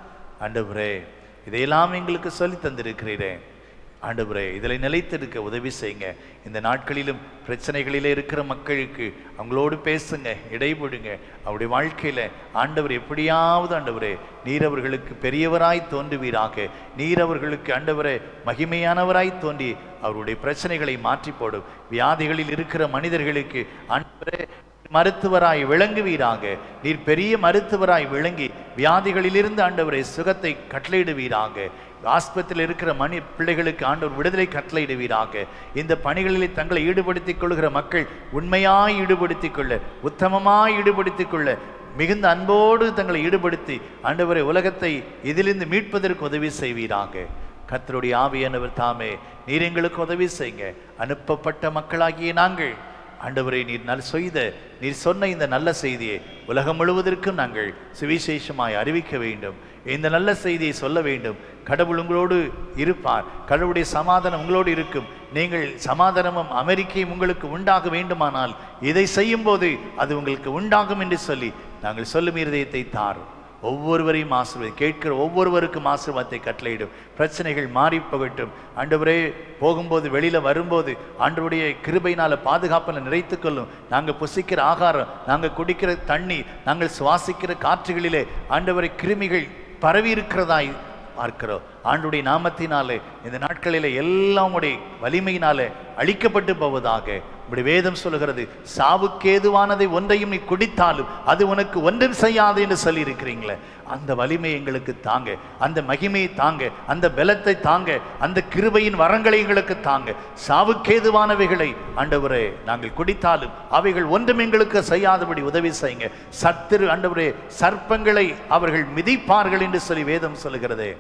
ஆண்டவரே இதையெல்லாம் எங்களுக்கு சொல்லி தந்திருக்கிறீரே ஆண்டவரே இதில் நிலைத்திருக்க உதவி செய்யுங்க இந்த நாட்களிலும் பிரச்சனைகளிலே இருக்கிற மக்களுக்கு அவங்களோடு பேசுங்க இடைபடுங்க அவருடைய வாழ்க்கையில ஆண்டவர் எப்படியாவது ஆண்டவரே நீர் அவர்களுக்கு பெரியவராய் தோன்றுவீராக நீர் அவர்களுக்கு ஆண்டவரே மகிமையானவராய் தோன்றி அவருடைய பிரச்சனைகளை மாற்றி போடும் வியாதிகளில் இருக்கிற மனிதர்களுக்கு ஆண்டவரே மருத்துவராய் விளங்குவீராக நீர் பெரிய மருத்துவராய் விளங்கி வியாதிகளிலிருந்து ஆண்டவரை சுகத்தை கட்டளையிடுவீராக ஆஸ்பத்திரியில் இருக்கிற மணி பிள்ளைகளுக்கு ஆண்டவர் விடுதலை கட்டளையிடுவீராக இந்த பணிகளில் தங்களை ஈடுபடுத்திக் கொள்கிற மக்கள் உண்மையாய் ஈடுபடுத்திக் கொள்ள உத்தமமாய் ஈடுபடுத்திக் கொள்ள மிகுந்த அன்போடு தங்களை ஈடுபடுத்தி ஆண்டவரை உலகத்தை இதிலிருந்து மீட்பதற்கு உதவி செய்வீராக கர்த்தருடைய ஆவியானவர் தாமே நீர் எங்களுக்கு உதவி செய்யுங்க அனுப்பப்பட்ட மக்களாகிய நாங்கள் ஆண்டவரை நீர் நல் செய்த நீர் சொன்ன இந்த நல்ல செய்தியை உலகம் முழுவதற்கும் நாங்கள் சுவிசேஷமாய் அறிவிக்க வேண்டும் இந்த நல்ல செய்தியை சொல்ல வேண்டும் கடவுள் உங்களோடு இருப்பார் கடவுளுடைய சமாதானம் உங்களோடு இருக்கும் நீங்கள் சமாதானமும் அமெரிக்கையும் உங்களுக்கு உண்டாக வேண்டுமானால் இதை செய்யும்போது அது உங்களுக்கு உண்டாகும் என்று சொல்லி நாங்கள் சொல்லும் இருதயத்தை தாரும் ஒவ்வொருவரையும் ஆசீர்வதி கேட்கிற ஒவ்வொருவருக்கும் ஆசீர்வாதத்தை கட்டளையிடும் பிரச்சனைகள் மாறி போகட்டும் ஆண்டவரே போகும்போது வெளியில வரும்போது ஆண்டவருடைய கிருபையினால பாதுகாப்பில் நிறைத்துக் கொள்ளும் நாங்க புசிக்கிற ஆகாரம் நாங்க குடிக்கிற தண்ணி நாங்கள் சுவாசிக்கிற காற்றுகளிலே ஆண்டவரை கிருமிகள் பரவி இருக்கிறதாய் பார்க்கிறோம் ஆண்டுடைய நாமத்தினாலே இந்த நாட்களிலே எல்லாம் உடைய வலிமையினாலே அழிக்கப்பட்டு போவதாக இப்படி வேதம் சொல்லுகிறது சாவுக்கேதுவானதை ஒன்றையும் நீ குடித்தாலும் அது உனக்கு ஒன்றும் செய்யாது என்று சொல்லி இருக்கிறீங்களே அந்த வலிமை எங்களுக்கு தாங்க அந்த மகிமையை தாங்க அந்த பலத்தை தாங்க அந்த கிருபையின் வரங்களை எங்களுக்கு தாங்க சாவுக்கேதுவானவைகளை ஆண்டவரே நாங்கள் குடித்தாலும் அவைகள் ஒன்றும் எங்களுக்கு செய்யாதபடி உதவி செய்யுங்க சத்துரு ஆண்டவரே சர்ப்பங்களை அவர்கள் மிதிப்பார்கள் என்று சொல்லி வேதம் சொல்லுகிறதே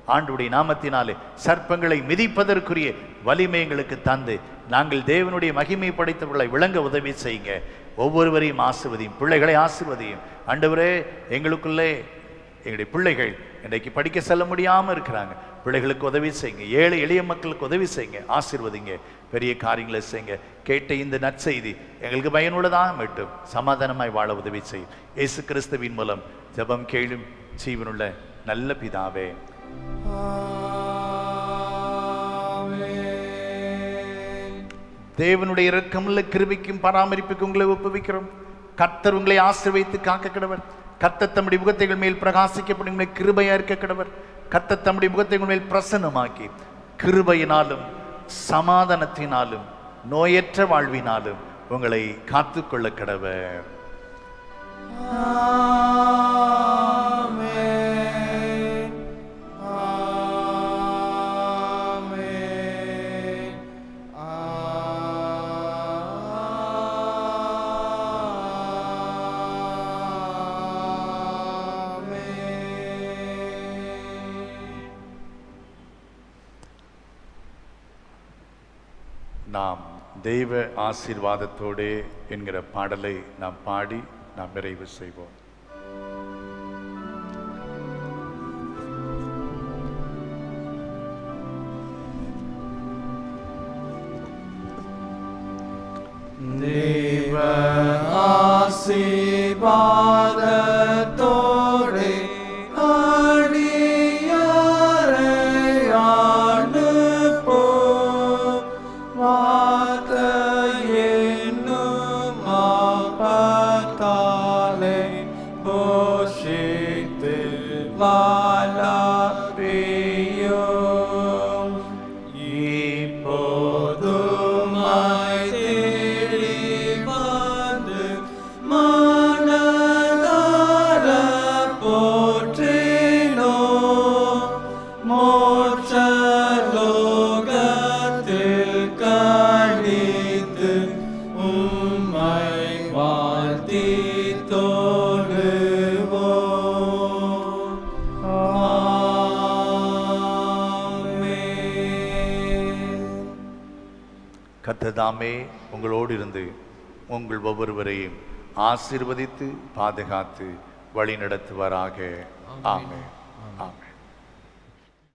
ஆண்டுடைய நாமத்தினாலே சர்ப்பங்களை மிதிப்பதற்குரிய வலிமை எங்களுக்கு தந்து நாங்கள் தேவனுடைய மகிமை படைத்தவர்களை விளங்க உதவி செய்யுங்க ஒவ்வொருவரையும் ஆசிர்வதியும் பிள்ளைகளை ஆசிர்வதியும் ஆண்டவரே எங்களுக்குள்ளே எங்களுடைய பிள்ளைகள் இன்றைக்கு படிக்க செல்ல முடியாமல் இருக்கிறாங்க பிள்ளைகளுக்கு உதவி செய்யுங்க ஏழை எளிய மக்களுக்கு உதவி செய்யுங்க ஆசீர்வதிங்க பெரிய காரியங்களை செய்யுங்க கேட்ட இந்த நற்செய்தி எங்களுக்கு பயனுள்ளதாக மட்டும் சமாதானமாய் வாழ உதவி செய்யும் இயேசு கிறிஸ்துவின் மூலம் ஜெபம் கேளும் ஜீவனுள்ள நல்ல பிதாவே தேவனுடைய இரக்கமுள்ள கிருபைக்கும் பராமரிப்புக்கும் உங்களை ஒப்புவிக்கிறோம் கர்த்தர் உங்களை ஆசீர்வதித்து காக்க கிடவர் கர்த்தர் தம்முடைய முகத்தைகள் மேல் பிரகாசிக்கப்படும் உங்களை கிருபையா இருக்க கிடவர் கர்த்தர் தம்முடைய முகத்தைகள் மேல் பிரசன்னமாக்கி கிருபையினாலும் சமாதானத்தினாலும் நோயற்ற வாழ்வினாலும் உங்களை காத்துக்கொள்ள கிடவர் நாம் தெய்வ ஆசீர்வாதத்தோடே என்கிற பாடலை நாம் பாடி நாம் நிறைவு செய்வோம் தேவ ஆசீர்வாதத்தோடே அடியாரை அனுப்பும் வார்த்தை என்னும் ஆபத்தாலே போஷித்து வளர்ப்பியும் இப்போதுமாய் தேடி வந்து மனதார போற்றினோ மோட்ச லோகத்தில் கழித்து உம்மை வாழ்த்தி தோழுவோம் ஆமென் கர்த்ததாமே உங்களோடு இருந்து உங்கள் ஒவ்வொருவரையும் ஆசீர்வதித்து பாதுகாத்து வழி நடத்துவாராக ஆமென் ஆமென்